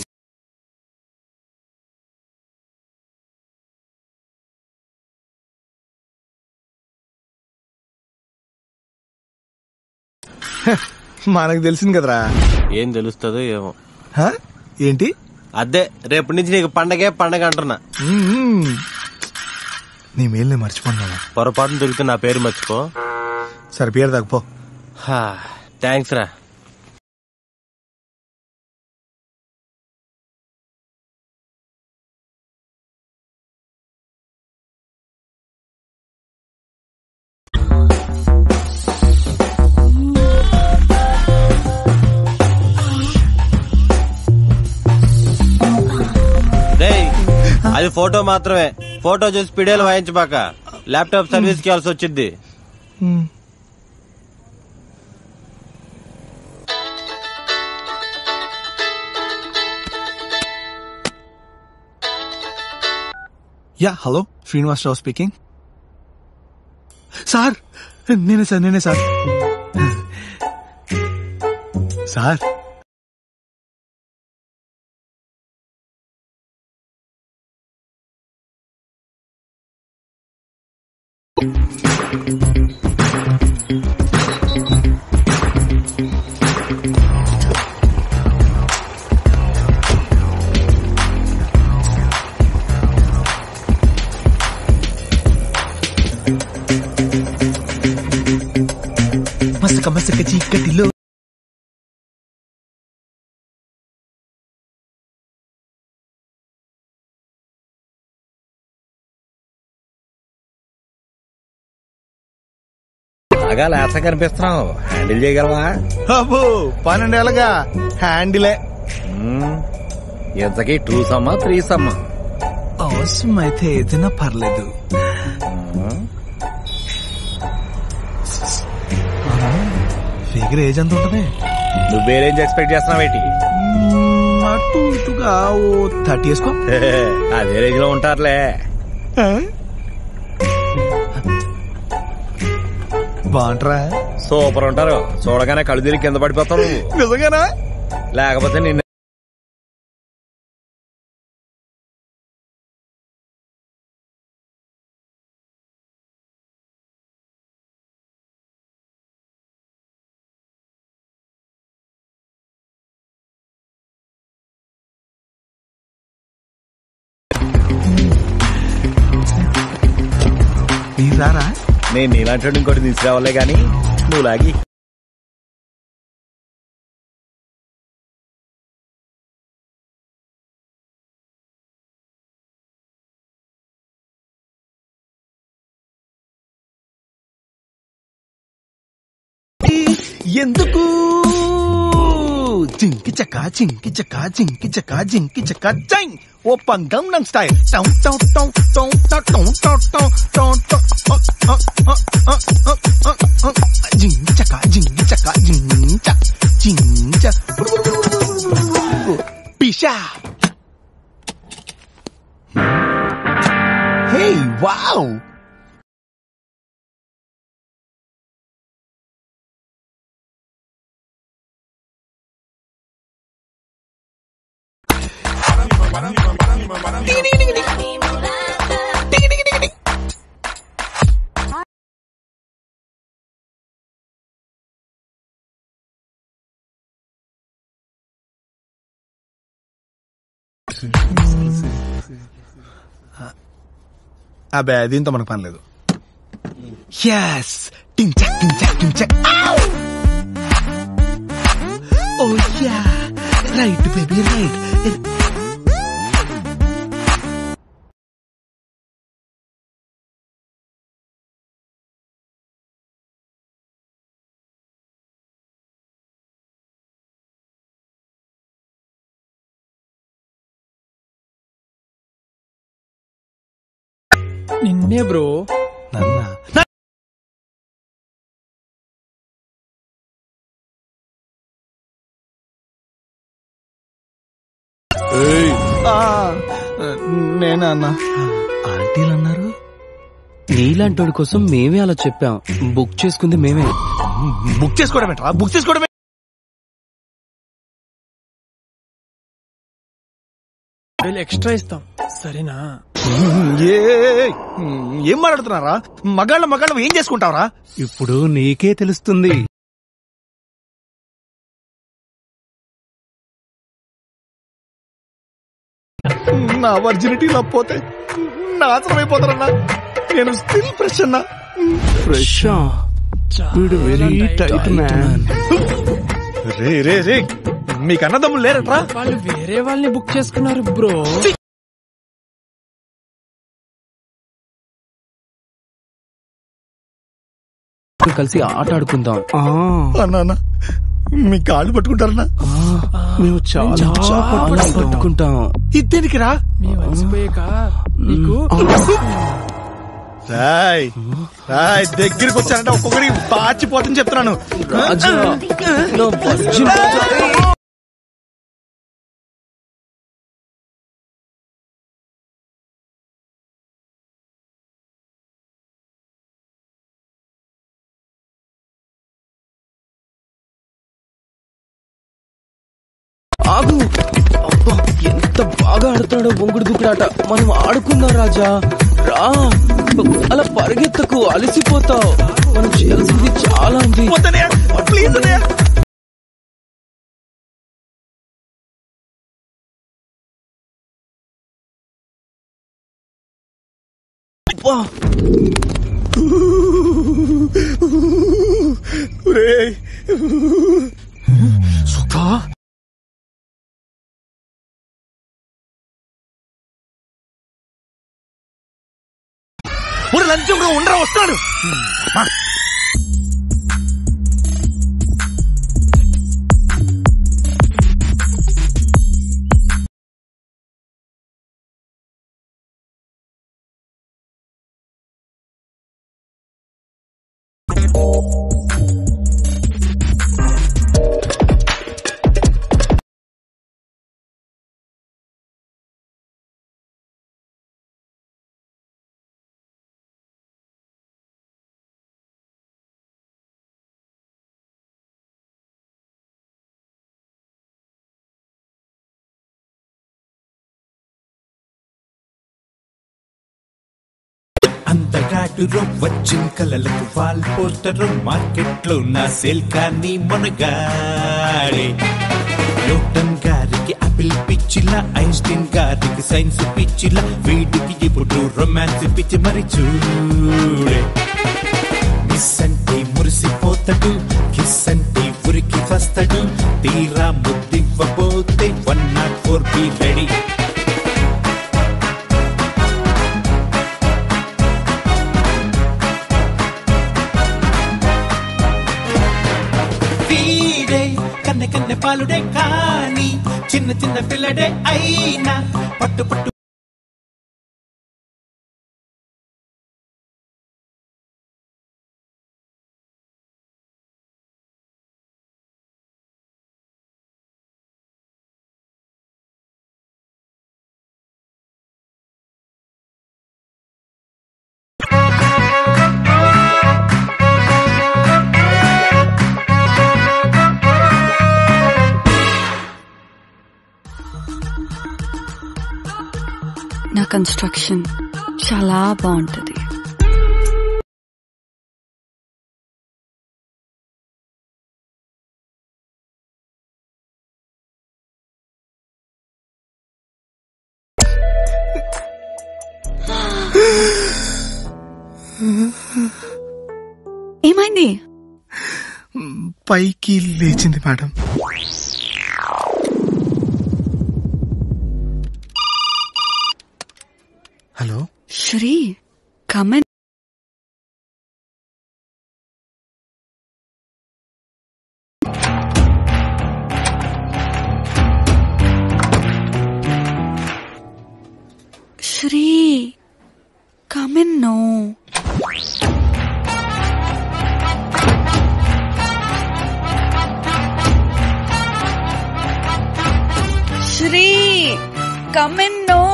మనకు తెలిసింది కదరా ఏం తెలుస్తుందో ఏమో హ? ఏంటి అదే రేపటి నుంచి నీకు పండగే పండగ అంటున్నా మ్మ్. నీ మేలు నేను మర్చిపోను పొరపాటున దొరికితే నా పేరు మర్చిపో సరే పేరు తగ్గిపో థ్యాంక్స్ రా డేయ్, అది ఫోటో మాత్రమే ఫోటో చూసి పిడియలు వాయించబాక ల్యాప్టాప్ సర్వీస్ కి ఇవ్వాల్సి వచ్చింది yeah hello Srinivasarao speaking sir నేనే సార్ నేనే సార్ సార్ మసక మసక చీకటిలో బాగా లేత కనిపిస్తున్నావు హ్యాండిల్ చేయగలవా అబ్బో పన్నెండేళ్ళగా హ్యాండిలే మ్మ్. ఇంతకీ టూ సమ్మా త్రీ సమ్మా అవసరం అయితే ఏదైనా పర్లేదు ఫిగర్ ఏజ్ ఎంత ఉంటది నువ్వే రేంజ్ ఎక్స్పెక్ట్ చేస్తున్నావేటి మ్మ్, అటు ఇటుగా ఓ థర్టీ వేసుకో అదే రేంజ్ లో ఉంటారులే బాగుంటారా సూపర్ ఉంటారు చూడగానే కళ్ళు తిరిగి కింద పడిపోతావు నువ్వు నిజంగానా లేకపోతే నిన్న నీరారా నేను నీలాంటి ఇంకోటి తీసుకురావాలే గాని నువ్వు లాగి ఎందుకు జింకి చక్క జింకి చక్క జింకి చక్క జింకి చక్క జై ఓ పంగం నం స్టైల్ టౌ టౌ టౌ టౌ టౌ టౌ టౌ టౌ టౌ టౌ జింకి చక్క జింకి చక్క జించ జించ పిషా హే వావ్ అబ్బే దీంతో మనకు పని లేదు ఎస్ టింగ్ చక్ టింగ్ చక్ టింగ్ చక్ ఓ యా రైట్ బేబీ రైట్ నిన్నే బ్రో నన్నా ఆ, నేనా అన్నా ఆంటీలు అన్నారు నీలాంటోడి కోసం మేమే అలా చెప్పాం బుక్ చేసుకుంది మేమే బుక్ చేసుకోవడం ఏంట్రా బుక్ చేసుకోవడమే వీళ్ళు ఎక్స్ట్రా ఇస్తాం సరేనా ఏ ఏం మాట్లాడుతున్నారా మగాళ్ళ మగాళ్ళ ఏం చేసుకుంటావరా ఇప్పుడు నీకే తెలుస్తుంది నా వర్జినిటీ పోతే నాశనం అయిపోతారన్నా నేను స్టిల్ ఫ్రెష్ అన్నా ఫ్రెష్ వీడు వెరీ టైట్ మ్యాన్ రే రే రే మీకు అన్నదమ్ములు లేరట్రా వాళ్ళు వేరే వాళ్ళని బుక్ చేసుకున్నారు బ్రో కలిసి ఆట ఆడుకుందాం అన్నా అన్నా మీ కాళ్ళు పట్టుకుంటారన్నా మేము చాలా చాలా పట్టుకుంటాం ఇద్దరికి రా మేము అలసిపోయాక నీకు రాయ్ రాయ్ దగ్గరికి వచ్చానంటే ఒక్కొక్కరికి పాచిపోతుంది చెప్తున్నాను రాజా, నా వర్జిన్ రాజా. ఆగు అబ్బా, ఎంత బాగా ఆడుతున్నాడో బొంగుడు దుక్కుడాట మనం ఆడుకుందాం రాజా రా అలా పరిగెత్తకు అలసిపోతావు మనం చేయాల్సింది చాలా ఉంది ప్లీజ్ అబ్బా, రేయ్ సుధా ఒక లంచం ఉండరా వస్తాడు అంతగాడురో వచ్చిన కలలకు వాల్ పోస్టర్ మార్కెట్ లో నా సేల్ కానీ మునగాడే న్యూటన్ గారికి ఆపిల్ పిచ్చిలా ఐన్స్టీన్ గారికి సైన్స్ పిచ్చిలా వీడికి ఇప్పుడు రొమాన్స్ పిచ్చి మరి చూడే మిస్ అంటే మురిసిపోతాడు కిస్ అంటే ఉరికి వస్తాడు తీరా ముద్దివ్వబోతే one not four be ready వీడే కన్నె కన్నె పాలుడే కానీ చిన్న చిన్న పిల్లడే అయినా పట్టు పట్టు నా కన్స్ట్రక్షన్ చాలా బాగుంటది ఏమైంది పైకి లేచింది madam hello Sri come on Sri come on no Sri come on no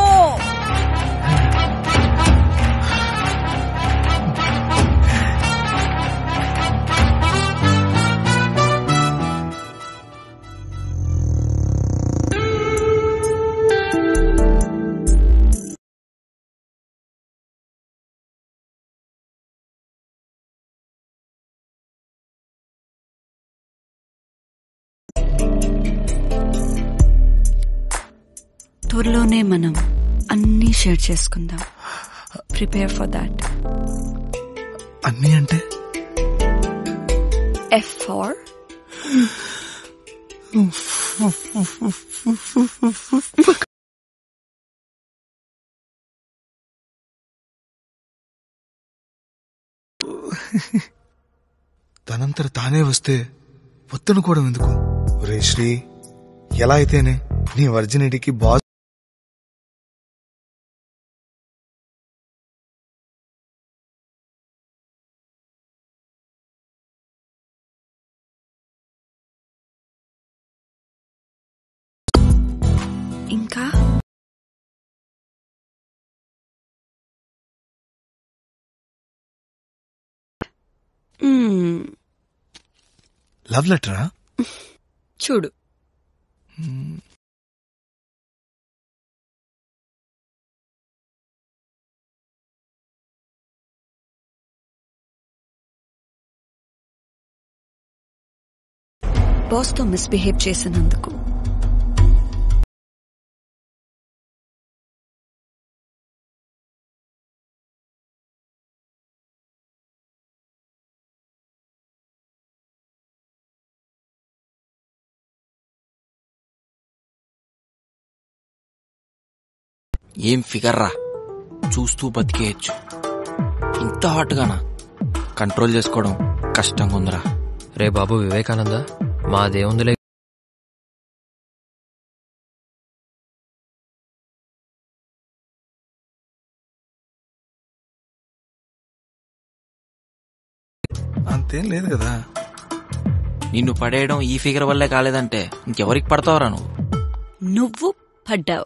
త్వరలోనే మనం అన్నీ షేర్ చేసుకుందాం ప్రిపేర్ ఫర్ దాట్ అన్నీ అంటే ఎఫ్ ఫార్ తనంతట తానే వస్తే వద్దనుకోవడం ఎందుకు ఒరే శ్రీ ఎలా అయితేనే నీ వర్జినిటీకి బాస్ ఇంకా మ్మ్, లవ్ లెటరా చూడు బాస్తో మిస్బిహేవ్ చేసినందుకు ఏం ఫిగర్ రా చూస్తూ బతికేయచ్చు ఇంత హాట్గానా కంట్రోల్ చేసుకోవడం కష్టంగా ఉందిరా రే బాబు వివేకానంద మాదేముందిలే అంతేం లేదు కదా నిన్ను పడేయడం ఈ ఫిగర్ వల్లే కాలేదంటే ఇంకెవరికి పడతావురా నువ్వు నువ్వు పడ్డావు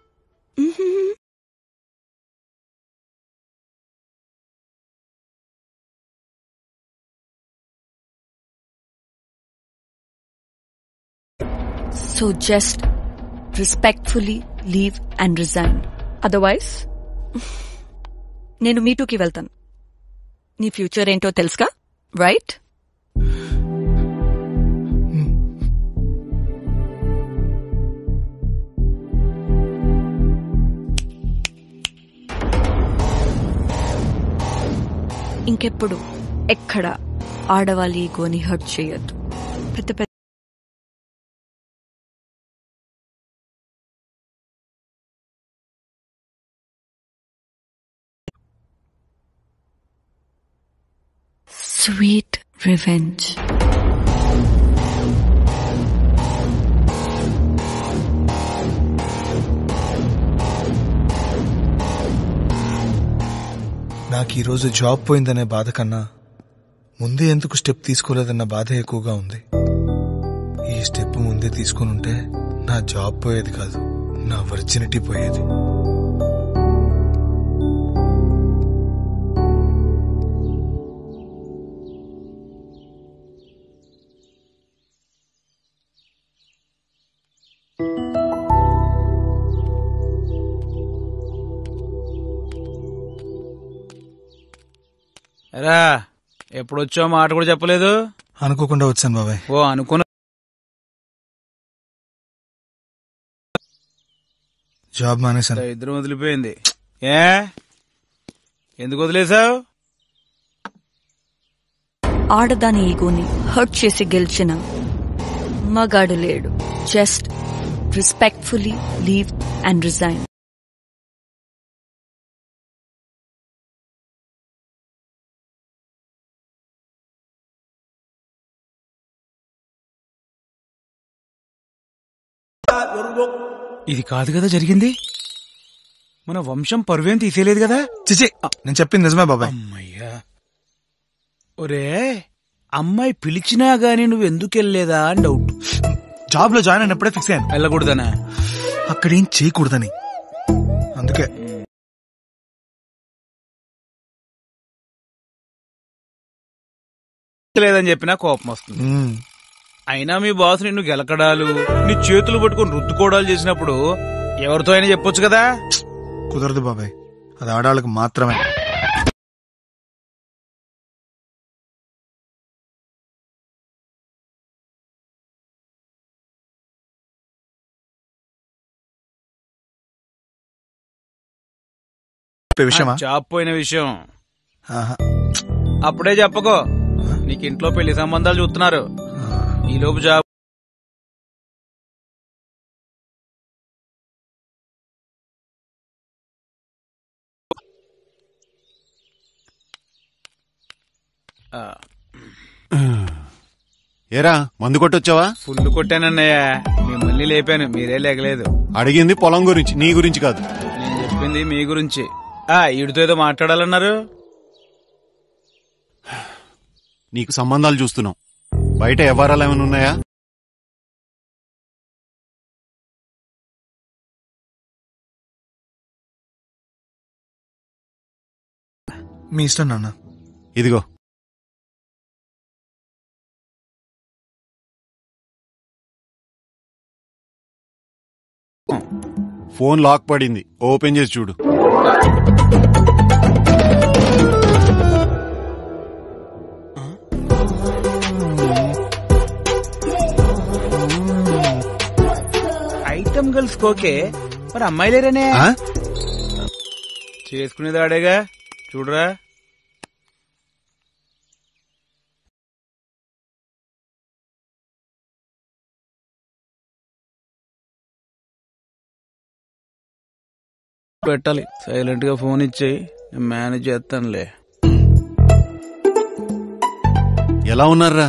so just respectfully leave and resign otherwise నేను మీటూకి వెళ్తాను నీ ఫ్యూచర్ ఏంటో తెలుసుగా రైట్ ఇంకెప్పుడు ఎక్కడ ఆడవాళ్ళ ఈగోని హర్ట్ చేయొద్దు పెద్ద పెద్ద స్వీట్ రివెంజ్ నాకు ఈరోజు జాబ్ పోయిందనే బాధ కన్నా ముందే ఎందుకు స్టెప్ తీసుకోలేదన్న బాధ ఎక్కువగా ఉంది ఈ స్టెప్ ముందే తీసుకుని ఉంటే నా జాబ్ పోయేది కాదు నా వర్జినిటీ పోయేది రా ఎప్పుడొచ్చో మాట కూడా చెప్పలేదు అనుకోకుండా వచ్చాను బాబాయ్ ఓ అనుకున్న జాబ్ మానేశాను ఇద్దరు వదిలిపోయింది ఏ ఎందుకు వదిలేసావు ఆడదాని ఈగోని హర్ట్ చేసి గెలిచిన మగాడు లేడు just respectfully leave and resign ఇది కాదు కదా జరిగింది మన వంశం పరువేం తీసేయలేదు కదా చిచి నేను చెప్పింది నిజమే బాబాయ్ అమ్మయ్యా ఒరే అమ్మాయి పిలిచినా గాని నువ్వు ఎందుకు వెళ్ళలేదా అని డౌట్ జాబ్ లో జాయిన్ అయినప్పుడే ఫిక్స్ అయ్యాను వెళ్ళకూడదనా అక్కడేం చేయకూడదని అందుకే లేదని చెప్పినా కోపం వస్తుంది అయినా మీ బాస్ నిన్ను గెలకడాలు నీ చేతులు పట్టుకొని రుద్దుకోవడాలు చేసినప్పుడు ఎవరితో అయినా చెప్పొచ్చు కదా కుదరదు బాబాయ్ అది ఆడాళ్ళకి మాత్రమే చెప్పే విషయమా ఆ జాబ్ పోయిన విషయం ఆహా. అప్పుడే చెప్పకో నీకు ఇంట్లో పెళ్లి సంబంధాలు చూస్తున్నారు ఈ లోపు జాబ్ ఆ, ఏరా మందు కొట్టొచ్చావా ఫుల్ కొట్టానన్నయ్య మిమ్మల్ని లేపాను మీరే లేకలేదు అడిగింది పొలం గురించి నీ గురించి కాదు నేను చెప్పింది మీ గురించి ఆ ఈడితో ఏదో మాట్లాడాలన్నారు నీకు సంబంధాలు చూస్తున్నాం బయట వ్యవహారాలు ఏమైనా ఉన్నాయా మీ ఇష్టం నాన్న ఇదిగో ఫోన్ లాక్ పడింది ఓపెన్ చేసి చూడు ఐటమ్ గర్ల్స్ ఓకే మరి అమ్మాయిలేరనే ఆ? చేసుకునేది ఆడేగా చూడరా పెట్టాలి సైలెంట్ గా ఫోన్ ఇచ్చేయి నేను మేనేజ్ చేస్తానులే ఎలా ఉన్నారా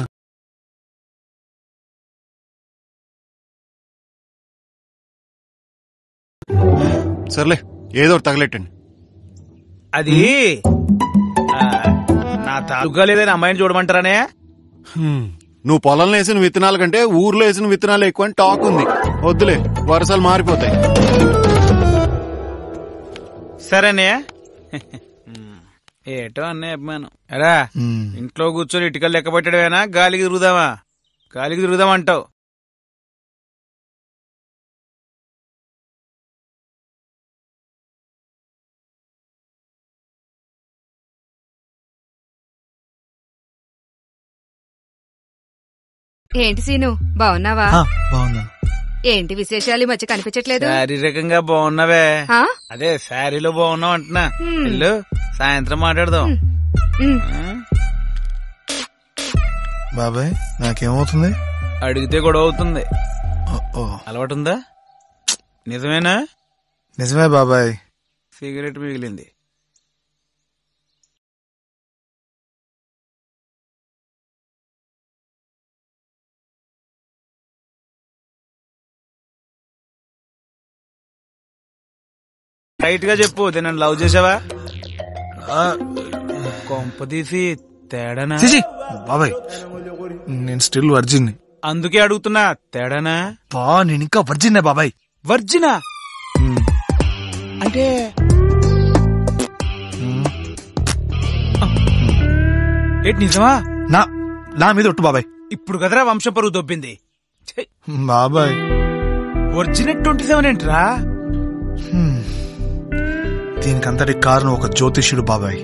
సర్లే ఏదో ఒకటి తగలెట్టండి అది ఆ, నా నా తాలూకా లేదని అమ్మాయిని చూడమంటారనే హ్మ్. నువ్వు పొలంలో వేసిన విత్తనాల కంటే ఊర్లో వేసిన విత్తనాలు ఎక్కువ అని టాక్ ఉంది వద్దులే వరుసలు మారిపోతాయి సరేనే ఏటో అన్నయ్య అభిమానం ఎరా ఇంట్లో కూర్చొని ఇటుకలు లెక్క పెట్టడమేనా గాలికి తిరుగుదామా గాలికి తిరుగుదామంటావు ఏంటి సీను బాగున్నావా బాగున్నా ఏంటి విశేషాలు ఈ మధ్య కనిపించట్లేదు శారీరకంగా బాగున్నావే ఆ? అదే శారీలో బాగున్నావు అంటున్నా హ్మ్. వెళ్ళు సాయంత్రం మాట్లాడదాం ఉమ్. బాబాయ్ నాకేమవుతుంది అడిగితే గొడవ అవుతుంది ఓ అలవాటు ఉందా నిజమేనా నిజమే బాబాయ్ సిగరెట్ మిగిలింది రైట్ గా చెప్పు ఇది నన్ను లవ్ చేసావా కొంప తీసి తేడానా చిచి బాబాయ్ నేను స్టిల్ వర్జిన్ అందుకే అడుగుతున్నా తేడానా బా నేను ఇంకా వర్జిన్ బాబాయ్ వర్జినా అంటే ఏంటి నిజమా నా నా మీద ఒట్టు బాబాయ్ ఇప్పుడు కదరా వంశపరువు దొబ్బింది ఛీ, బాబాయ్ ఒరిజినల్ ట్వంటీ సెవెన్ ఏంట్రా హ్మ్. దీనికంతటి కారణం ఒక జ్యోతిష్యుడు బాబాయ్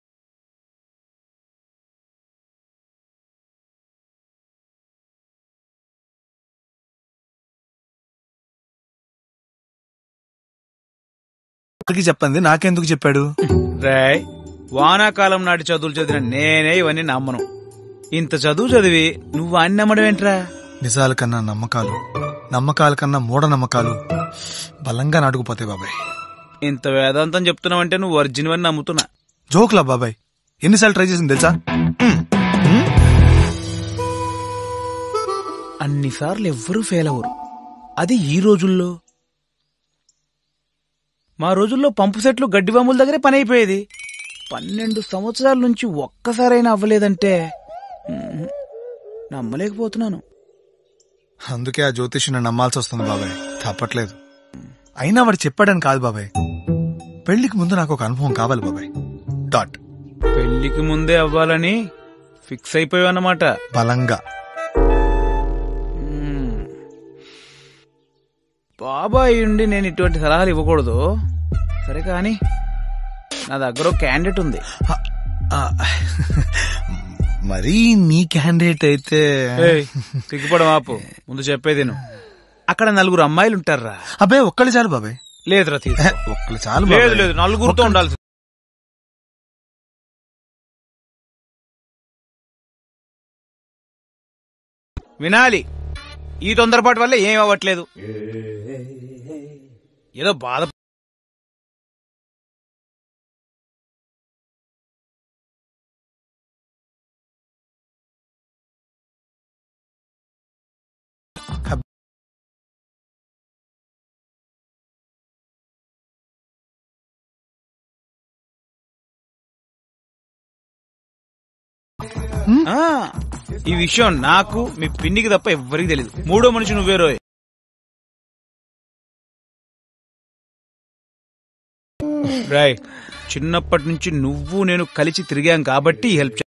ఎవరికి చెప్పింది నాకెందుకు చెప్పాడు రాయ్ వానాకాలం నాటి చదువులు చదివిన నేనే ఇవన్నీ నమ్మను ఇంత చదువు చదివి నువ్వు అన్ని నమ్మడం ఏంట్రా నిజాల కన్నా నమ్మకాలు నమ్మకాల కన్నా మూఢనమ్మకాలు బలంగా నాటుకుపోతాయి బాబాయ్ ఇంత వేదాంతం చెప్తున్నావంటే నువ్వు ఒరిజినల్ అని నమ్ముతున్నా జోక్లా బాబాయ్ ఎన్నిసార్లు ట్రై చేసింది తెలుసా అన్నిసార్లు ఎవ్వరూ ఫెయిల్ అవ్వరు అది ఈ రోజుల్లో మా రోజుల్లో పంపు సెట్లు గడ్డి బాంబుల దగ్గరే పని అయిపోయేది పన్నెండు సంవత్సరాల నుంచి ఒక్కసారైనా అవ్వలేదంటే మ్మ్, నమ్మలేకపోతున్నాను అందుకే ఆ జ్యోతిష్యుని నమ్మాల్సి వస్తుంది బాబాయ్ తప్పట్లేదు అయినా వాడు చెప్పాడని కాదు బాబాయ్ పెళ్లికి ముందు నాకు ఒక అనుభవం కావాలి బాబాయ్ డాట్ పెళ్లికి ముందే అవ్వాలని ఫిక్స్ అయిపోయావన్నమాట బలంగా మ్మ్. బాబాయ్ ఉండి నేను ఇటువంటి సలహాలు ఇవ్వకూడదు సరే కానీ నా దగ్గర ఒక క్యాండిడేట్ ఉంది మరీ నీ క్యాండిడేట్ అయితే ఏయ్, సిగ్గుపడం ఆపు ముందు చెప్పేది నువ్వు అక్కడ నలుగురు అమ్మాయిలు ఉంటారా అబ్బాయి ఒక్కళ్ళు చాలు బాబాయ్ లేదురా తీసుకో ఒక్కళ్ళు చాలు లేదు బాబాయ్. లేదు నలుగురితో ఒక్కళ్ళు- ఉండాల్సి వినాలి ఈ తొందరపాటు వల్ల ఏం అవ్వట్లేదు ఏదో బాధ ఆ, ఈ విషయం నాకు మీ పిన్నికి తప్ప ఎవ్వరికి తెలియదు మూడో మనిషి నువ్వే రోయ్ రాయ్ చిన్నప్పటి నుంచి నువ్వు నేను కలిసి తిరిగాం కాబట్టి ఈ హెల్ప్ చే-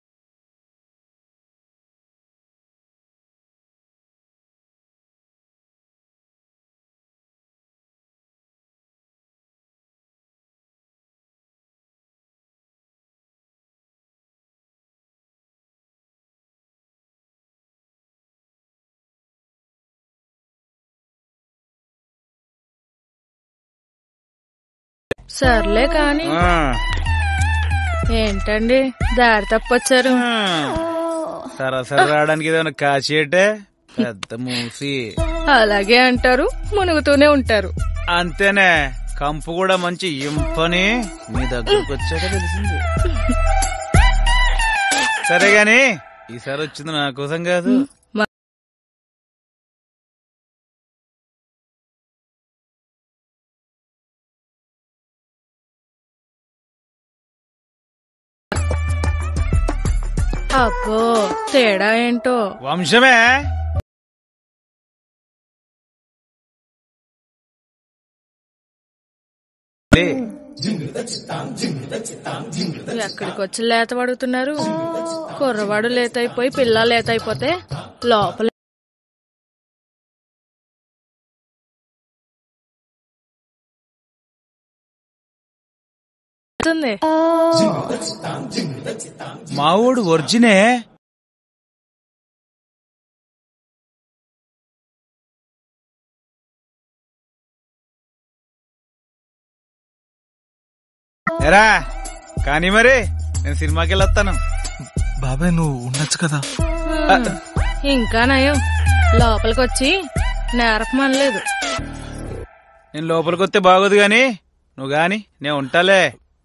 సర్లే కాని ఆ, ఏంటండి దారి తప్పొచ్చారు సరసర రావడానికి ఏదైనా కాచేటే పెద్ద మూసి అలాగే అంటారు మునుగుతూనే ఉంటారు అంతేనే కంపు కూడా మంచి ఇంపని మీ దగ్గరకు వచ్చాక తెలిసింది సరే గాని ఈసారి వచ్చింది నా కోసం కాదు అబ్బో తేడా ఏంటో వంశమే లే. ఎక్కడికి వచ్చి లేత పడుతున్నారు కుర్రవాడు లేతైపోయి పిల్ల లేతైపోతే లోపల ఉంది. మావోడు ఒరిజినే ఎరా కానీ మరి నేను సినిమాకి వెళ్ళొస్తాను బాబాయ్ నువ్వు ఉండొచ్చు కదా ఇంకా నయం లోపలికి వచ్చి నేరపమనలేదు నేను లోపలికి వస్తే బాగోదు గాని నువ్వు గాని నేను ఉంటాలే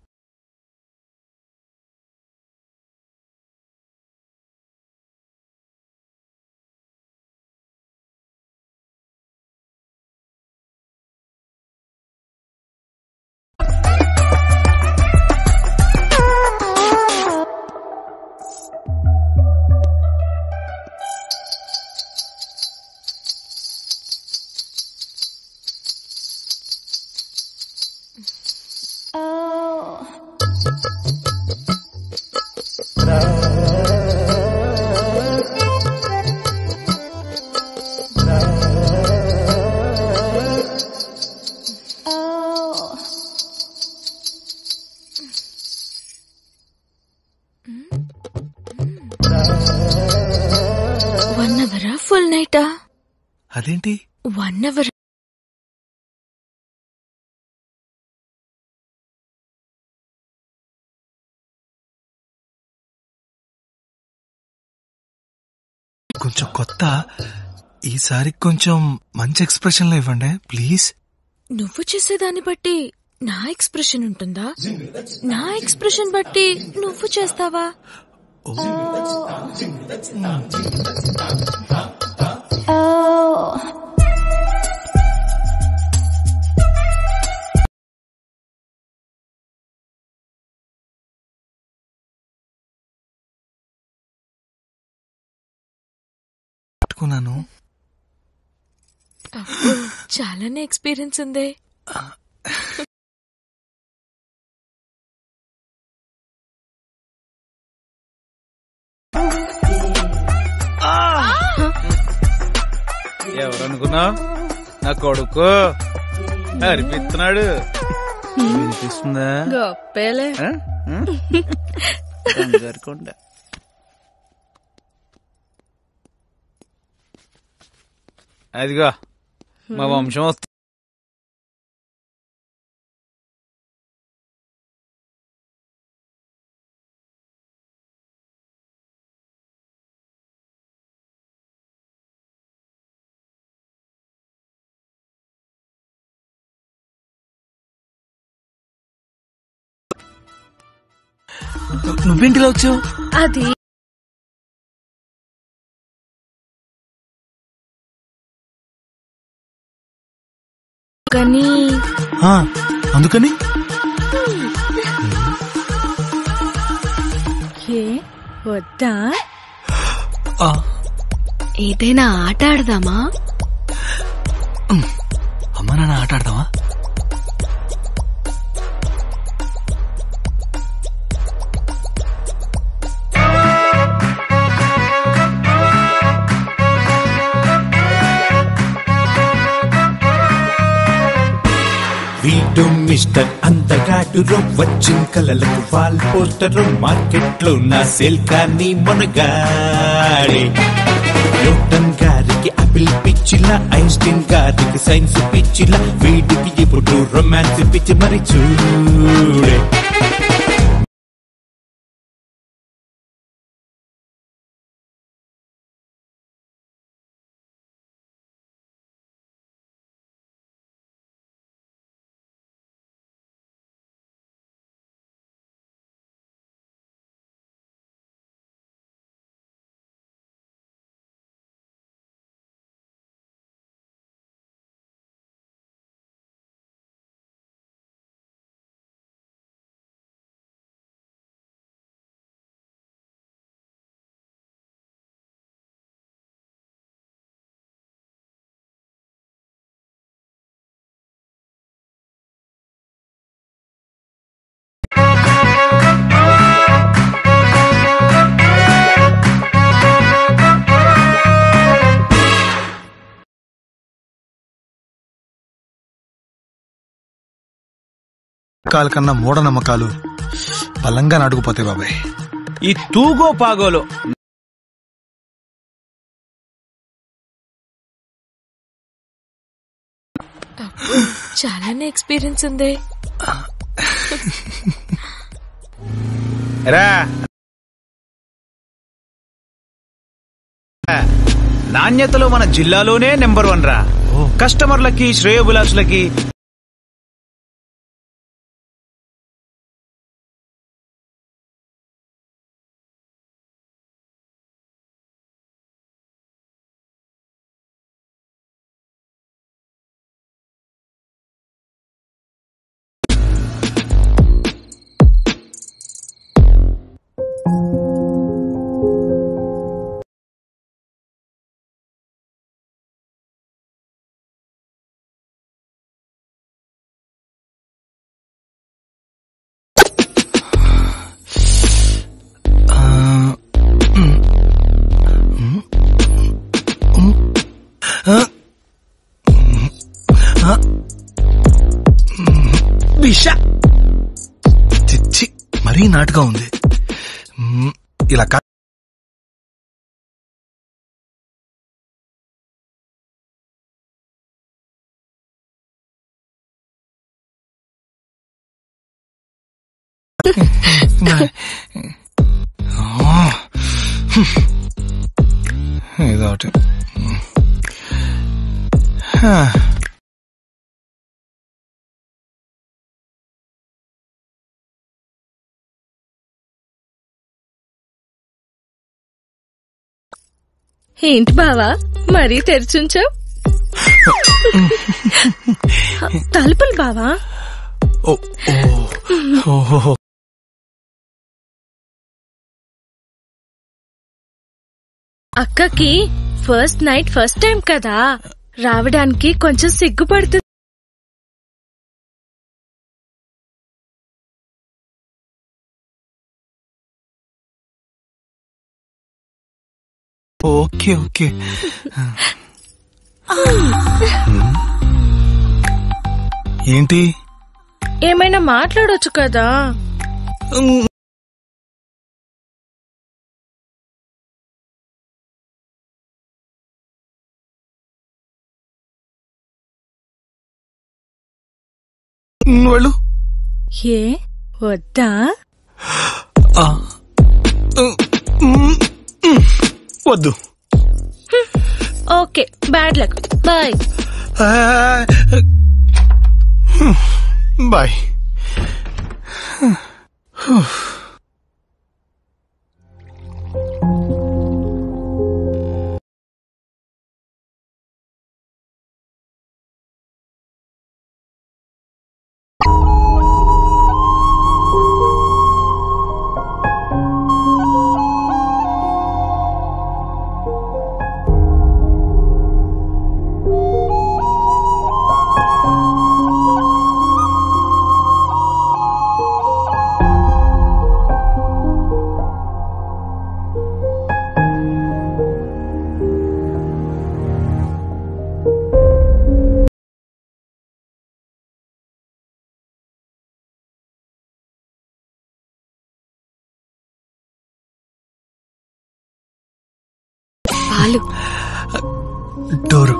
వన్ అవరా ఫుల్ నైటా అదేంటి వన్ అవర్ కొంచెం కొత్త ఈసారి కొంచెం మంచి ఎక్స్ప్రెషన్లో ఇవ్వండి ప్లీజ్ నువ్వు చేసేదాన్ని బట్టి నా ఎక్స్ప్రెషన్ ఉంటుందా నా ఎక్స్ప్రెషన్ బట్టి నువ్వు చేస్తావా పట్టుకున్నాను అబ్బో, చాలానే ఎక్స్పీరియన్స్ ఉంది ఎవరనుకున్నావు నా కొడుకు అరిపిస్తున్నాడు వినిపిస్తుందా గొప్పేలే ఆ? ఆ? బంగారు కొండ అదిగో మా వంశం వస్తుంది నువ్వేంటిలా వచ్చావు అది కానీ ఆ, అందుకని ఏ వద్దా ఆ, ఏదైనా ఆట ఆడదామా అమ్మ నాన్న ఆట ఆడదామా వీడు మిస్టర్ అందగాడు వచ్చిన కలలకు వాల్ పోస్టర్ మార్కెట్ లో నా సేల్ కానీ మునగాడే న్యూటన్ గారికి అపిల్ పిచ్చిలా ఐన్స్టీన్ గారికి సైన్స్ పిచ్చిలా వీడికి ఇప్పుడు రొమాన్స్ పిచ్చి మరి చూడే నమ్మకాల కన్నా మూఢనమ్మకాలు బలంగా నాటుకుపోతాయి బాబాయ్ ఈ తూగో పాగోలో చాలానే ఎక్స్పీరియన్స్ ఉంది రా నాణ్యతలో మన జిల్లాలోనే నెంబర్ వన్ రా కస్టమర్లకి శ్రేయోభిలాషులకి విష చిచ్చి మరీ నాటుగా ఉంది మ్మ్, ఇలా కా ఇదొకటి హా. ఏంటి బావా మరీ తెరిచుంచావు తలుపులు బావా ఓ ఓ ఓహో అక్కకి ఫస్ట్ నైట్ ఫస్ట్ టైం కదా రావడానికి కొంచెం సిగ్గుపడుతుంది ఓకే ఓకే ఏంటి ఏమైనా మాట్లాడొచ్చు కదా వెళ్ళు ఏ వద్దా ఆ. వద్దు okay bad luck bye bye పాలు డోరు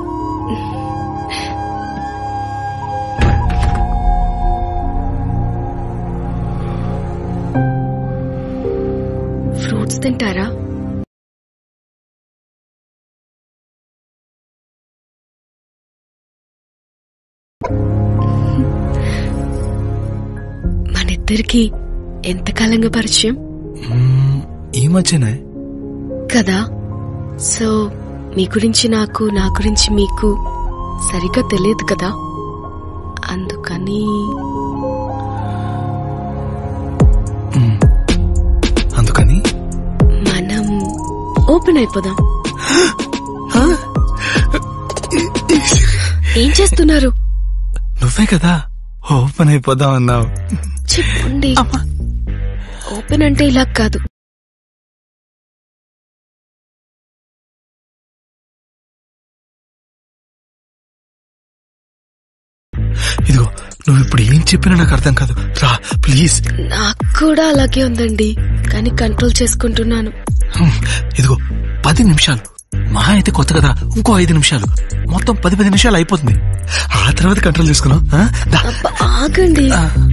ఫ్రూట్స్ తింటారా మనిద్దరికి ఎంతకాలంగా పరిచయం ఈ మధ్యనే కదా సో మీ గురించి నాకు నా గురించి మీకు సరిగ్గా తెలియదు కదా అందుకని అందుకని మనం ఓపెన్ అయిపోదాం ఏం చేస్తున్నారు నువ్వే కదా ఓపెన్ అయిపోదాం అన్నావు చెప్పండి ఓపెన్ అంటే ఇలా కాదు ఇదిగో నువ్వు ఇప్పుడు ఏం ఏం చెప్పినా నాకు అర్థం కాదు రా ప్లీజ్ నాకు కూడా అలాగే ఉందండి కానీ కంట్రోల్ చేసుకుంటున్నాను హ్మ్, ఇదిగో పది నిమిషాలు మహా అయితే కొత్త కదా ఇంకో ఐదు నిమిషాలు మొత్తం పది పది నిమిషాలు అయిపోతుంది ఆ తర్వాత కంట్రోల్ చేసుకున్నాం ఆ? దా. అబ్బా, ఆగండి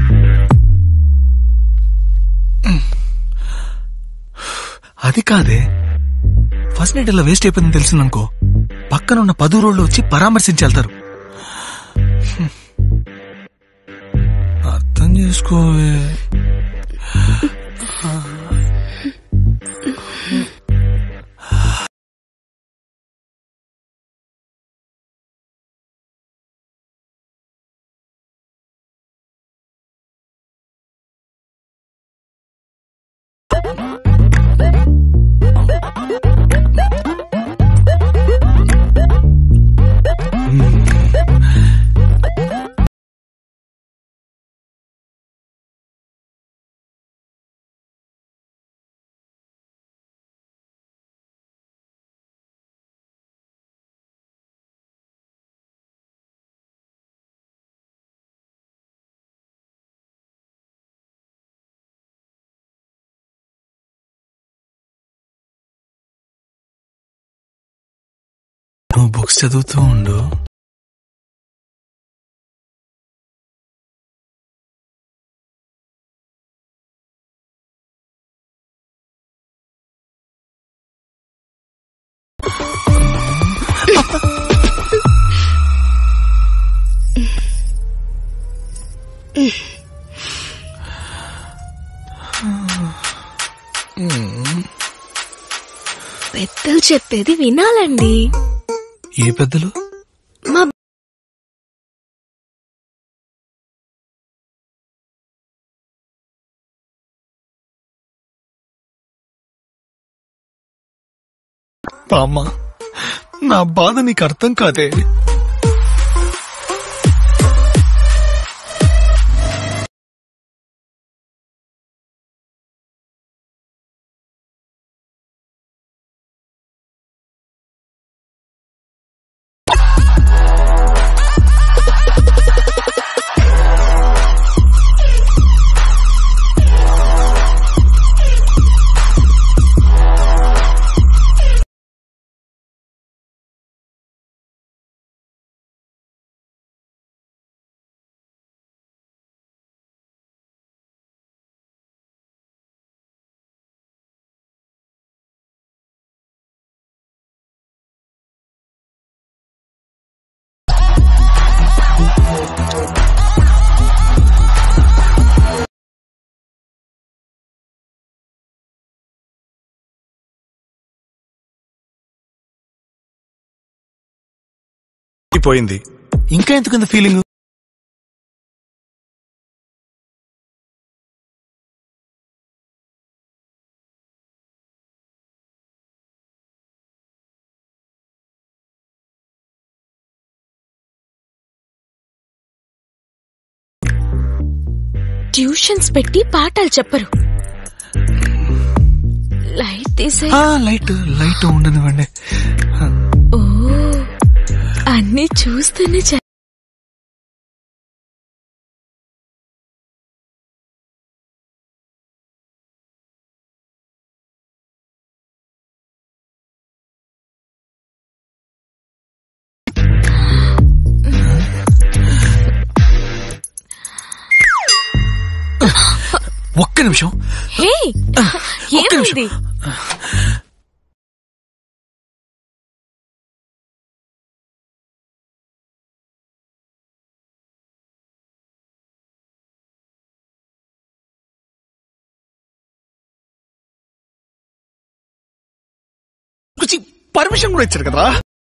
అది కాదే ఫస్ట్ నైట్ ఇలా వేస్ట్ అయిపోయిందని తెలిసిందనుకో పక్కన ఉన్న పది రోడ్లు వచ్చి పరామర్శించి వెళ్తారు హ్మ్. అర్థం చేసుకోవే నువ్వు బుక్స్ చదువుతూ ఉండు పెద్దలు చెప్పేది వినాలండి ఏ పెద్దలు మా బామ్మ నా బాధ నీకు అర్థం కాదే పోయింది ఇంకా ఎందుకంత ఫీలింగ్ ట్యూషన్స్ పెట్టి పాఠాలు చెప్పరు లైట్ తీసే ఆ, లైట్ లైట్ ఉండనివ్వండి ఓ అన్ని చూస్తూనే చ- ఒక్క నిమిషం హే ఒక్క నిమిషం ఏమైంది పర్మిషన్ కూడా ఇచ్చారు కదా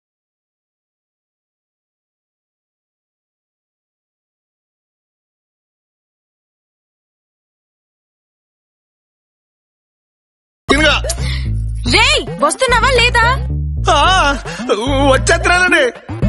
రేయ్ వస్తున్నావా లేదా వచ్చేస్తున్నానండి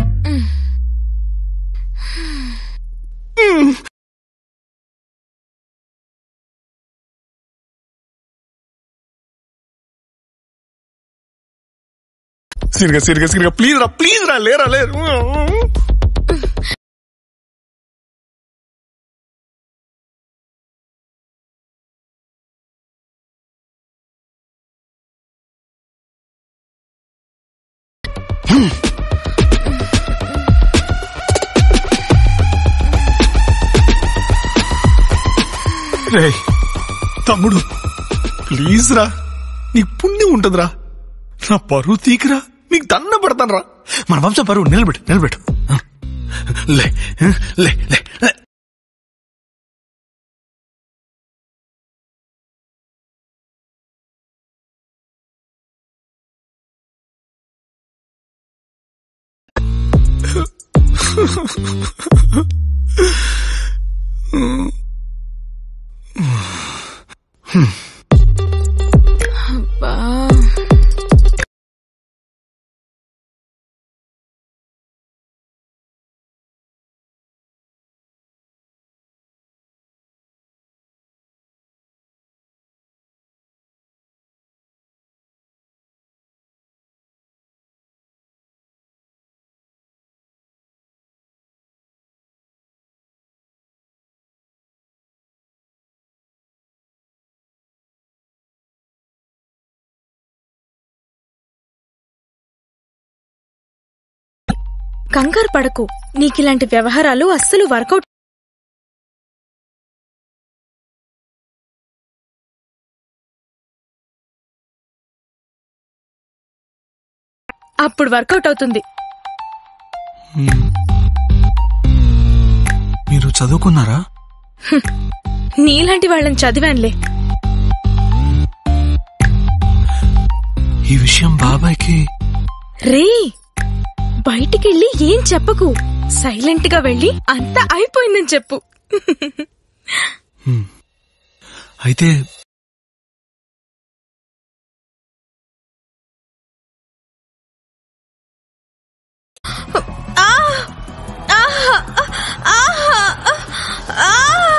సిరిగా సిరిగా సిరిగా ప్లీజ్ రా ప్లీజ్ రా లేరా లేరు రే తమ్ముడు ప్లీజ్ రా నీకు పుణ్యం ఉంటుందిరా నా పరువు తీకిరా నీకు దండ పడతాను రా మన వంశ పరువు నిలబెట్టు నిలబెట్టు లే లే లే లే. అబ్బా కంగారు పడకు నీకిలాంటి వ్యవహారాలు అస్సలు వర్కౌట్ అప్పుడు వర్కౌట్ అవుతుంది మీరు చదువుకున్నారా నీలాంటి వాళ్ళని చదివానులే ఈ విషయం బాబాయ్కి రే బయటికెళ్ళి ఏం చెప్పకు సైలెంట్ గా వెళ్ళి అంతా అయిపోయిందని చెప్పు అయితే ఆ! ఆహా! ఆహా! ఆ!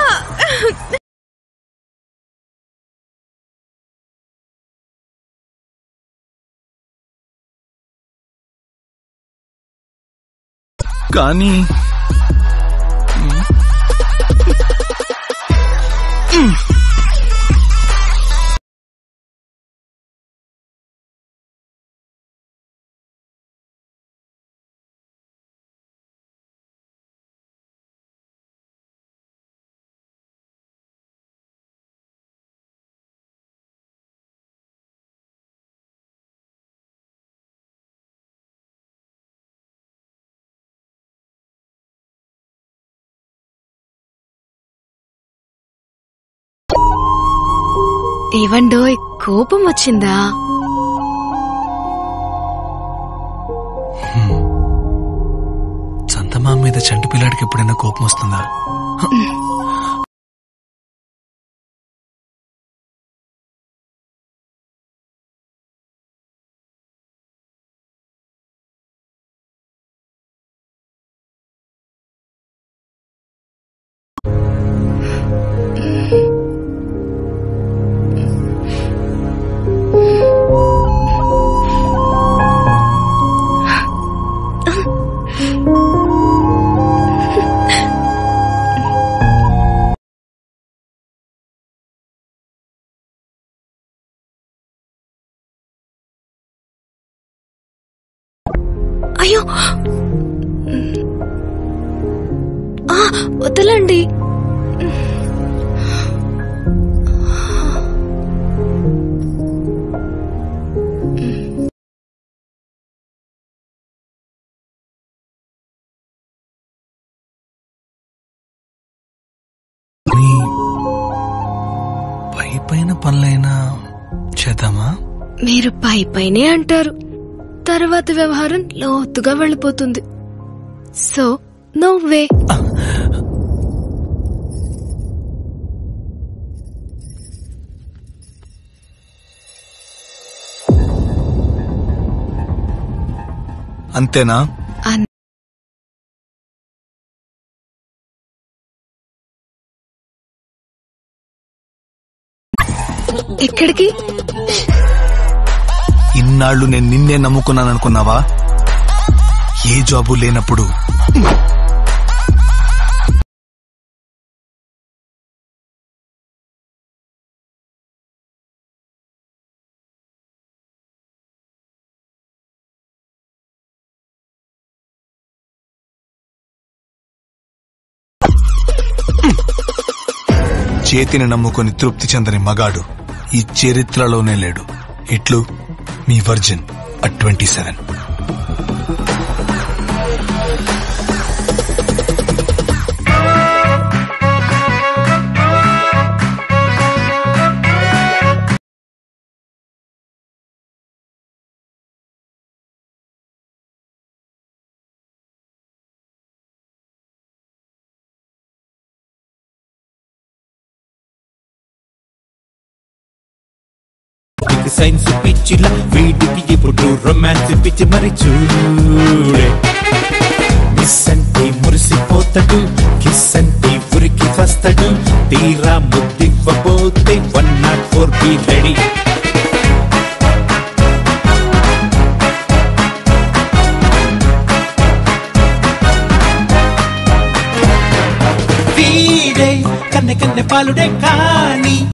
కానీ ఏవండోయ్ కోపం వచ్చిందా చందమామ మీద చంటి పిల్లాడికి ఎప్పుడైనా కోపం వస్తుందా అయ్యో ఆ, వదలండి నీ పై పైన పనులైనా చేద్దామా మీరు పై పైనే అంటారు తర్వాత వ్యవహారం లోతుగా వెళ్ళిపోతుంది సో నో వే అంతేనా ఎక్కడికి ఇన్నాళ్ళు నేను నిన్నే నమ్ముకున్నాను అనుకున్నావా ఏ జాబు లేనప్పుడు చేతిని నమ్ముకొని తృప్తి చెందని మగాడు ఈ చరిత్రలోనే లేడు ఇట్లు మీ వర్జిన్ అట్ ట్వంటీ సెవెన్ వీడికి సైన్స్ పిచ్చిలా వీడికి ఇప్పుడు రొమాన్స్ పిచ్చి మరి చూడే మిస్ అంటే మురిసిపోతాడు కిస్ అంటే ఉరికి వస్తాడు తీరా ముద్దివ్వబోతే one not four be ready వీడే కన్నె కన్నె పాలుడే కానీ